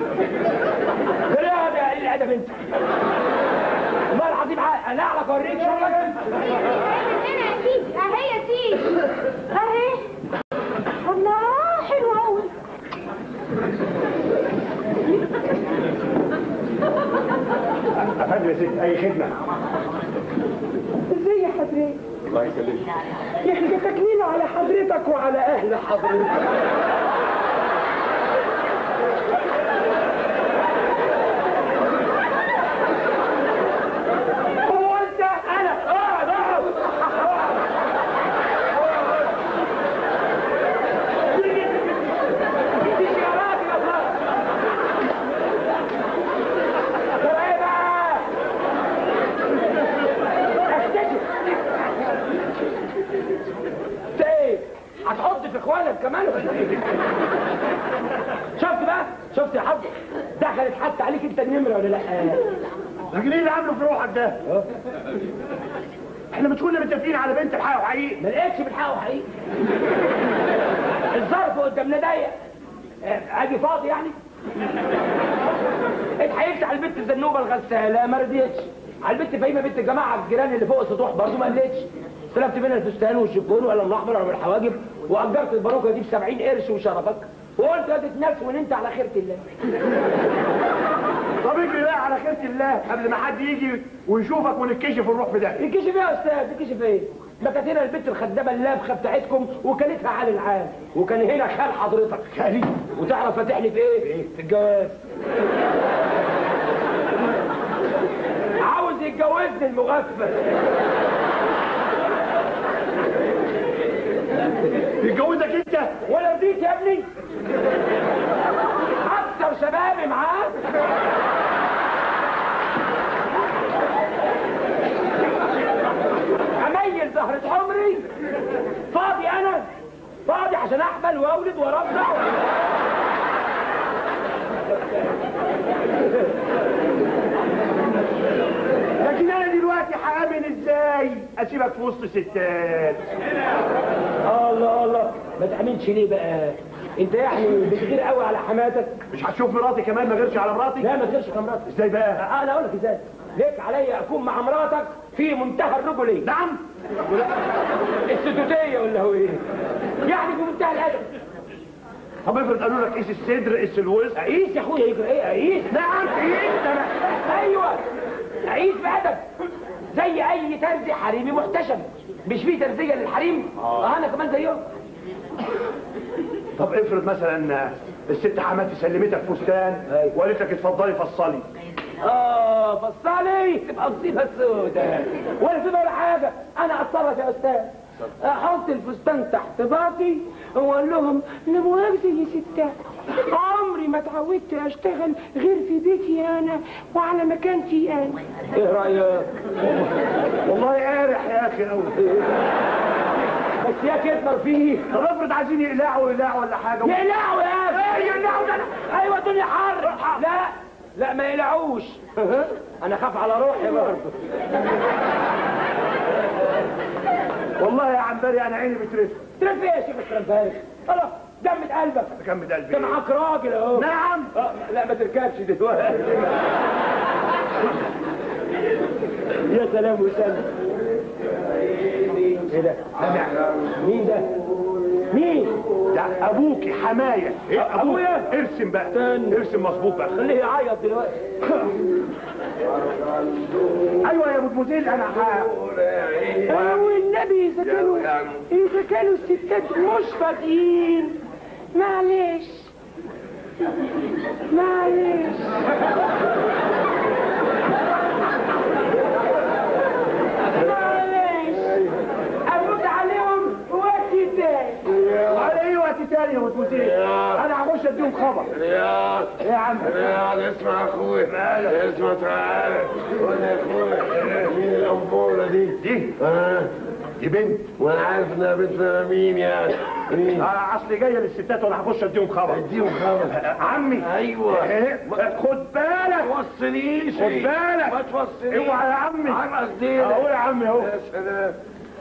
Speaker 4: لا ده قليل الادب انت والله العظيم عا- انا اعرف اوريك شغلك
Speaker 9: هنا يا سيدي اهي يا سيدي اهي الله حلوه قوي
Speaker 3: افندم يا ست اي خدمه
Speaker 10: ازاي يا حضرتك
Speaker 3: الله يسلمك
Speaker 10: احنا تكلينا على حضرتك وعلى اهل حضرتك
Speaker 4: هو انت انا اقعد اقعد دي شيارات يا الله طب ايه بقى اكتشف انت ايه هتحط في اخوانك كمان ولا ايه شفت بقى شفت يا حاج دخلت حتى عليك انت النمره ولا لا
Speaker 3: لكن ايه اللي عامله في روحك ده؟ احنا مش كنا متفقين على بنت الحق وحقيقي
Speaker 4: ما لقيتش بالحق حقيقي الظرف قدامنا ضيق آه، اجي فاضي يعني اتحايلت على البنت الزنوبه الغساله ما رضيتش على البنت فايمه بنت الجماعه الجيران اللي فوق السطوح برضه ما قلتش استلفت منها الفستان والشبون ولا الاحمر ولا الحواجب واجرت الباروكه دي ب 70 قرش وشرفك وقلت يا ناس وان انت على خيره الله
Speaker 3: طب اجري بقى على خيرة الله قبل ما حد يجي ويشوفك ونتكشف ونروح في ده
Speaker 4: يكشف ايه يا استاذ يكشف ايه ده كانت هنا البنت الخدامه اللابخه بتاعتكم وكلتها عال العام وكان هنا خال حضرتك
Speaker 3: خالي
Speaker 4: وتعرف فاتح لي في ايه؟ في الجواز عاوز يتجوزني المغفل
Speaker 3: يتجوزك انت
Speaker 4: ولا رضيت يا ابني اكثر شبابي معاه اميل زهرة عمري فاضي انا فاضي عشان احمل واولد وارضع
Speaker 3: لكن انا دلوقتي هامن ازاي اسيبك في وسط ستات
Speaker 4: الله الله ما تأمنش ليه بقى انت يعني بتغير قوي على حماتك
Speaker 3: مش هتشوف مراتي كمان ما غيرش على مراتي
Speaker 4: لا ما تغيرش على مراتك
Speaker 3: ازاي بقى
Speaker 4: آه، انا اقول لك ازاي ليك عليا اكون مع مراتك في منتهى الرجوليه
Speaker 3: نعم
Speaker 4: السدوتيه ولا هو ايه يعني في منتهى الادب
Speaker 3: طب افرض قالوا لك قيس الصدر قيس الوسط
Speaker 4: عيش يا اخويا يجري ايه عيش
Speaker 3: نعم قيس
Speaker 4: ايوه عيش بادب زي اي ترزي حريمي محتشم مش في ترزيه للحريم اه انا كمان زيهم
Speaker 3: طب افرض مثلا الست حماتي سلمتك فستان
Speaker 4: أيوة.
Speaker 3: وقالت لك اتفضلي فصلي
Speaker 4: اه فصلي تبقى مصيبه سودة ولا في ولا حاجه انا اتصرف يا استاذ احط الفستان تحت باطي واقول لهم لا مؤاخذه يا ستات عمري ما اتعودت اشتغل غير في بيتي انا وعلى مكانتي انا ايه رايك
Speaker 3: والله قارح يا اخي قوي
Speaker 4: بس يا كتر فيه
Speaker 3: طب افرض عايزين يقلعوا يقلعوا ولا حاجه
Speaker 4: يقلعوا يا اخي يقلعوا ده أنا- ايوه الدنيا حر لا لا ما يقلعوش انا خاف على روحي برضه
Speaker 3: والله يا عمبري انا عيني بترف
Speaker 4: ترف ايه يا شيخ الترفاش خلاص دمت قلبك
Speaker 3: كمل قلبي
Speaker 4: انت معاك راجل اهو
Speaker 3: نعم
Speaker 4: آه، لا ما تركبش دلوقتي يا سلام وسلم ايه ده؟ مين ده؟ مين؟
Speaker 3: ده ابوكي حمايه إيه ابوك
Speaker 4: أبويا؟
Speaker 3: ارسم بقى
Speaker 4: استنى.
Speaker 3: ارسم مظبوط بقى
Speaker 4: خليه يعيط دلوقتي
Speaker 3: ايوه يا ابو مدير انا ح...
Speaker 10: والنبي اذا كانوا اذا كانوا الستات مش فاضيين معلش معلش معلش افوت عليهم وقت تاني
Speaker 3: على ايه وقت تاني يا متموتين انا هخش اديهم خبر
Speaker 6: رياض
Speaker 3: يا عم
Speaker 6: رياض اسمع اخوي اسمع تعالى قول يا اخوي مين الامبوله دي؟
Speaker 3: دي
Speaker 6: اه
Speaker 3: دي بنت
Speaker 6: وانا عارف انها بنت مين يعني مين؟
Speaker 3: آه، اصل جايه للستات وانا هخش اديهم خبر
Speaker 6: اديهم خبر
Speaker 3: آه، عمي
Speaker 6: ايوه
Speaker 3: إيه؟ خد بالك
Speaker 6: ما توصليش
Speaker 3: خد بالك
Speaker 6: ما توصليش
Speaker 3: اوعى يا عمي
Speaker 6: عرق ديلك
Speaker 3: اهو يا عمي اهو
Speaker 6: يا سلام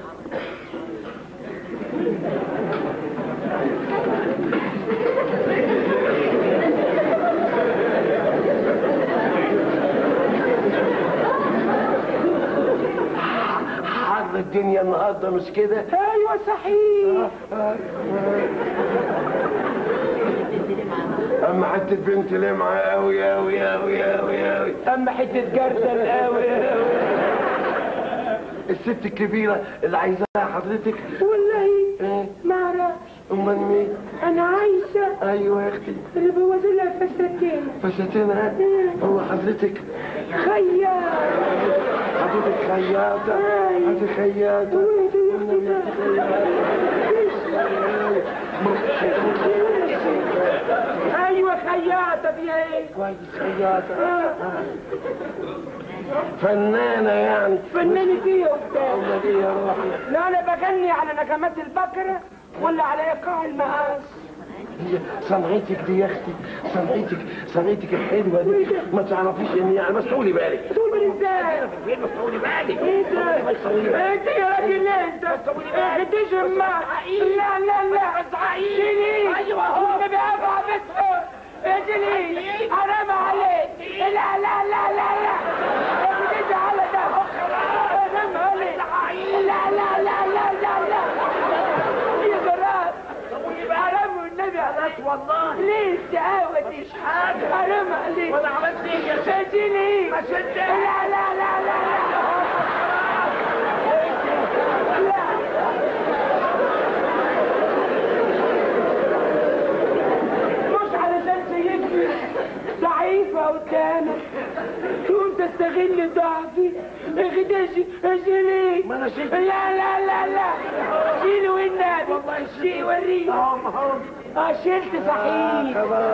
Speaker 6: حر الدنيا النهارده مش كده؟
Speaker 10: ايوه صحيح
Speaker 6: اما حتى البنت لمعه قوي قوي قوي قوي قوي
Speaker 10: اما حته جردل قوي
Speaker 6: الست الكبيره اللي عايزاها حضرتك
Speaker 10: والله
Speaker 6: ايه
Speaker 10: ما اعرفش
Speaker 6: امال مين؟
Speaker 10: انا عايشه
Speaker 6: ايوه يا اختي
Speaker 10: اللي بوظ لها فساتين
Speaker 6: فساتينها هو حضرتك
Speaker 10: خيال
Speaker 6: حضرتك خياطه
Speaker 10: أي.
Speaker 6: حضرتك خياطه
Speaker 10: ويدي
Speaker 6: والنبي يا أختي
Speaker 10: ايوه خياطه فيها ايه
Speaker 6: كويس خياطه فنانه يعني
Speaker 10: فنانة ايه يا استاذ
Speaker 6: امال ايه يا روحي
Speaker 10: لا انا بغني على نغمات البقره ولا على ايقاع المقاس
Speaker 6: هي صنعتك دي يا اختي صنعتك صنعتك الحلوه دي ما تعرفيش ان يعني بس طولي بالك
Speaker 10: تقول من ازاي
Speaker 6: فين بس طولي بالك
Speaker 10: ايه ده انت يا راجل انت انت جماعة لا لا لا شيلي ايوه هو بيقطع بسحر اجلي حرام عليك لا لا لا لا لا اجلي على ده حرام عليك لا لا لا لا لا لا يا جراد حرام والنبي عليك والله ليه الشقاوة دي حاجة حرام عليك وانا عملت ايه يا شاديني ما شدت لا لا لا لا مش علشان سيدي ضعيفة قدامك تقوم تستغل ضعفي اخدشي اشيلي
Speaker 6: ما أنا شلت.
Speaker 10: لا لا لا لا شيلي والنبي والله شيلي وريني اه شلت صحيح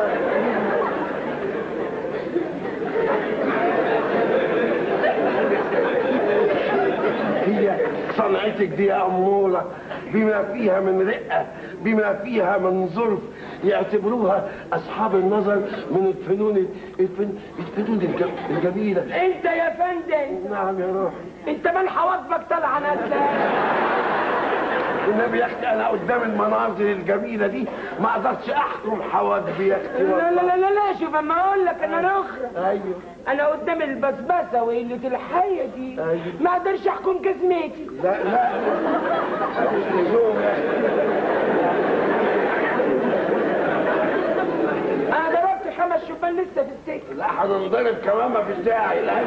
Speaker 6: هي صنعتك دي يا أمورة بما فيها من رقة بما فيها من ظرف يعتبروها أصحاب النظر من الفنون الفن الفنون الج- الجميلة
Speaker 10: انت يا فندم
Speaker 6: نعم يا روحي
Speaker 10: انت من حواجبك طالعه نازله
Speaker 6: النبي يا اختي انا قدام المناظر الجميله دي ما اقدرش احكم حواجبي يا اختي
Speaker 10: لا لا
Speaker 6: والله.
Speaker 10: لا لا شوف اما اقول لك انا رخرة
Speaker 6: ايوه
Speaker 10: انا قدام البسبسه وقله الحيه دي
Speaker 6: أيوة.
Speaker 10: ما اقدرش احكم جزمتي
Speaker 6: لا لا مش لزوم يا اختي
Speaker 10: انا ضربت خمس شبان لسه في السكه
Speaker 6: لا هننضرب كمان ما فيش داعي لا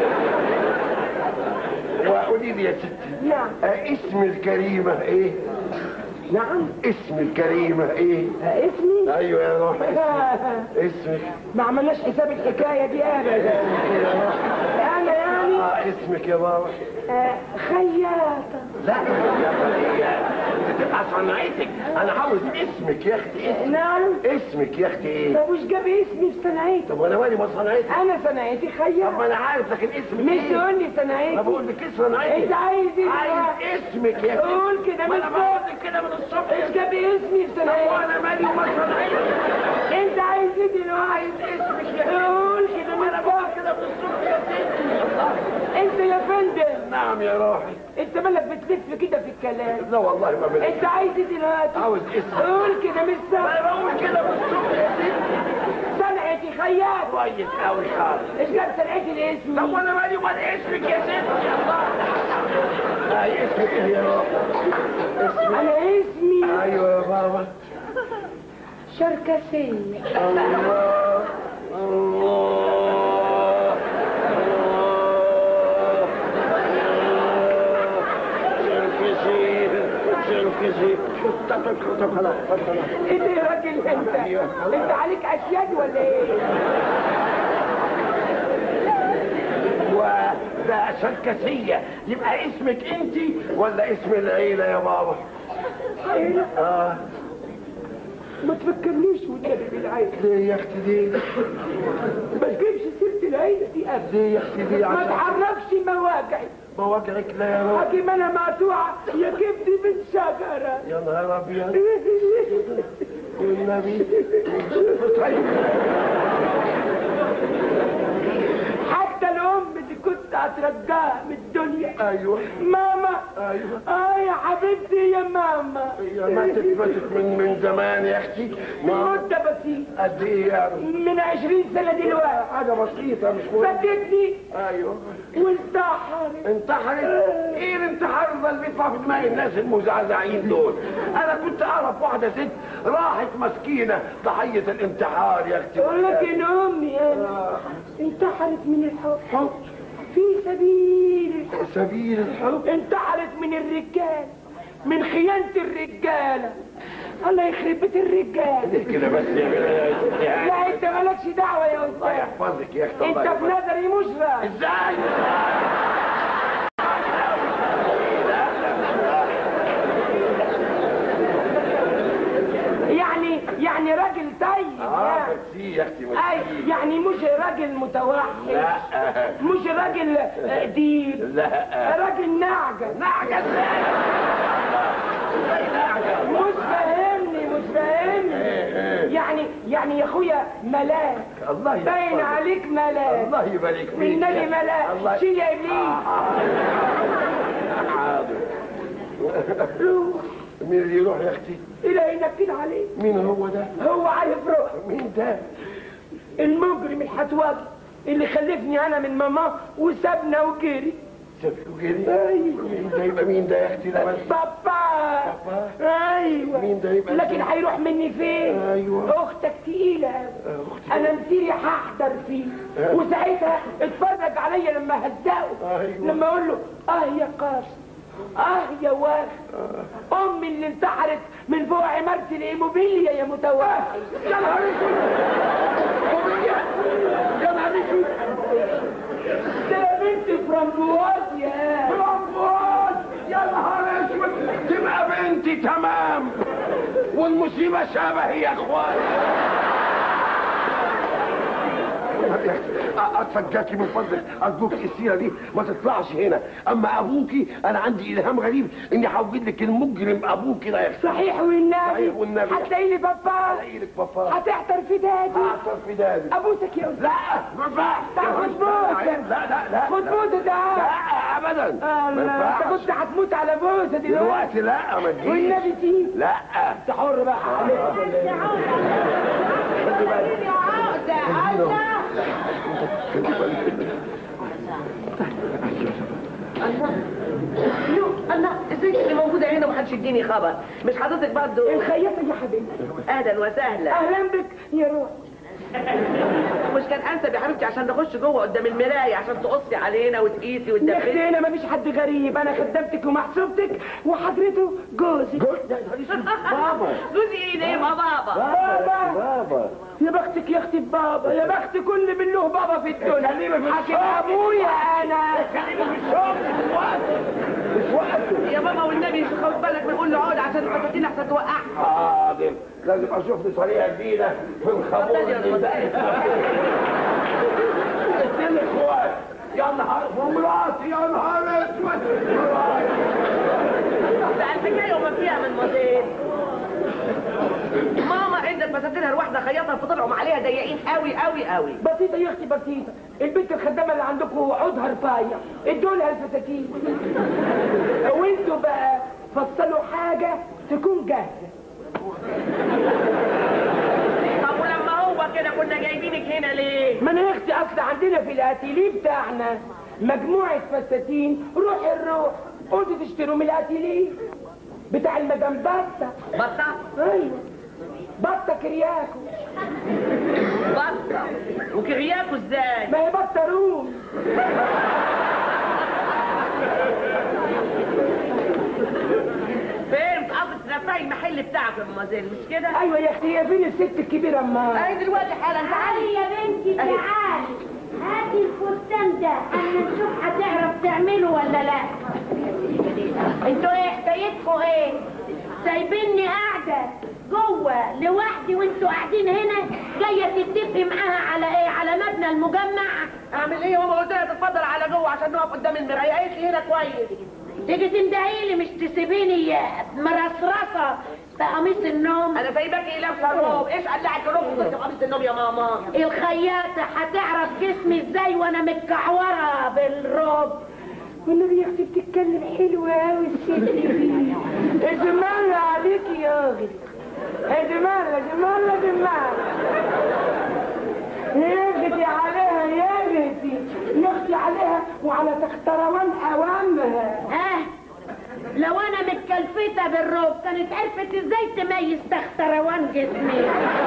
Speaker 6: وقولي لي يا ستي
Speaker 10: نعم
Speaker 6: آه، اسم الكريمه ايه نعم اسم الكريمه ايه
Speaker 10: اسمي
Speaker 6: ايوه يا روحي اسمك
Speaker 10: ما عملناش حساب الحكايه دي ابدا انا يعني
Speaker 6: اه اسمك يا بابا
Speaker 10: آه، خياطه
Speaker 6: لا انت تبقى صنعتك انا عاوز اسمك يا اختي اسمك
Speaker 10: نعم
Speaker 6: اسمك يا اختي ايه
Speaker 10: طب وش جاب اسمي في صنعتي
Speaker 6: طب وانا مالي ما صنعتك
Speaker 10: انا صنعتي
Speaker 6: طب ما
Speaker 10: خياطه
Speaker 6: انا عارف لكن اسمك
Speaker 10: مش
Speaker 6: ايه
Speaker 10: تقول لي
Speaker 6: ما
Speaker 10: صنعتي
Speaker 6: بقول لك ايه صنعتك
Speaker 10: انت عايز ايه
Speaker 6: عايز
Speaker 10: دلوقتي؟
Speaker 6: اسمك يا اختي
Speaker 10: قول كده
Speaker 6: ما
Speaker 10: من
Speaker 6: انا
Speaker 10: الصبح
Speaker 6: بقول لك كده من الصبح
Speaker 10: ايش جاب اسمي في
Speaker 6: طب
Speaker 10: صنعتي
Speaker 6: وانا مالي وما صنعتك
Speaker 10: انت عايز ايه دلوقتي
Speaker 6: عايز اسمك يا اختي
Speaker 10: قول كده من
Speaker 6: انا بقول
Speaker 10: الصبح
Speaker 6: كده من الصبح يا ستي
Speaker 10: انت يا فندم
Speaker 6: نعم يا روحي
Speaker 10: انت مالك بتلف كده في الكلام
Speaker 6: لا والله ما بلد
Speaker 10: انت عايز ايه دلوقتي
Speaker 6: عاوز اسمك
Speaker 10: قول كده من الصبح
Speaker 6: انا بقول كده من الصبح يا ستي
Speaker 10: صنعتي خياط
Speaker 6: كويس قوي خالص
Speaker 10: ايش جاب صنعتي لاسمي
Speaker 6: طب وانا مالي ومال اسمك يا ستي يا الله آه، اسمك ايه يا روحي
Speaker 10: انا اسمي
Speaker 6: ايوه يا بابا
Speaker 10: شركسية
Speaker 6: الله الله الله شركسي شركسي طب طب طب خلاص طب خلاص
Speaker 10: انت يا راجل انت انت عليك اسياد ولا ايه؟
Speaker 6: وده شركسية يبقى اسمك انت ولا اسم العيلة يا بابا؟
Speaker 10: عيلة
Speaker 6: اه
Speaker 10: ما تفكرنيش والنبي بالعيلة
Speaker 6: ليه يا اختي دي؟
Speaker 10: ما تجيبش سيرة العيلة دي ابدا
Speaker 6: ليه يا اختي دي
Speaker 10: ما
Speaker 6: عشان
Speaker 10: تعرفش مواجعي
Speaker 6: مواجعك لا يا رب
Speaker 10: حكيم انا مقطوعة يا كبدي من شجرة
Speaker 6: يا نهار ابيض والنبي طيب
Speaker 10: حتى الام اللي كنت هترجاها من الدنيا
Speaker 6: ايوه
Speaker 10: ماما
Speaker 6: ايوه
Speaker 10: اه يا حبيبتي يا ماما
Speaker 6: يا ماتت ماتت من من زمان يا اختي
Speaker 10: من
Speaker 6: ما
Speaker 10: مدة بسيطة
Speaker 6: قد ايه يعني؟
Speaker 10: من عشرين سنة دلوقتي
Speaker 6: حاجة بسيطة مش مهم
Speaker 10: فاتتني
Speaker 6: ايوه
Speaker 10: وانتحرت
Speaker 6: انتحرت ايه الانتحار ده اللي بيطلع في دماغ الناس المزعزعين دول انا كنت اعرف واحده ست راحت مسكينه ضحيه الانتحار يا اختي
Speaker 10: ولكن امي انا انتحرت من الحب
Speaker 6: حب
Speaker 10: في سبيل الحب
Speaker 6: سبيل الحب
Speaker 10: انتحرت من الرجال من خيانة الرجالة الله يخرب بيت الرجال
Speaker 6: ليه كده بس يا يا
Speaker 10: لا انت مالكش دعوة يا
Speaker 6: الله
Speaker 10: استاذ
Speaker 6: يحفظك يا اختي
Speaker 10: انت
Speaker 6: الله
Speaker 10: في
Speaker 6: يحفظك.
Speaker 10: نظري مشرف
Speaker 6: ازاي
Speaker 10: يعني يعني راجل طيب
Speaker 6: اه
Speaker 10: يعني.
Speaker 6: ميرسي يا اختي
Speaker 10: اي
Speaker 6: ميرسي
Speaker 10: يعني مش راجل متوحد
Speaker 6: لا
Speaker 10: مش راجل آه، ديب
Speaker 6: لا
Speaker 10: راجل نعجة
Speaker 6: نعجة ازاي ازاي نعجة
Speaker 10: مش فاهمني مش فاهمني يعني يعني يا اخويا ملاك
Speaker 6: الله يحفظك.
Speaker 10: باين عليك ملاك
Speaker 6: الله يبارك فيك
Speaker 10: من نبي
Speaker 6: يا-
Speaker 10: ملاك
Speaker 6: الله-
Speaker 10: شيل يا ابليس
Speaker 6: حاضر
Speaker 10: روح
Speaker 6: مين اللي يروح يا اختي
Speaker 10: الى ينكد عليه
Speaker 6: مين هو ده
Speaker 10: هو عارف روح
Speaker 6: مين ده
Speaker 10: المجرم الحتواجي اللي خلفني انا من ماما وسابنا وجري
Speaker 6: شافوا كده
Speaker 10: ايوه
Speaker 6: مين ده يبقى مين ده يا اختي ده بس
Speaker 10: بابا
Speaker 6: بابا.
Speaker 10: ايوه
Speaker 6: مين ده يبقى
Speaker 10: لكن
Speaker 6: إزاي؟
Speaker 10: هيروح مني فين
Speaker 6: أيوة.
Speaker 10: اختك تقيله قوي
Speaker 6: أختي.
Speaker 10: انا مسيري هحضر فيه
Speaker 6: أه.
Speaker 10: وساعتها اتفرج عليا لما هزقه
Speaker 6: أيوة.
Speaker 10: لما اقول له اه يا قاسم اه يا واخ امي اللي انتحرت من فوق عمارة الايموبيليا يا متوحد
Speaker 6: يا نهار اسود يا نهار اسود
Speaker 10: ده يا بنت فرنجواز يا
Speaker 6: برافوز يا نهار اسود تبقى بنتي تمام والمصيبه شبهي يا اخوان اتفجاكي من فضلك ارجوك السيره دي ما تطلعش هنا اما ابوكي انا عندي الهام غريب اني هوجد لك المجرم ابوكي ده يا اختي
Speaker 10: صحيح والنبي
Speaker 6: صحيح والنبي.
Speaker 10: هتلاقي لي بابا
Speaker 6: الاقي لك بابا
Speaker 10: هتحضر في دادي
Speaker 6: اعصر في دادي
Speaker 10: ابوسك يا استاذ
Speaker 6: لا ما ينفعش
Speaker 10: تعال خد بوسة.
Speaker 6: لا لا لا
Speaker 10: خد بوسة تعال
Speaker 6: لا ابدا ما
Speaker 10: الله انت
Speaker 6: ينفعش
Speaker 10: كنت هتموت على بوسه دلوقتي
Speaker 6: دلوقتي لا ما تجيش
Speaker 10: والنبي تيجي
Speaker 6: لا
Speaker 10: انت حر بقى
Speaker 5: الله ازيك اللي موجوده هنا ومحدش يديني خبر مش حضرتك برضه
Speaker 10: الخياطه يا حبيبي
Speaker 5: اهلا وسهلا
Speaker 10: اهلا بك يا روح
Speaker 5: مش كان انسب يا حبيبتي عشان نخش جوه قدام المرايه عشان تقصي علينا وتقيسي
Speaker 10: يا
Speaker 5: وتدبسي
Speaker 10: اختي انا مفيش حد غريب انا خدمتك ومحسوبتك وحضرته جوزك
Speaker 6: بابا
Speaker 5: جوزي ايه ده يبقى بابا
Speaker 10: بابا
Speaker 6: بابا
Speaker 10: يا بختك يا اختي بابا يا بخت كل من له بابا في الدنيا حكيم ابويا انا
Speaker 6: مش وقته
Speaker 5: يا بابا والنبي خد بالك بنقول له اقعد عشان الفساتين احسن توقعها
Speaker 6: حاضر لازم اشوف لي طريقه جديده في الخمور
Speaker 5: اتفضل يا
Speaker 6: اللي ده اتنين اخوات يا نهار ومراتي يا نهار اسود
Speaker 5: ده الحكايه وما فيها من موديل ماما عندك فساتينها الواحده خيطها فطلعوا عليها ضيقين قوي قوي قوي
Speaker 10: بسيطة يا اختي بسيطة البنت الخدامة اللي عندكم عودها رفيع ادوا لها الفساتين وانتوا بقى فصلوا حاجة تكون جاهزة
Speaker 5: طب ولما هو كده كنا جايبينك هنا ليه؟
Speaker 10: ما انا يا اختي اصل عندنا في الاتيليه بتاعنا مجموعة فساتين روح الروح قلت تشتروا من الاتيليه بتاع المدام بطة
Speaker 5: بطه
Speaker 10: ايوه بطة كرياكو
Speaker 5: بطه وكرياكو ازاي؟
Speaker 10: ما هي بطة روم
Speaker 5: فهمت قصدك تنفعي مدموزيل مش كده؟
Speaker 10: ايوه يا اختي هي فين الست الكبيره اما
Speaker 5: اي دلوقتي حالا
Speaker 2: تعالي
Speaker 5: تعالي
Speaker 2: يا بنتي
Speaker 5: أهي.
Speaker 2: تعالي هاتي الفستان ده اما نشوف هتعرف تعمله ولا لا انتوا ايه حكايتكوا ايه سايبيني قاعده جوه لوحدي وانتوا قاعدين هنا جايه تتفقي معاها على ايه على مبنى المجمع
Speaker 5: اعمل ايه يا ماما قلت لها تتفضل على جوه عشان نقف قدام المرايه قالت لي هنا كويس
Speaker 2: تيجي تندهي لي مش تسيبيني مرصرصه بقميص النوم
Speaker 5: انا سايباكي لابسه الروب ايش قلعت الروب في قميص النوم يا ماما
Speaker 2: الخياطه هتعرف جسمي ازاي وانا متكعوره بالروب
Speaker 10: والنبي يا اختي بتتكلم حلوه قوي الست دي اجمال عليكي يا اختي اجمال اجمال اجمال يا اختي عليها يا اختي يا اختي عليها وعلى تختروان اوامها
Speaker 2: ها لو انا متكلفته بالروب كانت عرفت ازاي تميز تحت روان جسمي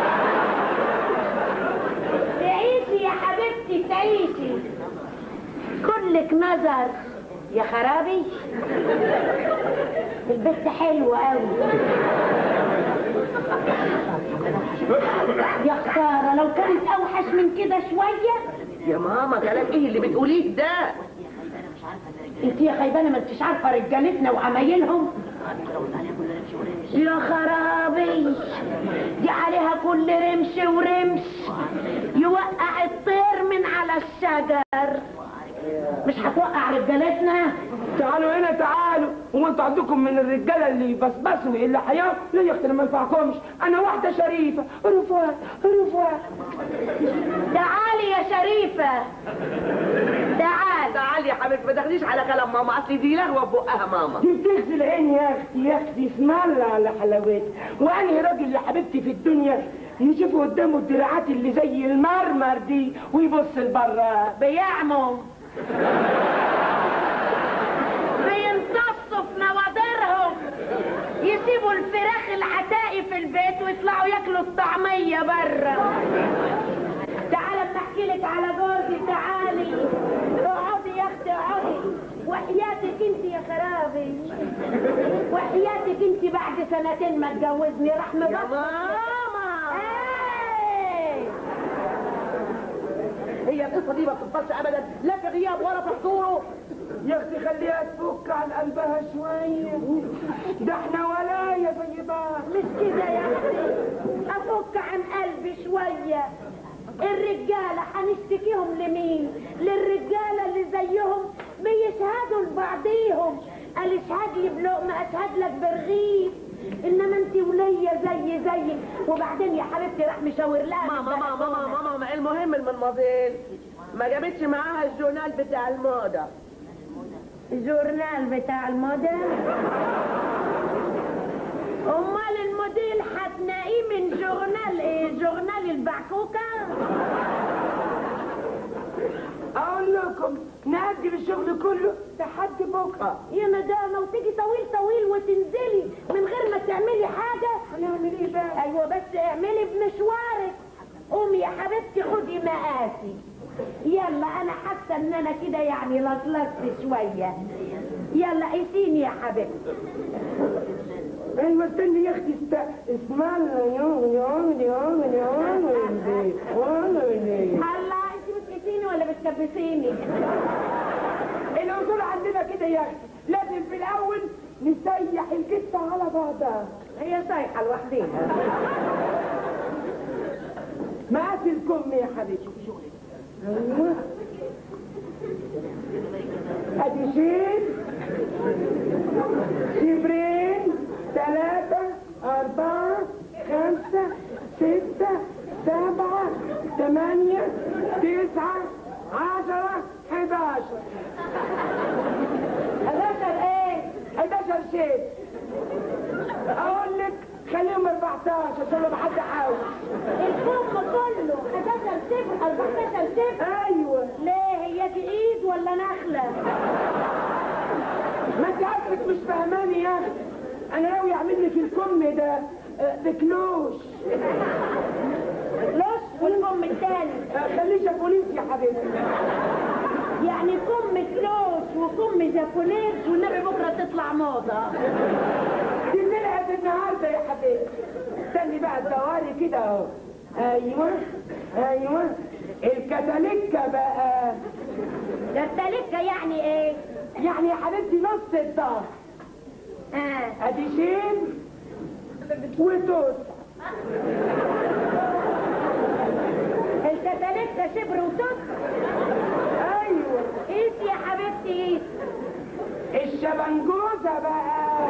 Speaker 2: تعيشي يا حبيبتي تعيشي كلك نظر يا خرابي البنت حلوة قوي يا خسارة لو كانت اوحش من كده شوية
Speaker 5: يا ماما كلام ايه اللي بتقوليه ده
Speaker 2: انت يا خيبانه ما انتش عارفه رجالتنا وعمايلهم يا خرابي دي عليها كل رمش ورمش يوقع الطير من على الشجر مش هتوقع رجالتنا
Speaker 10: تعالوا هنا تعالوا هو انتوا عندكم من الرجاله اللي بسبسوا اللي حياه لا يا اختي أنا ما ينفعكمش انا واحده شريفه رفاه رفاه
Speaker 2: تعالي يا شريفه تعال
Speaker 5: تعالي يا حبيبتي ما تاخديش على كلام ماما اصل دي لغوه ببقها ماما
Speaker 10: دي بتغسل عيني يا اختي يا اختي اسم الله على حلاوتها وانهي راجل يا حبيبتي في الدنيا يشوف قدامه الدراعات اللي زي المرمر دي ويبص لبره
Speaker 2: بيعموا بيمتصوا في نوادرهم يسيبوا الفراخ العتائي في البيت ويطلعوا ياكلوا الطعمية بره تعالى اما احكي لك على جوزي تعالي اقعدي يا اختي اقعدي وحياتك انت يا خرابي وحياتك انت بعد سنتين ما تجوزني راح مبطل
Speaker 5: ماما.
Speaker 2: ايه
Speaker 5: هي القصه دي ما بتفضلش ابدا لا في غياب ولا في حضوره
Speaker 10: يا اختي خليها تفك عن قلبها شويه ده احنا ولايا زي بعض
Speaker 2: مش كده يا اختي افك عن قلبي شويه الرجاله هنشتكيهم لمين للرجاله اللي زيهم بيشهدوا لبعضيهم قال اشهد لي بلقمه اشهد لك برغيف انما انت ولية زي زي وبعدين يا حبيبتي راح مشاور لها
Speaker 5: ماما ماما ماما ماما ماما المهم المنمضيل ما جابتش معاها الجورنال بتاع الموضه
Speaker 2: الجورنال بتاع الموديل امال الموديل هتلاقيه من جورنال ايه جورنال البعكوكه
Speaker 10: اقول لكم نأجل الشغل كله لحد بكره
Speaker 2: يا ندامه وتيجي طويل طويل وتنزلي من غير ما تعملي حاجه
Speaker 10: هنعمل ايه بقى
Speaker 2: ايوه بس اعملي بمشوارك قومي يا حبيبتي خدي مقاسي يلا انا حاسه ان انا كده يعني لطلطت شويه يلا قيسيني يا حبيبتي
Speaker 10: ايوه استني يا اختي است... اسم الله يوم يوم يوم يوم يوم
Speaker 2: الله انت بتقيسيني ولا بتكبسيني
Speaker 10: الاصول عندنا كده يا اختي لازم في الاول نسيح القصه على بعضها
Speaker 2: هي صايحه لوحديها
Speaker 10: مقاس الكم يا حبيبتي ايوه ادي شيل شبرين ثلاثة أربعة خمسة ستة سبعة ثمانية تسعة عشرة حداشر
Speaker 2: حداشر ايه
Speaker 10: حداشر شيل أقول لك خليهم 14 عشان ما حد حاول
Speaker 2: الكم كله 11 صفر 14 صفر
Speaker 10: ايوه
Speaker 2: ليه هي دي ايد ولا نخله
Speaker 10: ما انت عارفك مش فاهماني يا اخي انا ناوي اعمل لك الكم ده آه، بكلوش
Speaker 2: لوش والكم التاني
Speaker 10: آه، خليه جابوليس يا حبيبي
Speaker 2: يعني كم كلوش وكم جابونيز والنبي بكره تطلع موضه
Speaker 10: دي نلعب النهارده يا حبيبي استني بقى الدواري كده اهو ايوه ايوه الكتاليكا بقى
Speaker 9: ده التالتة يعني ايه؟
Speaker 10: يعني يا حبيبتي نص الظهر
Speaker 9: اه
Speaker 10: ادي شين وتوت
Speaker 9: الكتالتة شبر وتوت
Speaker 10: ايوه
Speaker 9: قيس يا حبيبتي قيس
Speaker 10: الشبنجوزه بقى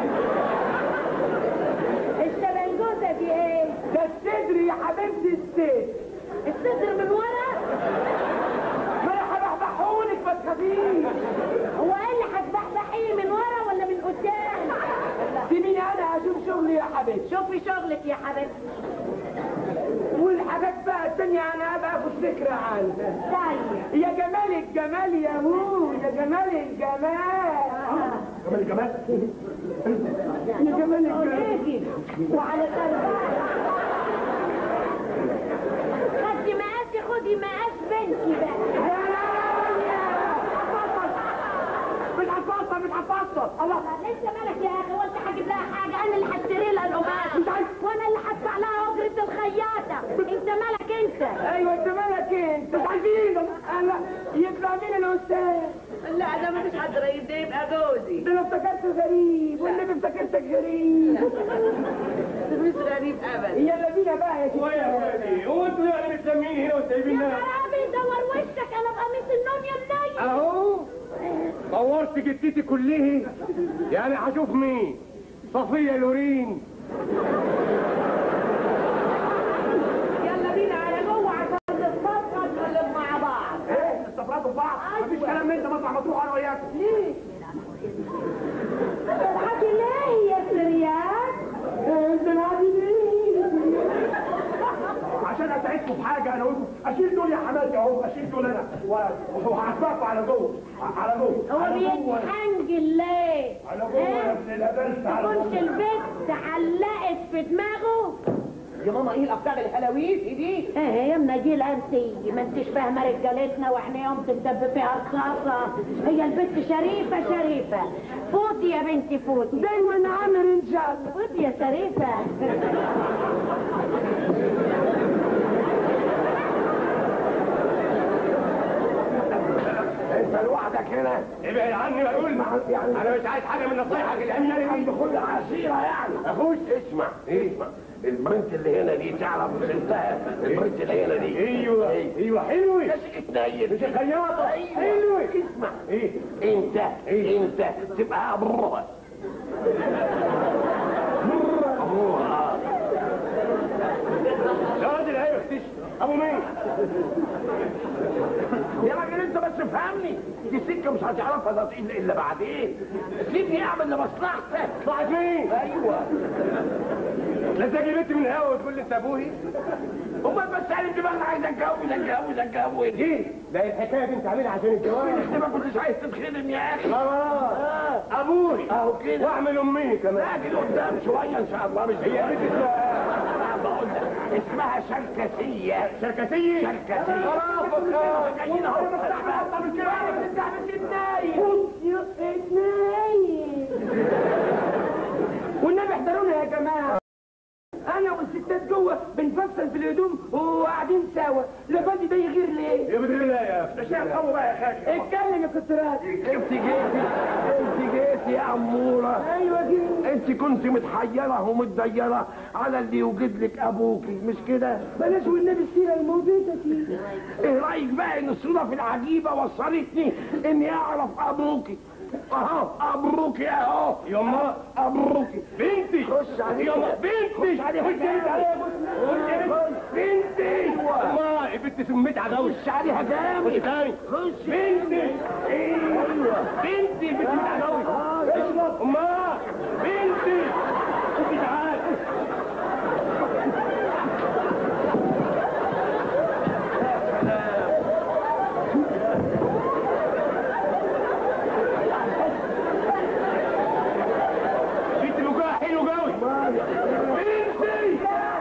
Speaker 9: الشبنجوزة دي ايه؟
Speaker 10: ده الصدر يا حبيبتي الصدر
Speaker 9: الصدر من ورا
Speaker 10: ما انا هبحبحهولك ما تخافيش
Speaker 9: هو ايه اللي هتبحبحيه من ورا ولا من قدام؟
Speaker 10: سيبيني انا اشوف شغلي يا حبيبتي
Speaker 9: شوفي شغلك يا حبيبتي
Speaker 10: والحاجات بقى التانية انا ابقى اخد فكرة عنها
Speaker 9: طيب
Speaker 10: يا جمال الجمال يا هو يا جمال الجمال
Speaker 3: جمال الجمال
Speaker 10: يا جمال الجمال
Speaker 9: وعلى قلبك خدي مقاسي خدي مقاس بنتي بقى
Speaker 10: مش هتفصل مش هتفصل الله
Speaker 9: لسه مالك يا اخي وانت هجيب لها حاجه انا اللي هشتري لها القماش وانا اللي هدفع لها اجره الخياطه انت مالك انت
Speaker 10: ايوه انت مالك انت مش عايزين انا يطلع مين الاستاذ
Speaker 2: لا ده مفيش حد رئيس ده يبقى جوزي
Speaker 10: ده انا افتكرته غريب والنبي افتكرتك غريب
Speaker 2: مش غريب ابدا
Speaker 10: يلا بينا بقى يا
Speaker 7: هو يا ولادي هو انتوا يعني متلمين هنا
Speaker 9: يا
Speaker 7: وسايبيننا
Speaker 9: حرامي دور وشك انا بقميص النوم يا منيل
Speaker 7: اهو طورت جدتي كلها يعني هشوف مين صفية لورين
Speaker 2: يلا بينا على جوه عشان نتفقد ونلم مع بعض
Speaker 3: ايه استفردوا في بعض مفيش كلام من ده مطلع مطروح انا وياك
Speaker 9: ليه؟ تضحكي ليه يا سريان؟
Speaker 10: انت العادي
Speaker 3: عشان اساعدكم في حاجه انا قلت اشيل دول يا حماتي اهو اشيل دول انا و- وهعتبركم على جوه على جوه
Speaker 9: هو
Speaker 3: على جوه
Speaker 9: بيتحنجل ليه؟
Speaker 3: على جوه يا
Speaker 9: ها؟
Speaker 3: ابن الابلس على
Speaker 9: تكونش
Speaker 3: جوه
Speaker 9: البت علقت في دماغه
Speaker 2: يا ماما ايه الافكار الحلويات دي
Speaker 9: ايه يا منجيل انتي ما انتش فاهمه رجالتنا واحنا يوم تندب فيها رصاصه هي البت شريفه شريفه فوتي يا بنتي فوتي
Speaker 10: دايما عامر ان شاء الله
Speaker 9: فوتي يا شريفه
Speaker 6: انت لوحدك هنا
Speaker 7: ابعد عني بقول انا مش عايز حاجه من نصايحك الامينه
Speaker 6: عند كل عشيره يعني اخوش اسمع اسمع البنت اللي هنا دي تعرف بنتها البنت اللي هنا دي
Speaker 7: ايوه ايوه حلوه
Speaker 6: اتنين
Speaker 7: مش خياطه
Speaker 6: ايوه
Speaker 7: حلوه
Speaker 6: اسمع
Speaker 7: ايه
Speaker 6: انت انت تبقى ابوها ابوها
Speaker 7: يا راجل ايوه اختشي ابو مين
Speaker 6: يا راجل انت بس فهمني دي سكه مش هتعرفها ده الا الا بعدين سيبني اعمل لمصلحتك
Speaker 7: طلعت مين
Speaker 6: ايوه
Speaker 7: لا تجي بنت من الهوا وتقول لي انت ابوي
Speaker 6: امال بس انا دماغنا عايز اتجوز اتجوز اتجوز
Speaker 7: ايه ده الحكايه دي انت عاملها عشان الجواز
Speaker 6: انت ما كنتش عايز تتخدم يا اخي
Speaker 7: خلاص ابوي
Speaker 6: اهو كده
Speaker 7: واعمل امي كمان
Speaker 6: لكن قدام شويه ان شاء الله مش
Speaker 7: هي بنت اسمها
Speaker 6: بقول لك اسمها شركسيه
Speaker 7: شركسيه
Speaker 6: شركسيه
Speaker 7: خلاص خلاص
Speaker 6: جايين اهو
Speaker 10: والنبي احضرونا يا جماعه انا والستات جوه بنفصل في الهدوم وقاعدين سوا لبادي ده يغير ليه
Speaker 7: يا بدر الله يا اخي
Speaker 3: مش هو بقى يا خالد
Speaker 10: اتكلم يا كترات
Speaker 6: انت جيتي انت جيتي يا اموره
Speaker 10: ايوه كده
Speaker 6: انت كنت متحيره ومتديره على اللي يوجد لك ابوكي مش كده
Speaker 10: بلاش والنبي السيره الموجوده دي
Speaker 6: ايه رايك بقى ان الصدف العجيبه وصلتني اني اعرف ابوكي اهو ابروكي اهو
Speaker 7: يما
Speaker 6: ابروكي
Speaker 7: بنتي
Speaker 6: خش عليك
Speaker 7: يما بنتي
Speaker 6: خش عليك
Speaker 7: خش عليها
Speaker 6: بنتي
Speaker 7: ما البنت سميت عدوي
Speaker 6: خش عليها
Speaker 7: خش
Speaker 6: جامد
Speaker 7: تاني
Speaker 6: خش
Speaker 7: بنتي ايوه بنتي بنت عدوي امال بنتي انت تعال بنت لقاها حلو قوي بنتي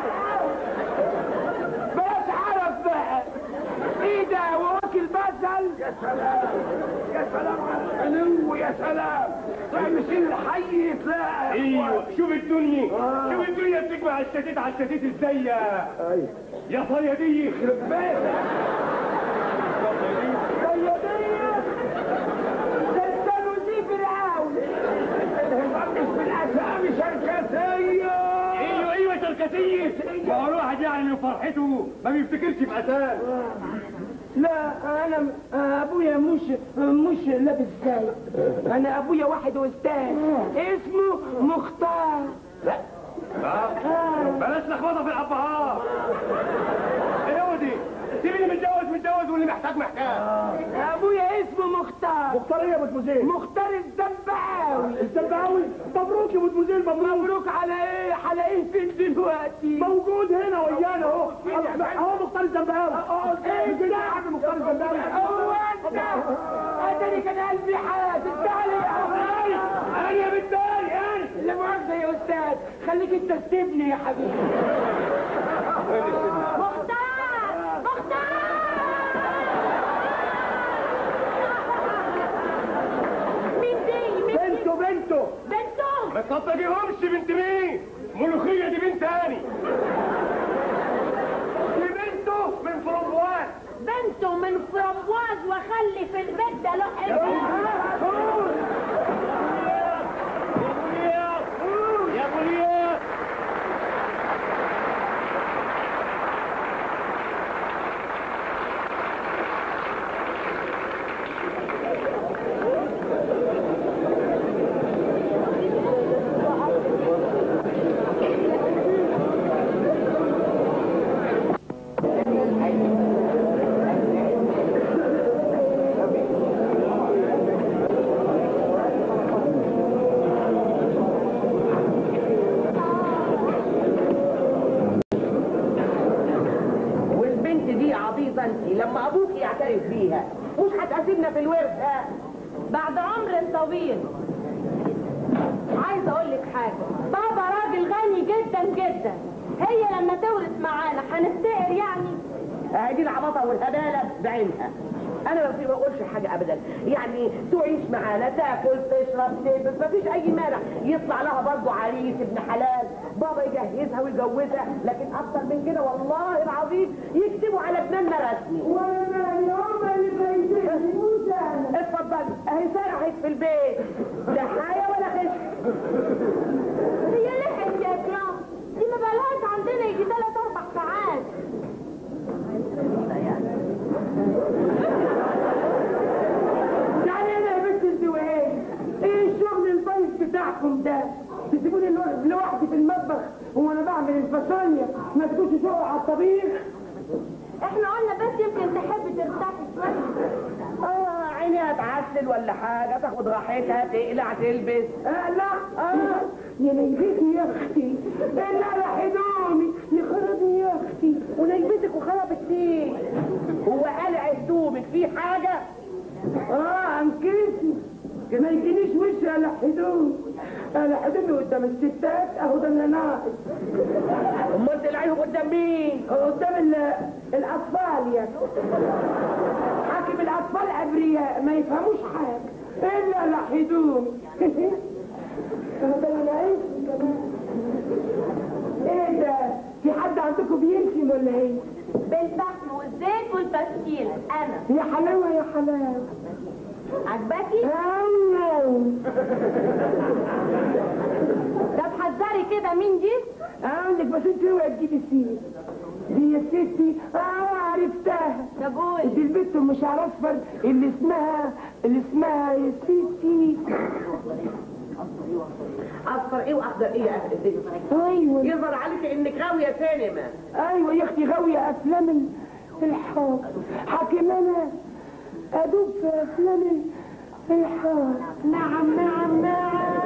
Speaker 10: بلاش عرف بقى ايه ده واكل بزل
Speaker 6: يا سلام يا سلام على الحلو يا سلام مش الحي يتلاقى
Speaker 7: ايوه شوف الدنيا
Speaker 6: آه.
Speaker 7: شوف الدنيا بتجمع الشتيت على الشتيت ازاي يا يا طاريه دي يخرب بيتك ايوه ايوه شركتيه ما هو الواحد يعني من فرحته ما بيفتكرش بأساس
Speaker 10: لا انا ابويا مش مش لابس زي انا ابويا واحد استاذ اسمه مختار
Speaker 7: بلاش لخبطه في الابهات ايه هو دي سيب اللي متجوز متجوز واللي محتاج محتاج
Speaker 10: ابويا اسمه مختار
Speaker 3: مختار ايه يا ابو مزيل
Speaker 10: مختار الزبعاوي
Speaker 3: الزباوي مبروك يا ابو مزيل مبروك
Speaker 10: مبروك على ايه على ايه فين دلوقتي
Speaker 3: موجود هنا ويانا اهو اهو مختار الزباوي ايه كده يا عم مختار الزباوي
Speaker 10: هو انت اتاري كان قلبي حاسس تعالي
Speaker 7: انا يا بالتالي انا
Speaker 10: لا مؤاخذة يا استاذ خليك انت تسيبني يا حبيبي
Speaker 8: مختار مختار مين دي مين دي
Speaker 3: بنته بنته
Speaker 8: بنته
Speaker 7: ما تصدقيهمش بنت مين ملوخيه دي بنت تاني دي بنته من فرومبوان
Speaker 8: بنته من فramboise واخلي في البيت ده له حجاب
Speaker 7: يا بوليس
Speaker 5: والبنت دي عبيطة انت لما ابوك يعترف بيها مش هتقاسمنا في الورث ها
Speaker 8: بعد عمر طويل عايزه اقول لك حاجه بابا راجل غني جدا جدا هي لما تورث معانا هنفتقر يعني
Speaker 5: آه، دي العبطة والهبالة بعينها انا ما في بقولش حاجة ابدا يعني تعيش معانا تاكل تشرب تلبس مفيش اي مانع يطلع لها برضه عريس ابن حلال بابا يجهزها ويجوزها لكن اكتر من كده والله العظيم يكتبوا على جناننا رسمي
Speaker 10: وانا اليوم اللي بيتني مش انا
Speaker 5: اتفضلي اهي سرحت في البيت لا حاجة ولا خش
Speaker 8: هي لحقت يا اكرام دي ما بقالهاش عندنا يجي ثلاث اربع ساعات
Speaker 10: يعني انا يا بنت انت وايه ايه الشغل البايظ بتاعكم ده تسيبوني لو- لوحدي في المطبخ وانا بعمل الفاصوليا ما تكونش شغل على الطبيخ
Speaker 8: احنا قلنا بس يمكن تحب ترتاحي شويه
Speaker 5: اه عينيها تعسل ولا حاجة تاخد راحتها تقلع تلبس
Speaker 10: آه لا آه يا نيبتي يا اختي الا راح هدومي يخربني يا اختي
Speaker 5: ونيبتك وخربت ليه هو قلع هدومك في حاجة
Speaker 10: اه انكسي ما يجينيش وشي على هدومي على هدومي قدام الستات اهو ده انا ناقص
Speaker 5: امال تقلعيهم قدام مين
Speaker 10: قدام ال- الاطفال يا حاكم الاطفال ابرياء ما يفهموش حاجه الا على هدومي ده انا عايش كمان ايه ده في حد عندكم بيرسم ولا ايه
Speaker 8: بالفحم والزيت والبستيل انا
Speaker 10: يا حلاوه يا حلاوه
Speaker 8: عجباكي
Speaker 10: أوه.
Speaker 8: ده تحذري كده مين دي
Speaker 10: اقول لك بس انت اوعي تجيبي السيره دي يا ستي اه عرفتها
Speaker 8: طب قولي
Speaker 10: دي البنت ام شعر اصفر اللي اسمها اللي اسمها يا ستي
Speaker 5: اصفر ايه واخضر ايه يا اخي الدنيا
Speaker 10: ايوه
Speaker 5: يظهر عليك انك غاوية سينما
Speaker 10: ايوه يا اختي غاويه افلام ال- الحب حاكم انا ادوب في افلام ال- الحب نعم نعم نعم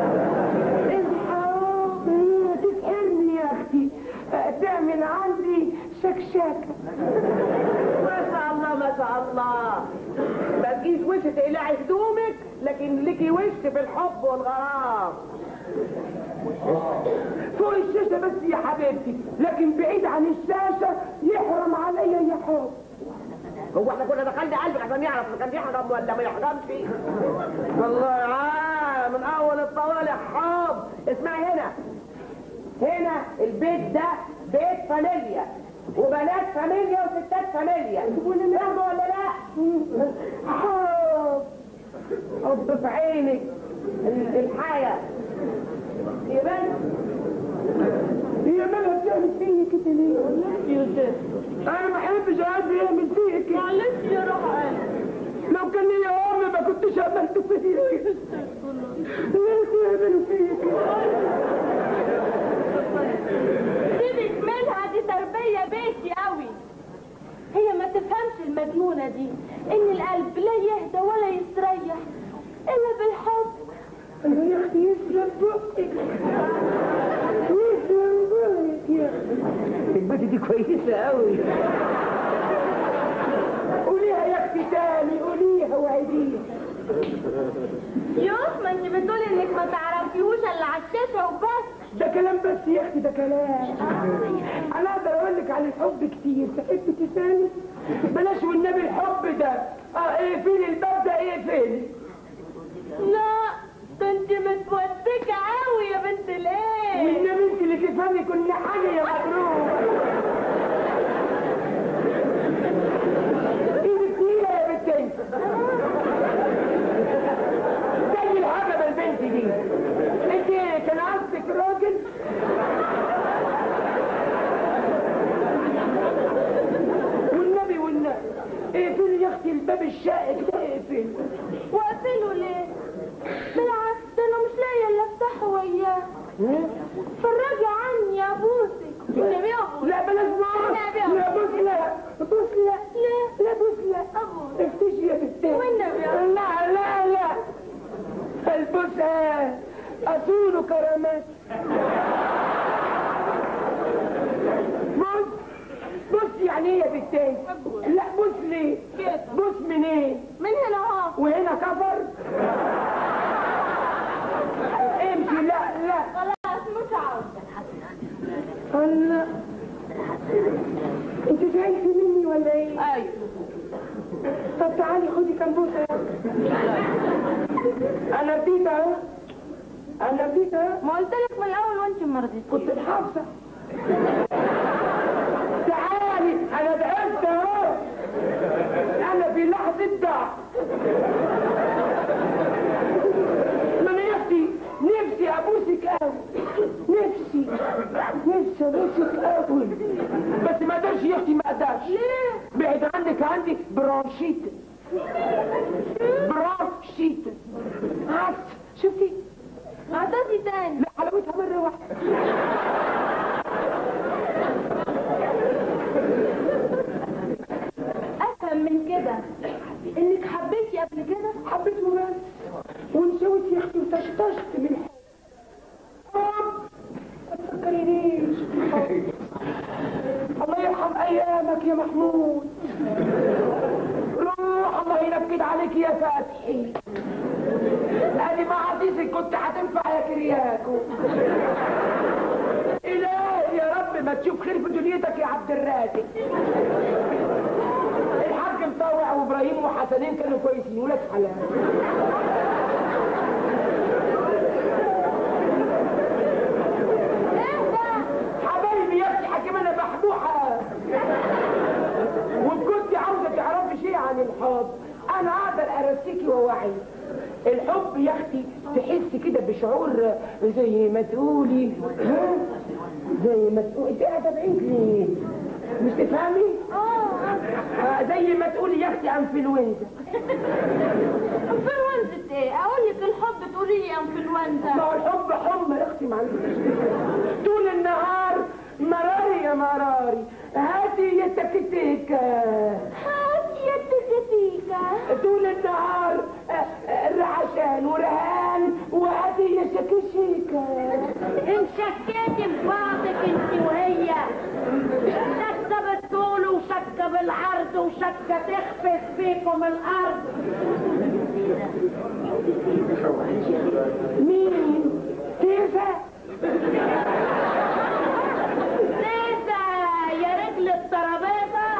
Speaker 10: الحب هي تسحرني يا اختي آه، تعمل عندي شكشكه
Speaker 5: ما شاء الله ما شاء الله ما تجيش وش تقلعي هدومك لكن ليكي وش في الحب والغرام
Speaker 10: فوق الشاشه بس يا حبيبتي لكن بعيد عن الشاشه يحرم عليا يا حب
Speaker 5: هو احنا كنا دخلنا قلبك عشان يعرف اذا كان يحرم ولا ما يحرمش
Speaker 10: والله عام
Speaker 5: بقى من اول الطوالع حب اسمعي هنا هنا البيت ده بيت فاميليا وبنات فاميليا وستات فاميليا فاهمة ولا لا؟ حب حب في عينك ال- الحياة يا بنت هي مالها بتعمل فيا كده ليه؟ انا ما بحبش قلبي يعمل فيا كده
Speaker 8: معلش يا روح
Speaker 5: لو كان ليا ام ما كنتش عملت فيا كده ليه تعملوا فيا كده؟
Speaker 8: سيبك منها دي تربية بيتي قوي هي ما تفهمش المجنونة دي ان القلب لا يهدى ولا يستريح الا بالحب
Speaker 5: انا يا اختي يسرق بقك يسرق بقك يا اختي البنت دي كويسه قوي قوليها يا اختي تاني قوليها وعديها
Speaker 8: يوم ما انت بتقولي انك ما تعرفيهوش الا على الشاشة وبس
Speaker 5: ده كلام بس يا اختي ده كلام انا اقدر اقول لك عن الحب كتير تحب تسالي بلاش والنبي الحب ده اه ايه فين الباب ده ايه فين
Speaker 8: لا ده انت متوسكة قوي يا بنت الايه
Speaker 5: والنبي انت اللي تفهمي كل حاجه يا مبروك ايدك تقيله يا بنت انت زي الهبه البنت دي انت كان قصدك راجل والنبي والنبي اقفل يا اختي الباب الشائك ده اقفل
Speaker 8: واقفله ليه بالعكس ده انا مش لاقيه الا افتحه وياه فرجي عني يا بوسي والنبي يا بوسي
Speaker 5: لا بلاش بوس لا بوس لا بوس لا
Speaker 8: ليه
Speaker 5: لا بوس لا
Speaker 8: ابوس
Speaker 5: افتشي يا بنتي
Speaker 8: والنبي يا
Speaker 5: لا لا لا البوس اصول كرامات بص بص يعني ايه يا بنتي لا بص ليه
Speaker 8: كده.
Speaker 5: بص منين
Speaker 8: من هنا اهو
Speaker 5: وهنا كفر امشي لا لا
Speaker 8: خلاص مش عاوزة
Speaker 5: الله انت زعلتي مني ولا ايه؟
Speaker 8: ايوه
Speaker 5: طب تعالي خدي كام بوسه يا أختي. انا رديت اهو انا رديت اهو
Speaker 8: ما قلت لك من الاول وانت ما رضيتيش
Speaker 5: كنت الحافظه تعالي انا ضعفت اهو انا في لحظه ضعف ما انا نفسي نفسي ابوسك قوي نفسي نفسي ابوسك قوي بس ما قدرش يا اختي ما قدرش ليه؟ بعد عنك عندي برونشيت برونشيت عارف شفتي؟
Speaker 8: عطاتي تاني
Speaker 5: لا حلاوتها مره واحده
Speaker 8: افهم من كده انك حبيتي قبل كده
Speaker 5: حبيته بس ونسوت يا اختي وتشتشت من الحب حب ما تفكرينيش بالحب. الله يرحم ايامك يا محمود روح الله ينكد عليك يا فتحي انا ما عزيزك كنت هتنفع يا كرياكو الهي يا رب ما تشوف خير في دنيتك يا عبد الرازق الحاج مطوع وابراهيم وحسنين كانوا كويسين ولاد حلال حبايبي يا اختي حكيم انا بحبوحه وان كنت عاوزه تعرفي شيء عن الحب انا اقدر ارسيكي واوعيك الحب يا اختي تحس كده بشعور زي ما تقولي ها؟ زي ما تقولي انت قاعده بعيد ليه؟ مش تفهمي؟ اه زي ما تقولي يا اختي انفلونزا
Speaker 8: انفلونزا ايه اقول لك الحب تقولي لي انفلونزا
Speaker 5: ما هو الحب حمى يا اختي معلش طول النهار مراري يا مراري هاتي يا تكتيكة
Speaker 8: هاتي يا تكتيكة
Speaker 5: طول النهار آه، آه، رعشان ورهان وهاتي يا شكشيكة
Speaker 9: انشكيتي ببعضك انت وهي شكة بالطول وشكة بالعرض وشكة تخفت فيكم الارض
Speaker 5: مين؟ تيفا
Speaker 9: ليسا يا رجل الترابيزة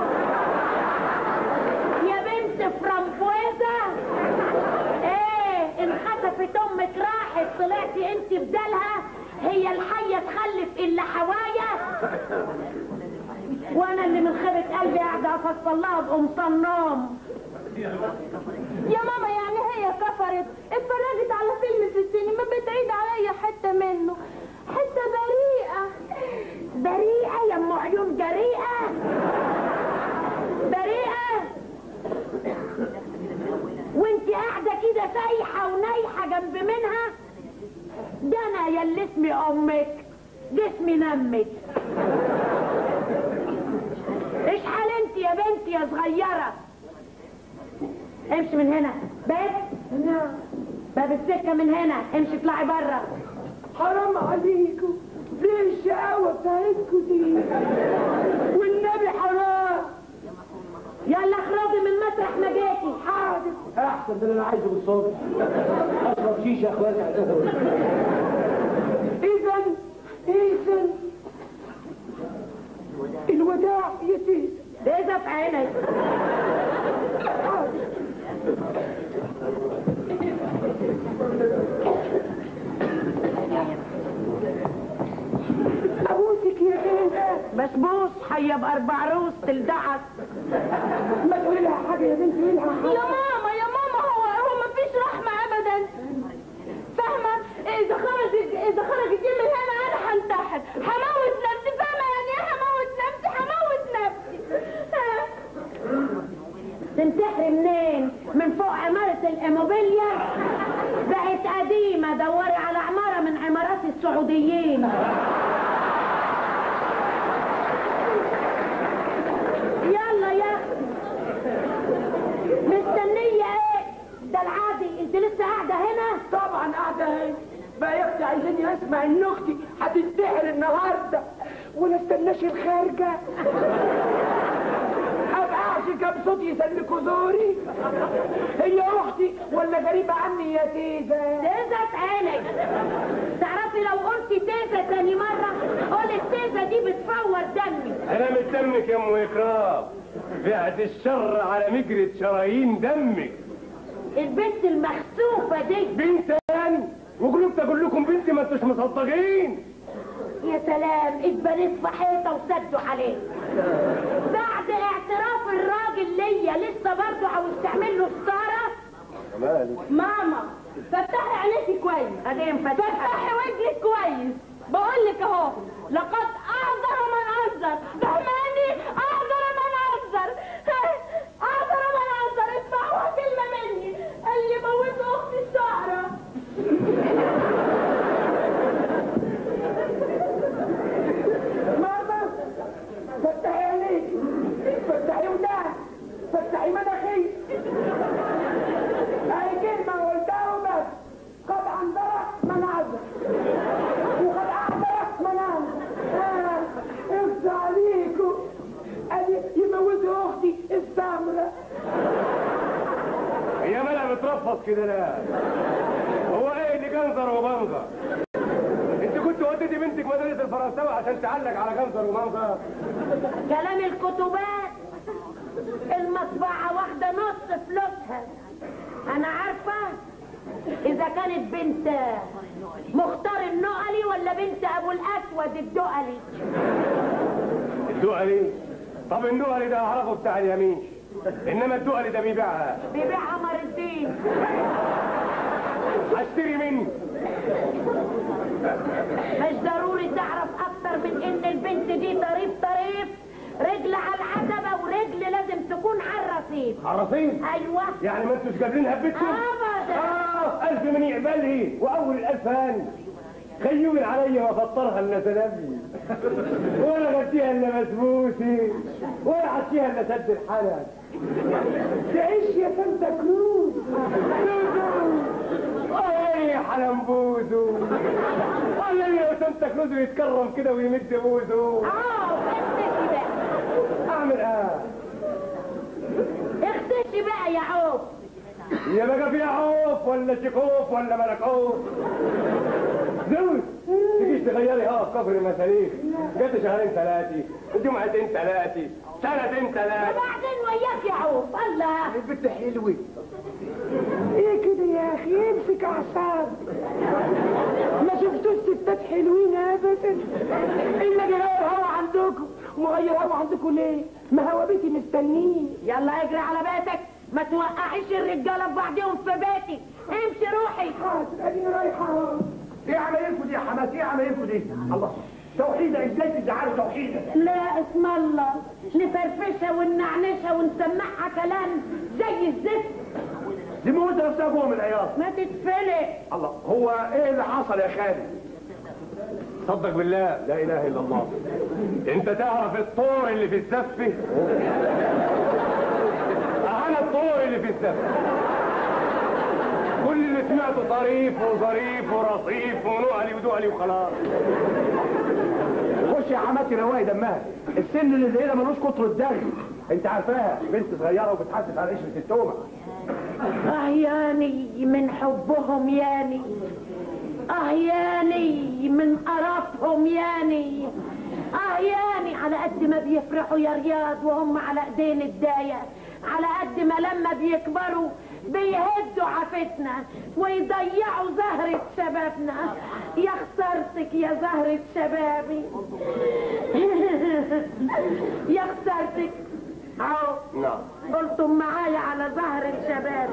Speaker 9: يا بنت فرامبويزة ايه انخسفت امك راحت طلعتي انت بدالها هي الحية تخلف الا حوايا وانا اللي من خيبة قلبي قاعدة افصل لها بقمصان نوم
Speaker 8: يا ماما يعني هي كفرت اتفرجت على فيلم في السينما بتعيد عليا حتة منه حتة بريئة
Speaker 9: بريئة يا ام عيون جريئة بريئة وانت قاعدة كده سايحة ونايحة جنب منها ده انا يا اللي اسمي امك جسمي نمك ايش حال انت يا بنتي يا صغيرة امشي من هنا باب باب السكة من هنا امشي اطلعي بره
Speaker 10: حرام عليكم ليه الشقاوة بتاعتكم دي والنبي حرام
Speaker 9: يلا اخرجي من مطرح ما جيتي
Speaker 10: حاضر احسن ده اللي انا عايزه بالصبح اشرب شيشه اخواتي اذا اذا الوداع يا تيتا
Speaker 9: ده في عينك
Speaker 10: ابوسك يا تيتا
Speaker 9: بس بوس حية بأربع روس تلدعك
Speaker 10: ما تقولي لها حاجه يا بنتي قولي لها حاجه
Speaker 8: يا ماما يا ماما هو هو مفيش رحمة أبدا فاهمة إذا خرجت إذا خرجت دي من هنا أنا هنتحر هموت نفسي فاهمة يعني إيه هموت نفسي هموت نفسي ها.
Speaker 9: تنتحري منين من فوق عمارة الإيموبيليا بقت قديمة دوري على عمارة من عمارات السعوديين يلا يا أختي مستنية ايه ده العادي انت لسه قاعدة هنا
Speaker 10: طبعا قاعده اهي بقى يا اختي عايزاني اسمع ان اختي هتنتحر النهارده ولا استناش الخارجه ابقى اعشق بصوت يسلكوا زوري هي اختي ولا غريبه عني يا تيزا
Speaker 9: تيزة في عينك تعرفي لو قلتي تيزة تاني مرة قولي التيزة دي بتفور دمي
Speaker 7: انا متدمك يا ام اكرام بعد الشر على مجرة شرايين دمك
Speaker 9: البنت المخسوفة دي
Speaker 7: بنت تاني وقلت اقول لكم بنتي ما انتوش مصدقين
Speaker 9: يا سلام اتبنيت في حيطة وسدوا عليه بعد اعتراف الراجل ليا لسه برضه عاوز تعمل له ستارة
Speaker 8: ماما فتحي عينيكي كويس
Speaker 9: ادي مفتحة
Speaker 8: فتحي وجهك كويس بقول لك اهو لقد اعذر من اعذر فهماني اعذر من اعذر اعذر من اعذر اسمعوا كلمه مني اللي موت اختي الشعره
Speaker 10: ماما فتحي عينيك فتحي ودان فتحي مناخير هاي كلمة قلتها وبس قد أنذر من عذر وقد أعذر من أنذر آه، اخزى عليكم أدي يموتوا أختي السمرة
Speaker 7: هي مالها بترفض كده لا هو ايه اللي جنزر ومنظر انت كنت وديتي بنتك مدرسه الفرنساوي عشان تعلق على جنزر ومنظر
Speaker 9: كلام الكتبات المطبعة واخدة نص فلوسها أنا عارفة إذا كانت بنت مختار النقلي ولا بنت أبو الأسود الدقلي
Speaker 7: الدقلي طب الدقلي ده اعرفه بتاع اليمين انما الدقلي ده بيبيعها
Speaker 9: بيبيع عمر الدين
Speaker 7: اشتري مني
Speaker 9: مش ضروري تعرف أكتر من إن البنت دي طريف طريف رجل على العتبة ورجل لازم تكون على الرصيف
Speaker 7: عرفين
Speaker 9: أيوة
Speaker 7: يعني ما انتوش قابلينها في بيتكم
Speaker 9: أبدا
Speaker 7: اه الف من يقبلي واول الالف هاني خيومي عليا وفطرها الا سلامي ولا غديها الا مسبوسي ولا عشيها الا سد الحلق
Speaker 10: تعيش يا سانتا كروز
Speaker 7: ايه يا حلمبوزو ولا يا سانتا كروز يتكرم كده ويمد بوزه
Speaker 9: اه اختشي بقى
Speaker 7: اعمل ايه
Speaker 9: اختشي بقى يا عوف
Speaker 7: يا بقى فيها عوف ولا شكوف ولا ملكوف زوج تجيش تغيري اه في كفر المساليك جت شهرين ثلاثة جمعتين ثلاثة سنتين ثلاثة
Speaker 9: وبعدين وياك يا عوف الله
Speaker 10: البنت حلوة ايه كده يا اخي امسك يديك اعصاب ما شفتوش ستات حلوين ابدا الا جاي هوا عندكم مغير هوا عندكم ليه ما هو بيتي مستنيه
Speaker 9: يلا اجري على بيتك ما توقعيش الرجاله في بعضهم في بيتي امشي روحي
Speaker 10: حاضر اديني رايحه
Speaker 3: ايه عمايلكم دي يا حماس ايه عمايلكم دي الله توحيدة ازاي تزعلوا توحيدة
Speaker 9: لا اسم الله نفرفشها ونعنشها ونسمعها كلام زي الزفت
Speaker 3: دي موت نفسها جوه من العياط
Speaker 9: ما تتفلق
Speaker 3: الله هو ايه اللي حصل يا خالد
Speaker 7: صدق بالله
Speaker 3: لا اله الا الله
Speaker 7: انت تعرف الطور اللي في الزفه انا الطور اللي في الزفه كل اللي سمعته طريف وظريف ورصيف ونقلي ودقلي وخلاص
Speaker 3: خش يا حماتي رواقي دمها السن اللي زي ده ملوش كتر الدم انت عارفاها بنت صغيره وبتحسس على قشره التومه
Speaker 9: اه ياني من حبهم ياني اه ياني من قرفهم ياني اه ياني على قد ما بيفرحوا يا رياض وهم على ايدين الداية على قد ما لما بيكبروا بيهدوا عفتنا ويضيعوا زهرة شبابنا يا خسارتك يا زهرة شبابي يا خسارتك اهو
Speaker 3: نعم
Speaker 9: قلتم معايا على زهرة شبابي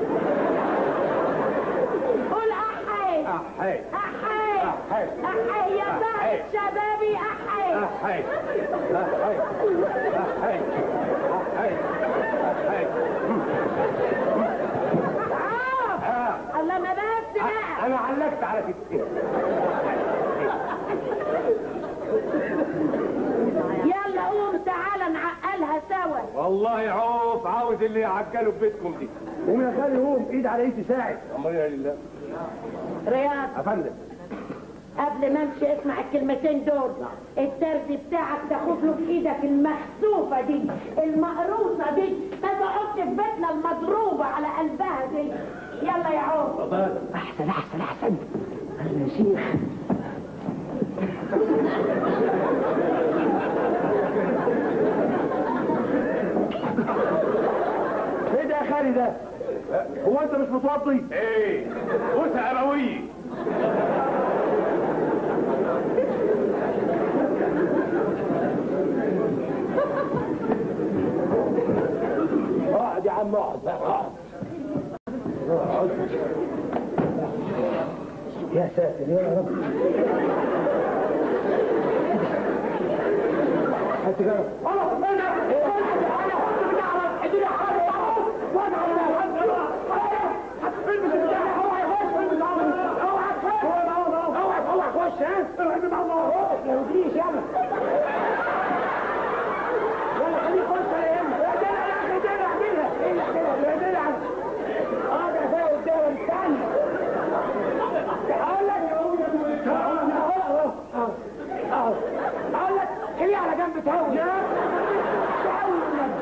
Speaker 9: قول احي
Speaker 3: احي
Speaker 9: احي
Speaker 3: أحي.
Speaker 9: احي يا زهرة شبابي احي
Speaker 3: احي احي احي احي احي
Speaker 9: آه. الله ما بس بقى
Speaker 3: انا علقت على كتفي
Speaker 9: يلا قوم تعالى نعقلها سوا
Speaker 7: والله عوف عاوز اللي يعجله في بيتكم دي
Speaker 3: قوم يا خالي قوم ايد على ايد تساعد
Speaker 7: امرنا لله
Speaker 9: رياض
Speaker 3: يا فندم
Speaker 9: قبل ما امشي اسمع الكلمتين دول الترزي بتاعك تاخد له بايدك المخسوفه دي المقروصه دي ما تقعدش في بيتنا المضروبه على قلبها دي يلا يا عوف
Speaker 5: احسن احسن احسن اهلا يا شيخ
Speaker 3: ايه ده يا خالي ده هو انت مش متوضي
Speaker 7: ايه بوسه ابويه
Speaker 3: اقعد يا عم اقعد اقعد اقعد. يا ساتر يا رب هات جرب خلاص انا انا انا حط بتاع على اديني حاجه وانا على هتفلم البتاع هو هيخش في البتاع اوعى تخش اوعى اوعى تخش ها ابعد مع الله ما يوديش يلا يلا خليه يخش يا يما يا دلع يا اخي دلع دلع ايه يا دلع اه ده فيها قدام استنى هقول لك هقول لك خليه على جنب تهوي تهوي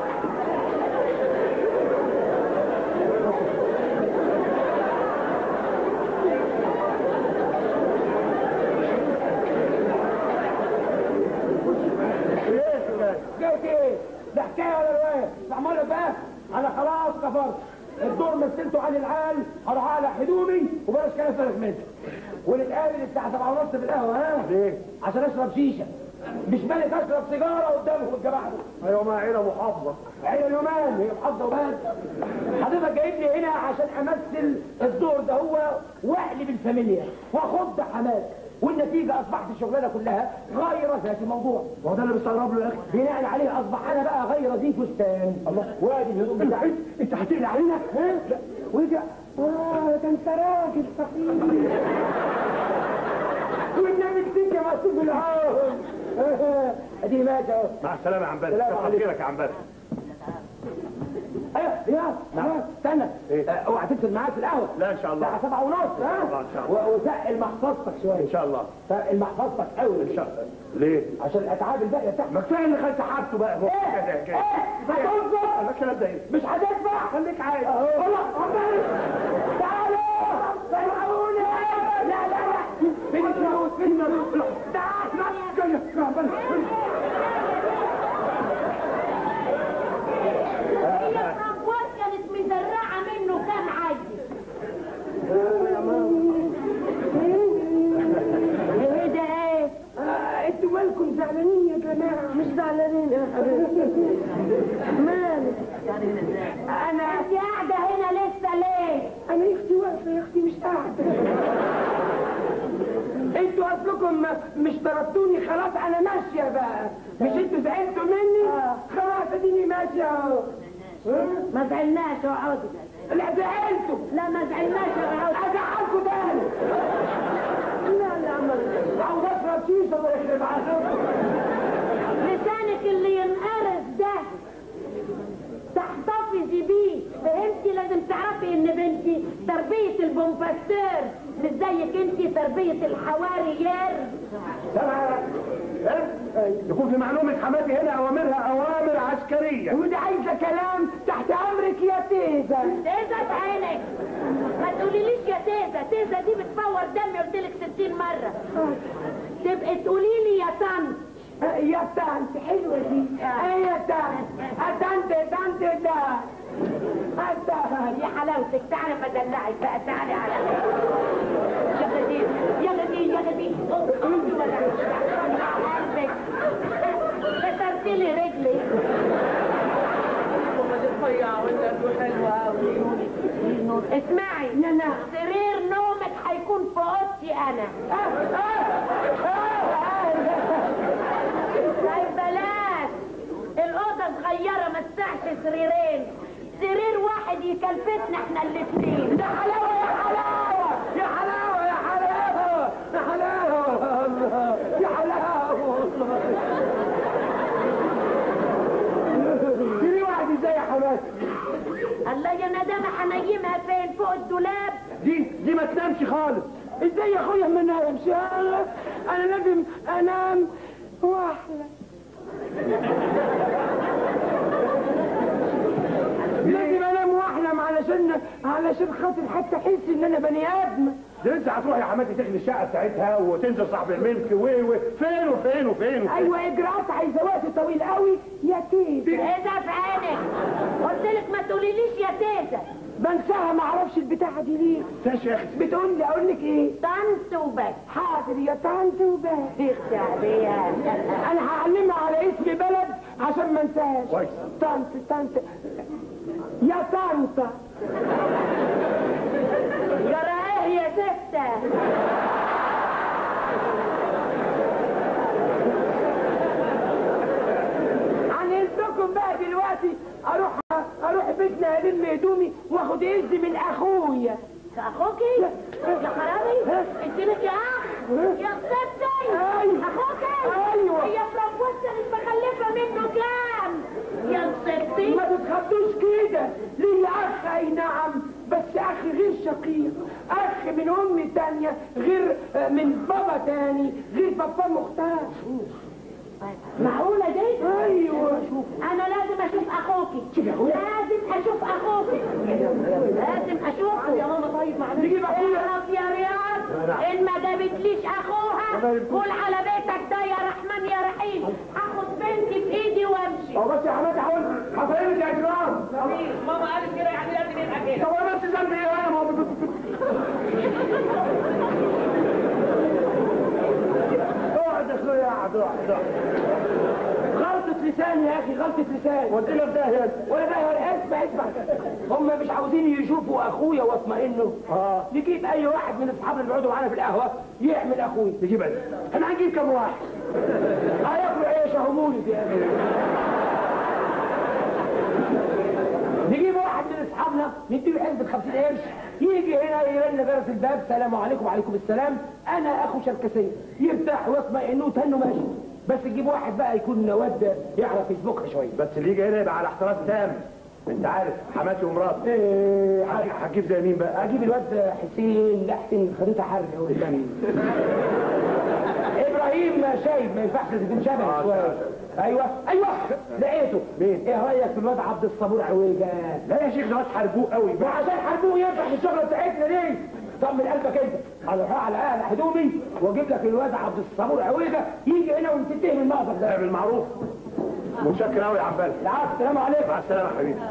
Speaker 3: جيت ايه؟ ده حكايه ولا روايه؟ معمول بقى انا خلاص كفرت الدور مثلته عن العال هروح على هدومي وبلاش كلام فارغ منه ونتقابل الساعه 7 ونص في القهوه ها؟ ليه؟ عشان اشرب شيشه مش مالك اشرب سيجاره قدامهم الجماعه دول ايوه ما عيله محافظه عيله اليومان هي محافظه وبس حضرتك جايب لي هنا عشان امثل الدور ده هو واقلب الفاميليا واخد حماس والنتيجة أصبحت الشغلانة كلها غير ذات الموضوع وهو ده اللي بيستغرب له يا أخي بناء عليه أصبح أنا بقى غير ذي فستان الله وادي الهدوم بتاعتي أنت هتقلق علينا؟ ها؟ لا ورجع آه ده أنت راجل فقير والنبي تديك يا مسؤول بالعون ادي ماشي اهو
Speaker 7: مع السلامه يا عم بدر
Speaker 3: سلام
Speaker 7: كتر
Speaker 3: عليكم.
Speaker 7: خيرك يا عم بدر
Speaker 3: ايوه يا نعم استنى
Speaker 7: إيه؟
Speaker 3: آه، اوعى تنزل معاك في القهوه
Speaker 7: لا ان شاء الله
Speaker 3: الساعه 7 ونص ها
Speaker 7: الله، إن شاء الله.
Speaker 3: و- وسقل محفظتك شويه
Speaker 7: ان شاء الله
Speaker 3: سقل محفظتك قوي ان شاء الله
Speaker 7: ليه؟
Speaker 3: عشان الاتعاب الباقيه بتاعتك ما كفايه اللي خدت حاجته بقى هو
Speaker 9: ايه ايه هتنظر
Speaker 3: الكلام ده ايه؟
Speaker 9: مش هتدفع
Speaker 3: خليك عايز
Speaker 9: والله عمال تعالوا تعالوا لا لا لا
Speaker 3: فين الفلوس فين الفلوس تعال جاي يا ربنا
Speaker 9: هي الأبواب كانت مزرعة منه كام عيل
Speaker 3: يا ماما
Speaker 9: زعلانين يا حبيبتي مالك
Speaker 2: انا انت قاعده هنا لسه ليه
Speaker 9: انا يا اختي واقفه يا اختي مش قاعده انتوا اصلكم مش طردتوني خلاص انا ماشيه بقى مش انتوا زعلتوا مني خلاص اديني ماشيه اهو
Speaker 2: ما زعلناش اقعدي
Speaker 9: لا زعلتوا
Speaker 2: لا ما زعلناش اقعدي
Speaker 9: ازعلكوا تاني لا لا ما عاوز اشرب شيشه الله يخرب عليكم
Speaker 2: لسانك اللي ينقرس ده تحتفظي بيه فهمتي لازم تعرفي ان بنتي تربية البومباستير مش زيك انتي تربية الحواريير
Speaker 3: سامع يكون في معلومة حماتي هنا أوامرها أوامر عسكرية
Speaker 9: ودي عايزه كلام تحت امرك يا تيزه
Speaker 2: تيزة في عينك ما تقوليليش يا تيزة تيزة دي بتفور دمي قلتلك ستين مرة تبقي تقولي لي يا طنط
Speaker 9: يا تانت حلوه دي ايه يا تانت تانت تانت ده
Speaker 2: يا حلاوتك تعالي بدلعك بقى تعالي على يا غدير يا غدير يا غدير قلبك كسرت لي رجلي اسمعي
Speaker 9: نانا.
Speaker 2: سرير نومك هيكون في اوضتي انا طيب بلاش الاوضه صغيره ما تسعش سريرين سرير واحد يكلفتنا احنا الاثنين
Speaker 9: يا حلاوه يا حلاوه يا حلاوه يا حلاوه يا حلاوه الله يا حلاوه والله تري واحد ازاي يا حماتي
Speaker 2: الله يا ندامه هنيمها فين فوق الدولاب
Speaker 3: دي دي ما تنامش خالص
Speaker 9: ازاي يا اخويا ما انامش انا انا لازم انام واحلى لازم انام واحلم علشان علشان خاطر حتى احس ان انا بني ادم
Speaker 3: دي لسه هتروح يا حماتي تخلي الشقة بتاعتها وتنزل صاحب الملك و و فين وفين وفين وفين
Speaker 9: ايوه اجراءات عايزه وقت طويل قوي يا تيزه
Speaker 2: ايه ده في عينك قلت لك ما تقوليليش يا تيزه
Speaker 9: بنساها ما اعرفش البتاعه دي ليه
Speaker 3: تاش يا اختي
Speaker 9: بتقول لي اقول لك ايه
Speaker 2: طنط وبس
Speaker 9: حاضر يا طنط وبس
Speaker 2: اختي عليها
Speaker 9: انا هعلمها على اسم بلد عشان ما انساهاش
Speaker 3: كويس.
Speaker 9: طنط طنط يا طنطا
Speaker 2: جرى ايه يا ستة
Speaker 9: هنلتكم بقى دلوقتي اروح اروح بيتنا الم هدومي واخد اذن من اخويا
Speaker 2: اخوكي يا خرابي انت لك يا اخ يا ستي
Speaker 9: أيوة.
Speaker 2: اخوكي
Speaker 9: أيوة.
Speaker 2: هي فلوسة مش مخلفة منه كام يا ستي
Speaker 9: ما تتخضوش كده ليه اخ اي نعم بس اخ غير شقيق اخ من ام تانية غير من بابا تاني غير بابا مختار
Speaker 2: معقولة دي؟
Speaker 9: ايوه
Speaker 2: انا لازم اشوف اخوكي لازم اشوف اخوكي لازم اشوفه يا ماما طيب معلش
Speaker 9: نجيب أخويا.
Speaker 2: اعرف يا رياض ان ما جابتليش اخوها قول على بيتك ده يا رحمن يا رحيم هاخد بنتي في ايدي وامشي
Speaker 3: هو بس يا حماتي حاول هفهمك يا اكرام
Speaker 10: ماما قالت كده يعني لازم يبقى كده
Speaker 3: طب انا بس ذنبي ايه انا ما هو اقعد يا اخويا اقعد اقعد اقعد
Speaker 9: غلطة لسان يا اخي غلطة لسان
Speaker 3: قلت لك ده يا
Speaker 9: ولا ده ولا اسمع اسمع هم مش عاوزين يشوفوا اخويا واطمئنوا
Speaker 3: اه
Speaker 9: نجيب اي واحد من اصحابنا اللي بيقعدوا معانا في القهوه يعمل اخويا
Speaker 3: نجيب انا احنا هنجيب كام واحد
Speaker 9: هياكلوا عيش اهو مولد يا اخي نجيب واحد من اصحابنا نديله حسبة 50 قرش يجي هنا يرن جرس الباب سلام عليكم وعليكم السلام انا اخو شركسيه يرتاح ويطمئن وتهنوا ماشي بس تجيب واحد بقى يكون واد يعرف يسبقها شويه
Speaker 3: بس اللي يجي هنا يبقى على احتراف تام انت عارف حماتي ومراتي
Speaker 9: إيه
Speaker 3: هتجيب- هتجيب زي مين بقى
Speaker 9: اجيب الواد حسين لا حسين خريطه حرب هو الثاني ابراهيم شايب ما ينفعش لازم شبه شويه ايوه ايوه لقيته
Speaker 3: مين؟
Speaker 9: ايه رايك في الواد عبد الصبور عويجه
Speaker 3: لا يا شيخ ده واد حربوه قوي بقى
Speaker 9: وعشان حربوه ينفع في الشغله بتاعتنا دي طمن قلبك انت هروح على اهل هدومي واجيب لك الواد عبد الصبور عويجه يجي هنا وتنتهي من المقطع ده
Speaker 3: لا بالمعروف متشكر قوي يا عبال
Speaker 9: العفو السلام عليكم
Speaker 3: مع السلامه يا حبيبي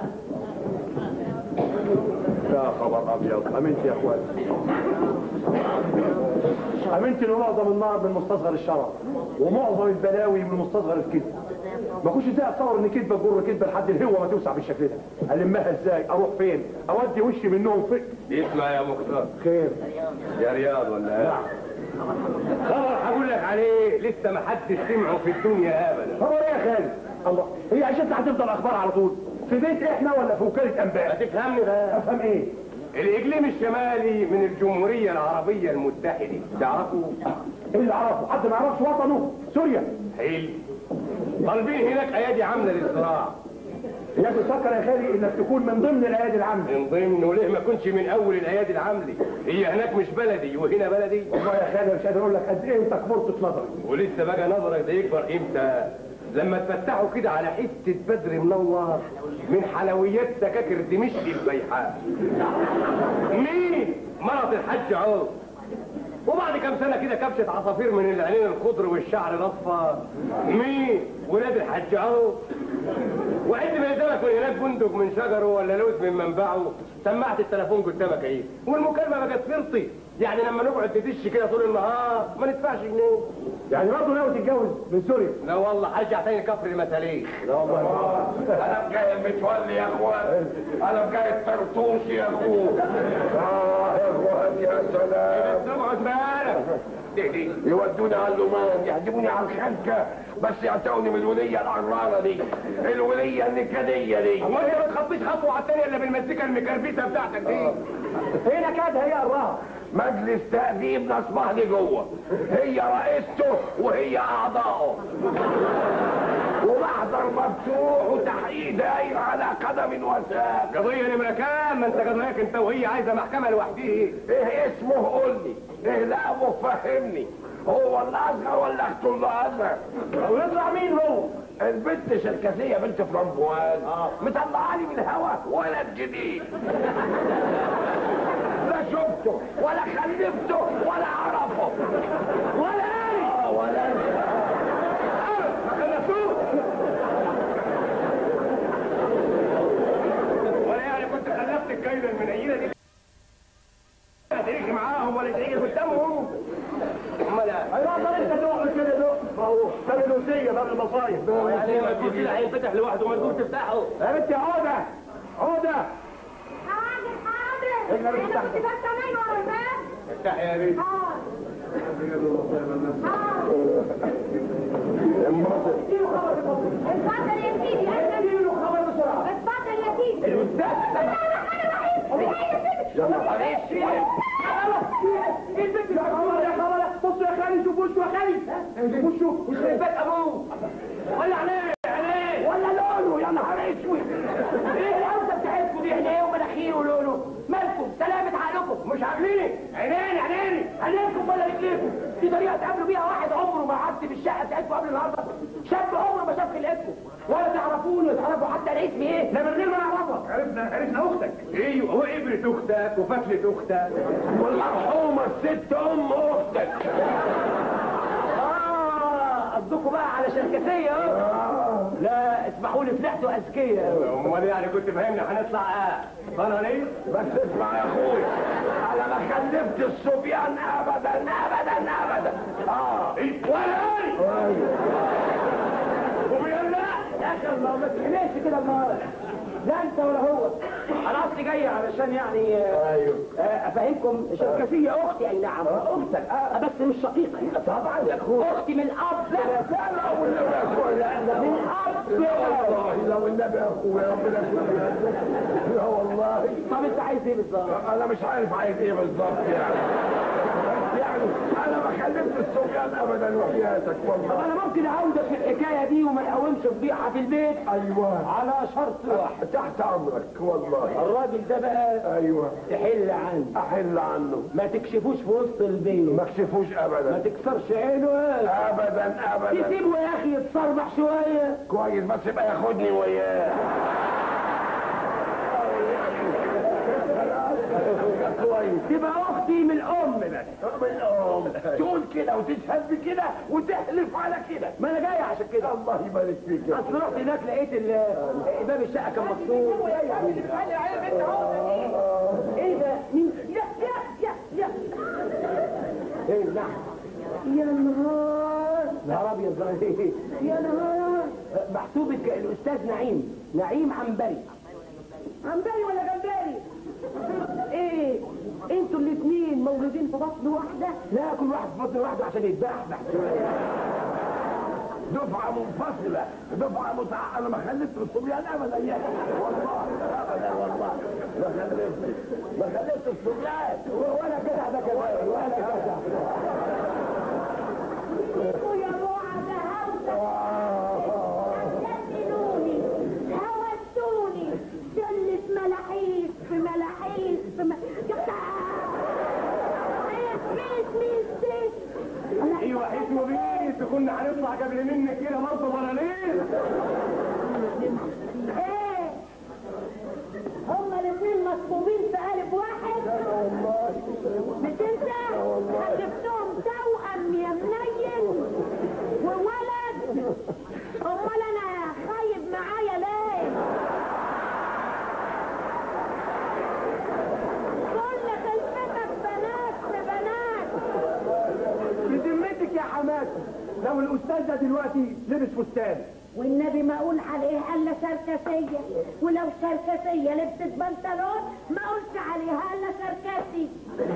Speaker 3: يا خبر ابيض امنت يا اخوان امنت انه معظم النار من مستصغر الشرف ومعظم البلاوي من مستصغر الكذب ما كنتش ازاي اتصور ان كذبه تجر كذبه لحد الهوه ما توسع بالشكل ده المها ازاي اروح فين اودي وشي منهم فين
Speaker 7: اسمع يا مختار
Speaker 3: خير
Speaker 7: يا رياض ولا ايه؟ خبر هقول لك عليه لسه ما حدش سمعه في الدنيا ابدا
Speaker 3: هو ايه يا خالد الله هي عشان هتفضل اخبار على طول في بيت احنا ولا في وكاله انباء
Speaker 7: هتفهمني بقى
Speaker 3: افهم ايه
Speaker 7: الاقليم الشمالي من الجمهوريه العربيه المتحده تعرفوا
Speaker 3: ايه اللي اعرفه حد ما يعرفش وطنه سوريا
Speaker 7: حلو طالبين هناك ايادي عامله للزراعه
Speaker 3: هي بتفكر يا خالي انك تكون من ضمن الايادي العامه
Speaker 7: من ضمن وليه ما كنتش من اول الايادي العامله هي هناك مش بلدي وهنا بلدي
Speaker 3: والله يا خالي مش قادر اقول لك قد ايه انت كبرت في نظري
Speaker 7: ولسه بقى نظرك ده يكبر امتى لما تفتحوا كده على حته بدر منور من حلويات سكاكر دمشق البيحاء مين مرض الحج عوض وبعد كام سنه كده كبشه عصافير من العينين الخضر والشعر الاصفر مين ولاد الحج عوض وعد من قدامك من هناك بندق من شجره ولا لوز من منبعه سماعه التليفون قدامك اهي والمكالمه بقت فرطي يعني لما نقعد ندش كده طول النهار ما ندفعش جنيه
Speaker 3: يعني برضه ناوي تتجوز من سوريا
Speaker 7: لا والله هرجع تاني كفر المثالية
Speaker 3: لا والله
Speaker 6: انا بجاي المتولي يا اخوان انا بجاي الطرطوش يا اخوان اه يا اخوان يا سلام
Speaker 7: اقعد بالك
Speaker 6: يودوني على اللومان يهدموني على الخنكة بس يعتقوني من الولية العرارة دي الولية النكدية دي
Speaker 7: هو انت ما تخطيش خطوه على الثانيه الا بالمزيكا المكربسه بتاعتك دي
Speaker 3: هنا كاد هي الراها
Speaker 6: مجلس تأديب نصبح لي جوه هي رئيسته وهي أعضائه ومحضر مفتوح وتحقيق داير على قدم وساق
Speaker 7: قضيه نمره كام ما انت قضيتك انت وهي عايزه محكمه لوحدها
Speaker 6: ايه اسمه قول لي ايه لقبه فهمني هو اللي اصغر ولا اخته اللي اصغر
Speaker 3: ويطلع مين هو
Speaker 6: البنت شركسية بنت فرنبوان مطلعاني من الهوا ولد جديد لا شفته ولا خلفته ولا اعرفه
Speaker 3: ولا انا
Speaker 6: آه ولا
Speaker 7: ما خلصوش ولا يعني كنت خلفت الجايله المنيله دي تريك معاهم ولا تريك قدامهم امال
Speaker 3: هيقدر انت تقعد كده دق ما هو ده الوسيه ده المصايب
Speaker 7: يعني ما تقول كده هينفتح لوحده ما تقول تفتحه
Speaker 3: يا بنتي عودة عودة
Speaker 11: حاضر حاضر
Speaker 3: إحنا
Speaker 11: انا
Speaker 3: بنفتح.
Speaker 11: كنت فاكره نايمه ورا الباب
Speaker 7: افتح يا بنت
Speaker 11: حاضر اتفضل يا سيدي اديله خبر بسرعه اتفضل يا سيدي
Speaker 3: الأستاذ.
Speaker 11: بسم الله الرحمن الرحيم يا سيدي
Speaker 3: يلا معلش ايه البنت يا خبر يا خبر بصوا يا خالي شوفوا وشه يا خالي وشه وشه بيت ابوه ولا عينيه عينيه ولا لونه يا نهار اسود ايه العوده بتاعتكم دي عينيه ومناخير ولونه مالكم سلامة عقلكم مش عاملين عينين عينين عينيكم ولا رجليكم دي طريقه تقابلوا بيها واحد عمره ما عدى بالشقه بتاعتكم قبل النهارده شاب عمره ما شاف خلقتكم ولا تعرفوني ولا تعرفوا حتى انا اسمي ايه لا من غير ما نعرفك
Speaker 7: عرفنا عرفنا اختك ايوه هو ابنة اختك وفاكلة اختك
Speaker 6: والمرحومة الست ام اختك
Speaker 5: اه قصدكم بقى على شركسيه اهو لا اسمحوا لي طلعتوا اذكياء
Speaker 7: امال يعني كنت فاهمني هنطلع اه فنانية
Speaker 6: بس اسمع يا اخويا انا ما خلفت الصبيان ابدا ابدا ابدا اه
Speaker 7: ولا انا وبيقول لا
Speaker 5: يا اخي الله ما تحملش كده النهارده لا انت ولا هو انا اصلي جاي علشان يعني آه،
Speaker 6: ايوه
Speaker 5: آه، افهمكم شركسيه اختي اي نعم اختك آه، بس مش شقيقه
Speaker 6: طبعا يا اخويا
Speaker 5: اختي من الاب
Speaker 6: لا لا والنبي يا اخويا لا لا
Speaker 5: من الاب
Speaker 6: لا والله لا والنبي يا اخويا ربنا يسلمك لا والله
Speaker 5: طب انت عايز ايه بالظبط
Speaker 6: انا مش عارف عايز ايه بالظبط يعني يعني انا ما خلفت الصبيان ابدا وحياتك
Speaker 5: طب
Speaker 6: والله
Speaker 5: انا ممكن اعودك في الحكايه دي وما نقومش فضيحه في البيت
Speaker 6: ايوه
Speaker 5: على شرط واحد
Speaker 6: تحت امرك والله
Speaker 5: الراجل ده بقى
Speaker 6: ايوه
Speaker 5: تحل عنه
Speaker 6: احل عنه
Speaker 5: ما تكشفوش في وسط البيت
Speaker 6: ما كشفوش
Speaker 5: ما
Speaker 6: ابدا
Speaker 5: تكسرش عينه
Speaker 6: ابدا ابدا
Speaker 5: تسيبه يا اخي يتصربح شويه
Speaker 6: كويس بس يبقى ياخدني وياه كويس
Speaker 5: تبقى اختي من الام بس
Speaker 6: بالام تقول كده وتشهد بكده وتحلف على كده
Speaker 5: ما انا جاي عشان كده
Speaker 6: الله يبارك فيك يا
Speaker 5: اصل رحت هناك لقيت ال- باب الشقه كان مكسور ايه ده مين يا يا يا يا ايه نعم
Speaker 9: يا نهار
Speaker 5: نهار ابيض
Speaker 9: يا نهار
Speaker 5: محسوبك الاستاذ نعيم نعيم عنبري
Speaker 9: عنبري ولا جمبري ايه انتوا الاثنين مولودين في بطن واحده
Speaker 5: لا كل واحد في بطن واحده عشان يتباح
Speaker 6: دفعة منفصلة دفعة متع... أنا ما خلفت الصبيان أبدا يا أخي. والله أبدا والله ما خلفت ما خلفت الصبيان
Speaker 5: ولا كده ده كمان ولا كده
Speaker 9: يا بعد هوسة هوستوني جنة ملاحيس في ملاحيس في م... ميس ميس ميس
Speaker 7: ايوه حيث وبيت كنا هنطلع قبل منك كده برضه ولا ليه؟
Speaker 9: ايه هما الاثنين مصبوبين في قالب واحد مش انت جبتهم توأم يا منين وولد امال انا خايب معايا ليه كل خلفتك بنات في بنات
Speaker 3: بذمتك يا حماتي لو الاستاذ ده دلوقتي لبس فستان
Speaker 9: والنبي ما اقول عليه الا سركسيه ولو سركسيه لبست بنطلون ما اقولش عليها الا سركسي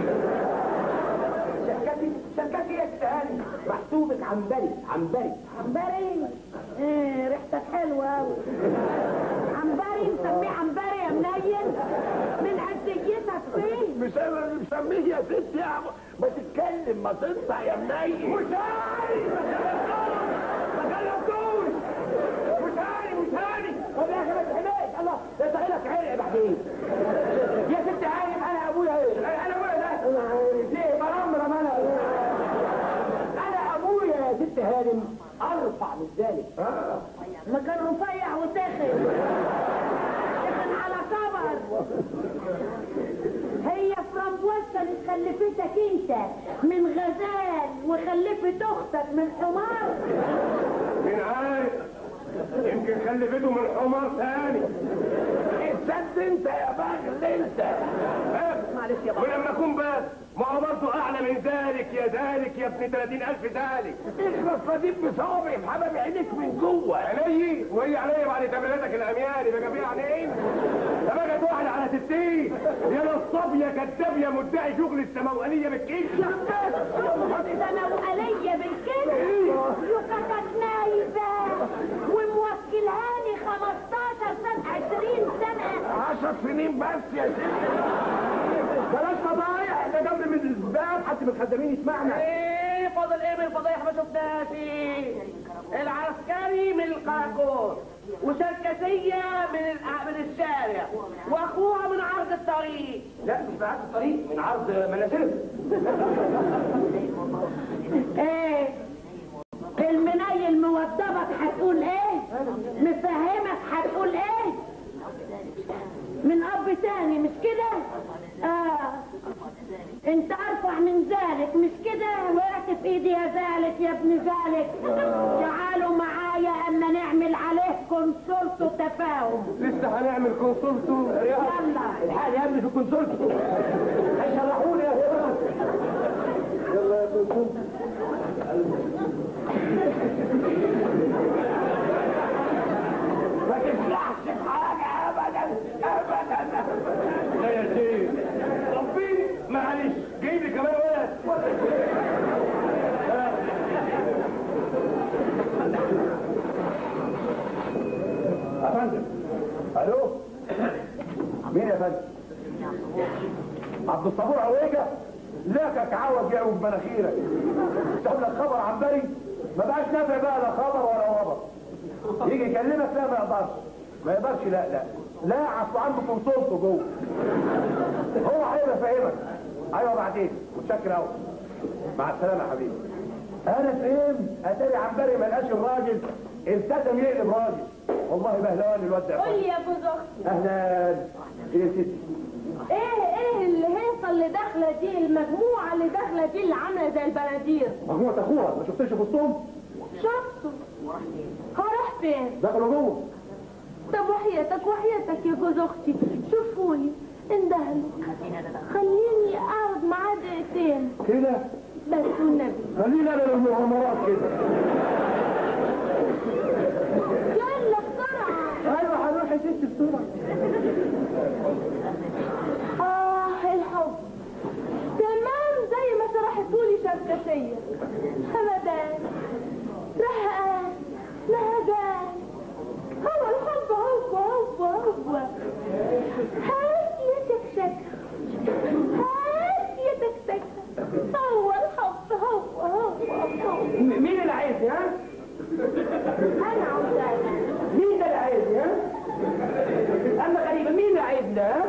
Speaker 5: شركتي شركتي يا استهاني محسوبك عنبري عنبري
Speaker 9: عنبري ايه ريحتك حلوه قوي عنبري مسميه عنبري يا منين من عزيتك فين
Speaker 6: مش أنا اللي مسميه يا ست يا عم ما تتكلم ما تنطع يا منيل
Speaker 7: مش هاني ما كلمتوش مش هاني مش هاني
Speaker 5: طب يا اخي ما تحليش الله ده تعيلك عرق بعدين يا ست عايم انا ابويا ايه
Speaker 7: انا ابويا ده
Speaker 5: ليه مرمرم انا انا ابويا يا ست هانم ارفع من ذلك
Speaker 9: ما كان رفيع وسخن سخن على كبر هي فرنبوسة اللي خلفتك انت من غزال وخلفت اختك من حمار
Speaker 7: مين عارف يمكن خلفته من حمار ثاني
Speaker 6: السد انت يا بغل انت
Speaker 7: معلش يا بابا ولما اكون بس ما هو برضه اعلى من ذلك يا ذلك يا ابن 30000 ذلك
Speaker 6: اخلص فديك بصوابعي في حمام عينيك من جوه
Speaker 7: علي وهي عليا بعد تمريناتك الامياني بقى فيها عينين ده بقت واحدة على 60 يا نصاب يا كذاب يا مدعي شغل السماوانية بالكيس
Speaker 9: سنوالية بالكده يوكتك نايبة وموكلهاني 15 سنة 20 سنة
Speaker 6: عشر سنين بس يا ست
Speaker 3: بلاش فضايح ده جنب من الباب حد من الخدامين يسمعنا
Speaker 5: ايه فاضل ايه من الفضايح ما شفناش العسكري من القراقوس وسركسية من الع- من الشارع واخوها من عرض الطريق
Speaker 7: لا مش بعد الطريق من عرض منازل
Speaker 9: ايه المنيل موضبك هتقول ايه مفهمك هتقول ايه من اب تاني مش كده اه انت ارفع من ذلك مش كده وقعت في ايدي يا ذلك يا ابن ذلك تعالوا معايا اما نعمل عليه كونسولت وتفاهم
Speaker 7: لسه هنعمل كونسولتو
Speaker 9: يلا
Speaker 5: الحال يا ابني في الكونسولت
Speaker 3: هيشرحوني يا هرمان يلا يا كنتم
Speaker 6: ما تفلحش في حاجه ابدا ابدا
Speaker 7: لا يا سيدي ربي معلش جايب لي كمان ولد
Speaker 3: يا فندم الو مين يا فندم عبد الصبور عويجة لك عوج يعوج مناخيرك تقول لك خبر عنبري ما بقاش نافع بقى لا خبر ولا وبر يجي يكلمك لا ما يقدرش ما يقدرش لا لا لا اصل عنده كونسولته جوه هو هيبقى فاهمك ايوه بعدين متشكر قوي مع السلامه يا حبيبي انا فهمت اتاري عنبري ما لقاش الراجل التزم يقلب راجل والله بهلوان الواد ده يا
Speaker 8: قول
Speaker 3: فندم.
Speaker 8: لي يا جوز اختي
Speaker 3: اهلا ايه يا ستي
Speaker 8: ايه ايه الهيصه اللي داخله دي المجموعه اللي داخله دي اللي عامله زي البنادير
Speaker 3: مجموعة اخوها ما شفتش في وسطهم
Speaker 8: شفته هو راح فين
Speaker 3: دخلوا جوه
Speaker 8: طب وحياتك وحياتك يا جوز اختي شوفوني اندهلوا خليني اقعد معاه دقيقتين
Speaker 3: كده
Speaker 8: بس والنبي
Speaker 7: خلينا انا للمغامرات كده
Speaker 8: يلا بسرعة
Speaker 7: ايوه هنروح يا ست بسرعه
Speaker 8: آه الحب تمام زي ما شرحتولي شركسية همدان رهقان نهجان هو الحب هو هو هو هات يا تكشكة هات يا تكشكة هو الحب هو هو هو
Speaker 10: مين اللي عايزني ها؟
Speaker 8: أنا عاوزاك
Speaker 10: مين ده اللي عايزني ها؟ انا غريبه مين اللي عايزني ها؟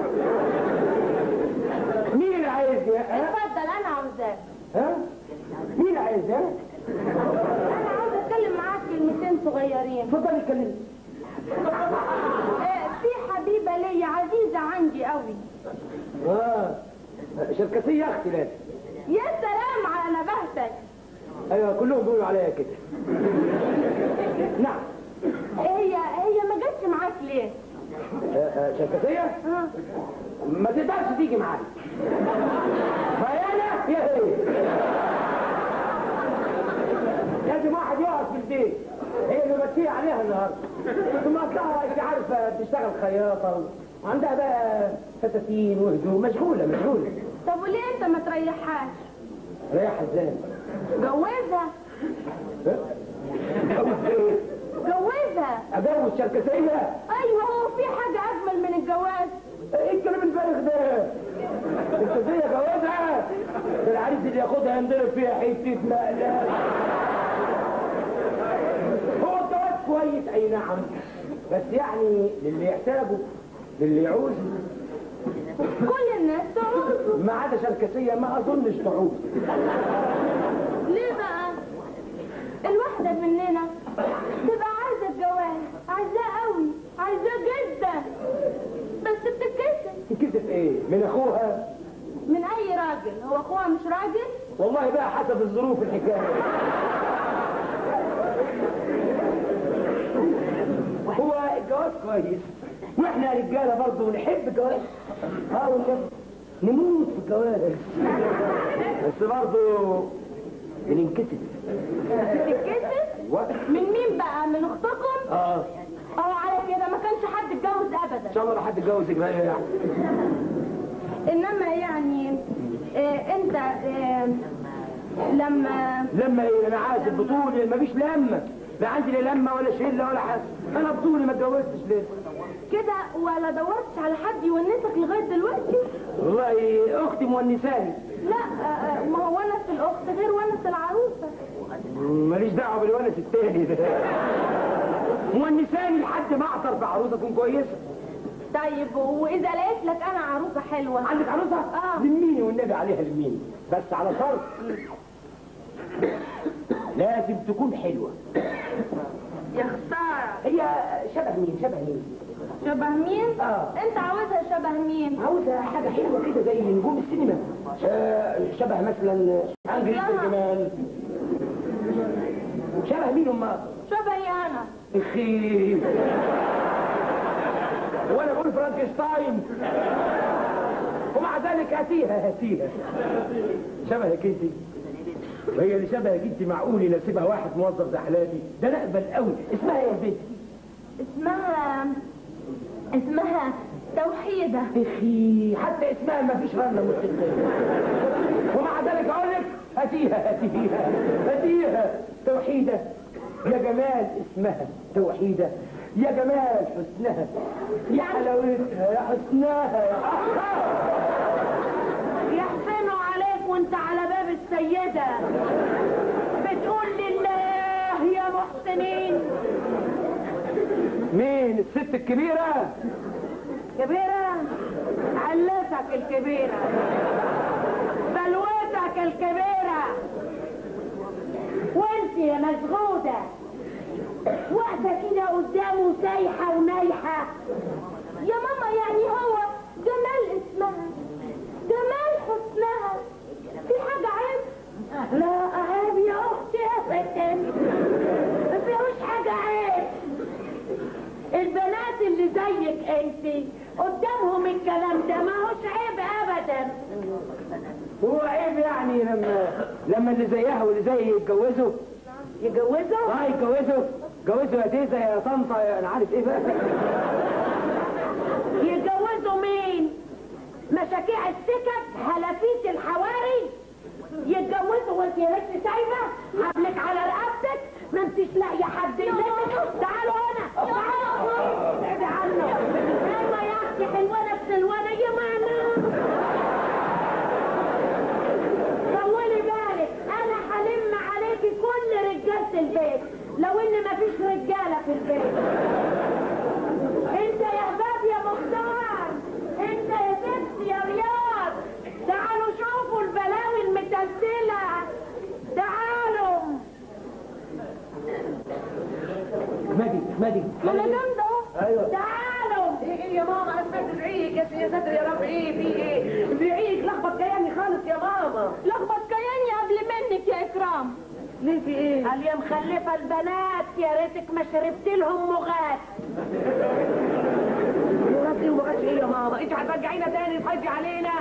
Speaker 10: مين اللي عايزني ها؟
Speaker 8: اتفضل أنا عاوزاك
Speaker 10: ها؟ مين اللي عايزني ها؟
Speaker 8: أنا عاوز أتكلم معاك كلمتين صغيرين
Speaker 10: اتفضلي اتكلمي
Speaker 8: آه، في حبيبة ليا عزيزة عندي قوي
Speaker 10: اه شركسيه يا اختي لازم
Speaker 8: يا سلام على نبهتك
Speaker 10: ايوه كلهم بيقولوا عليا كده نعم
Speaker 8: هي هي ما جاتش معاك ليه؟
Speaker 10: آه، آه، شركسيه
Speaker 8: ها؟
Speaker 10: ما تقدرش تيجي معايا فانا يا هي لازم واحد يقعد في البيت هي اللي بتشيل عليها النهارده ثم اصلها انت عارفه بتشتغل خياطه وعندها بقى فساتين وهدوم مشغوله مشغوله
Speaker 8: طب وليه انت ما تريحهاش؟
Speaker 10: رايحه ازاي؟
Speaker 8: جوزها جوزها
Speaker 10: اتجوز شركسيه؟
Speaker 8: ايوه هو في حاجة اجمل من الجواز
Speaker 10: ايه الكلام الفارغ ده؟ شركسيه جوازها؟ ده العريس اللي ياخدها ينضرب فيها حته مقلب هو الجواز كويس اي نعم بس يعني للي يحتاجه للي يعوزه
Speaker 8: كل الناس تعوزه
Speaker 10: ما عدا شركسيه ما اظنش تعوز
Speaker 8: ليه بقى؟ الواحدة مننا تبقى عايزة الجواز عايزاه قوي عايزاه جدا بس بتتكسف
Speaker 10: تكسف ايه؟ من اخوها؟
Speaker 8: من اي راجل هو اخوها مش راجل؟
Speaker 10: والله بقى حسب الظروف الحكايه هو الجواز كويس واحنا رجاله برضه نحب الجواز اه والله نموت في الجواز بس برضه بننكسف
Speaker 8: بتتكسف؟
Speaker 10: ايوه
Speaker 8: من مين بقى؟ من اختكم؟
Speaker 10: اه
Speaker 8: اه على كده ما كانش حد اتجوز
Speaker 10: ان
Speaker 8: ابدا
Speaker 10: شاء الله لا حد يتجوزك بقى يعني
Speaker 8: انما يعني آه انت آه لما
Speaker 10: لما ايه انا عازب بطولي مفيش لمه لا عندي لا لمه ولا شله ولا حاجه انا بطولي ما اتجوزتش لسه
Speaker 8: كده ولا دورتش على حد يونسك لغايه دلوقتي؟
Speaker 10: والله اختي مونساني
Speaker 8: لا آه، آه، ما هو ونس الاخت غير ونس العروسه
Speaker 10: ماليش دعوه بالونس التاني ده مونساني لحد ما اعثر بعروسه تكون كويسه
Speaker 8: طيب واذا لقيت لك انا عروسه حلوه
Speaker 10: عندك عروسه؟
Speaker 8: اه
Speaker 10: لميني والنبي عليها لميني بس على شرط لازم تكون حلوه
Speaker 8: يا خساره
Speaker 10: هي شبه مين شبه مين
Speaker 8: شبه مين؟
Speaker 10: آه.
Speaker 8: انت عاوزها شبه مين؟
Speaker 10: عاوزة حاجة حلوة كده زي نجوم السينما آه شبه مثلا انجليز
Speaker 8: لما.
Speaker 10: الجمال شبه مين امال
Speaker 8: شبهي انا
Speaker 10: اخي وانا بقول فرانكشتاين ومع ذلك هاتيها هاتيها شبهك انت وهي اللي شبهك انت معقول يناسبها واحد موظف زي حلالي ده انا اقبل قوي اسمها ايه يا بنتي
Speaker 8: اسمها اسمها توحيدة
Speaker 10: اخي حتى اسمها ما فيش رنة مستقبل ومع ذلك اقول لك هاتيها هاتيها هاتيها توحيدة يا جمال اسمها توحيدة يا جمال حسنها يا حلاوتها يا حسنها يا
Speaker 9: يحسنوا عليك وانت على باب السيدة بتقول لله يا محسنين
Speaker 10: مين الست الكبيرة
Speaker 9: كبيرة علتك الكبيرة بلوتك الكبيرة وانت يا مشغودة واقفة كده قدامه سايحة ونايحة
Speaker 8: يا ماما يعني هو جمال اسمها جمال حسنها في حاجة عيب
Speaker 9: لا عيب يا اختي ابدا ما فيهوش حاجة عيب البنات اللي زيك انت قدامهم الكلام ده ما هوش عيب ابدا
Speaker 10: هو عيب يعني لما لما اللي زيها واللي زيي يتجوزوا
Speaker 9: يجوزوا
Speaker 10: اه يتجوزوا جوزوا يا تيزا يا طنطا يا انا عارف ايه بقى
Speaker 9: يتجوزوا مين مشاكيع السكك هلافيت الحواري يتجوزوا وانت يا بنت سايبه حبلك على رقبتك ما انتش لاقيه حد يلمك تعالوا هنا تعالوا ابعدي عنه ايوه يا اختي حلوانه بسلوانه يا ماما طولي بالك انا هلم عليكي كل رجاله البيت لو ان مفيش رجاله في البيت انت يا هباب يا مختار انت يا ست يا رياض تعالوا شوفوا البلاوي المتسلة تعالوا
Speaker 10: احمدي احمدي
Speaker 9: انا جامده
Speaker 10: ايوه
Speaker 9: تعالوا
Speaker 5: ايه يا ماما انا سمعت بعيك يا يا ساتر يا رب ايه في ايه بعيك لخبط كياني خالص يا ماما
Speaker 8: لخبط كياني قبل منك يا اكرام
Speaker 5: ليه في ايه
Speaker 9: قال يا مخلفه البنات يا ريتك ما شربت لهم مغات
Speaker 5: مراتي وما جاتش ايه يا ماما انت هترجعينا تاني تحجي علينا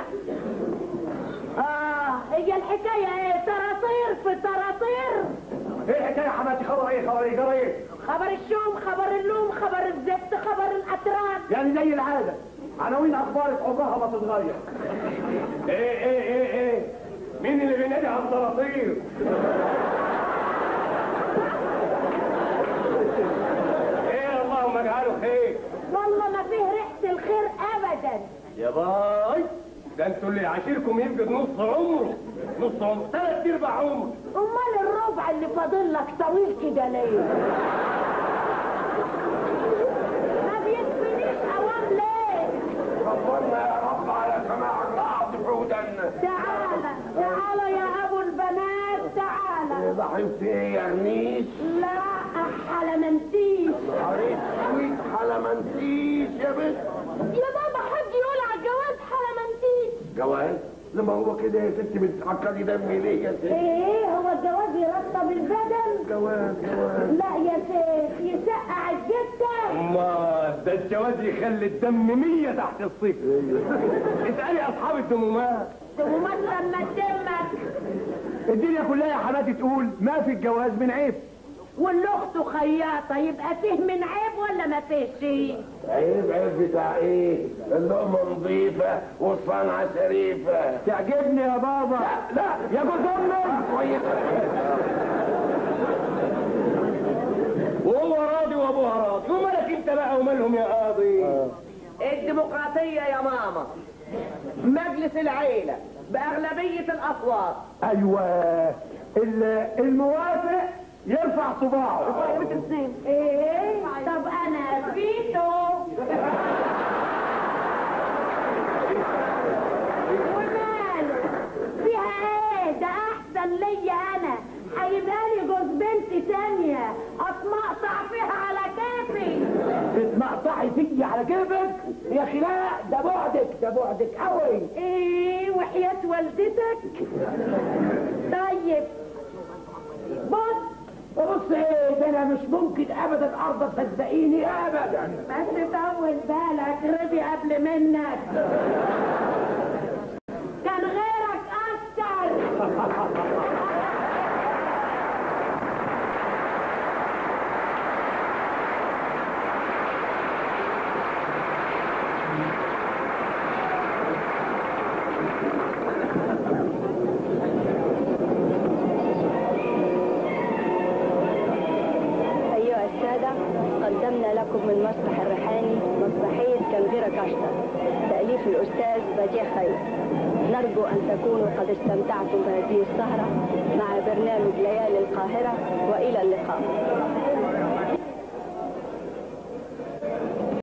Speaker 9: اه هي الحكايه ايه طراطير في طراطير
Speaker 3: ايه الحكايه يا حماتي خبر ايه خبر ايه جرى ايه
Speaker 9: خبر الشوم خبر اللوم خبر الزفت خبر الاتراك
Speaker 3: يعني زي العاده عناوين اخبارك عمرها ما تتغير
Speaker 7: ايه ايه ايه ايه مين اللي بينادي على الطراطير ايه اللهم اجعله خير
Speaker 9: والله ما فيه ريحه الخير ابدا
Speaker 7: يا باي ده انتوا اللي عاشركم يفقد نص عمره نص عمره ثلاث ارباع عمره
Speaker 9: امال الربع اللي فاضل لك طويل كده ليه ما بيكفينيش اوام ليه
Speaker 6: صبرنا يا رب على سماع الرعد في ودنا
Speaker 9: تعالى تعالى يا ابو البنات تعالى
Speaker 6: ضحيت ايه يا غنيش
Speaker 9: لا حلمنتيش
Speaker 6: قريت سويت حلمنتيش يا بنت
Speaker 8: يا بابا حد يقول على الجواز حلمنتيش
Speaker 6: جواز لما هو كده يا ستي بتعكري دمي ليه يا ستي
Speaker 9: ايه هو الجواز يرطب البدن
Speaker 6: جواز جواز
Speaker 9: لا يا شيخ يسقع الجثه
Speaker 7: ما ده الجواز يخلي الدم مية تحت الصفر اسألي اصحاب الدمومات
Speaker 9: ومات لما تدمك
Speaker 3: الدنيا كلها يا حماتي تقول ما في الجواز من عيب
Speaker 9: والاخت خياطه يبقى فيه من عيب ولا ما فيهش
Speaker 6: عيب عيب بتاع ايه اللقمة نظيفة والصنعة شريفة
Speaker 3: تعجبني يا بابا
Speaker 6: لا
Speaker 3: يا جوز امك
Speaker 6: كويسة
Speaker 7: وهو راضي وابوها راضي ومالك انت بقى ومالهم يا قاضي
Speaker 5: الديمقراطية يا ماما مجلس العيلة بأغلبية الأصوات
Speaker 3: ايوه ال- الموافق يرفع صباعه
Speaker 9: ايه طب انا فيتو وماله فيها ايه ده احسن ليا انا هيبقى لي جوز بنت تانية اتمقطع فيها على كيفي
Speaker 10: تتمقطعي فيا على كيفك يا اخي لا ده بعدك ده بعدك قوي
Speaker 9: ايه وحياة والدتك طيب بص
Speaker 10: بص ايه ده انا مش ممكن ابدا ارضى تصدقيني ابدا
Speaker 9: بس طول بالك رضي قبل منك كان غيرك اكتر
Speaker 1: أيها السادة قدمنا لكم من مسرح الريحاني مسرحية كنغيرة كاشتر تأليف الأستاذ بديع خير نرجو أن تكونوا قد استمتعتم بهذه السهرة مع برنامج ليالي القاهرة وإلى اللقاء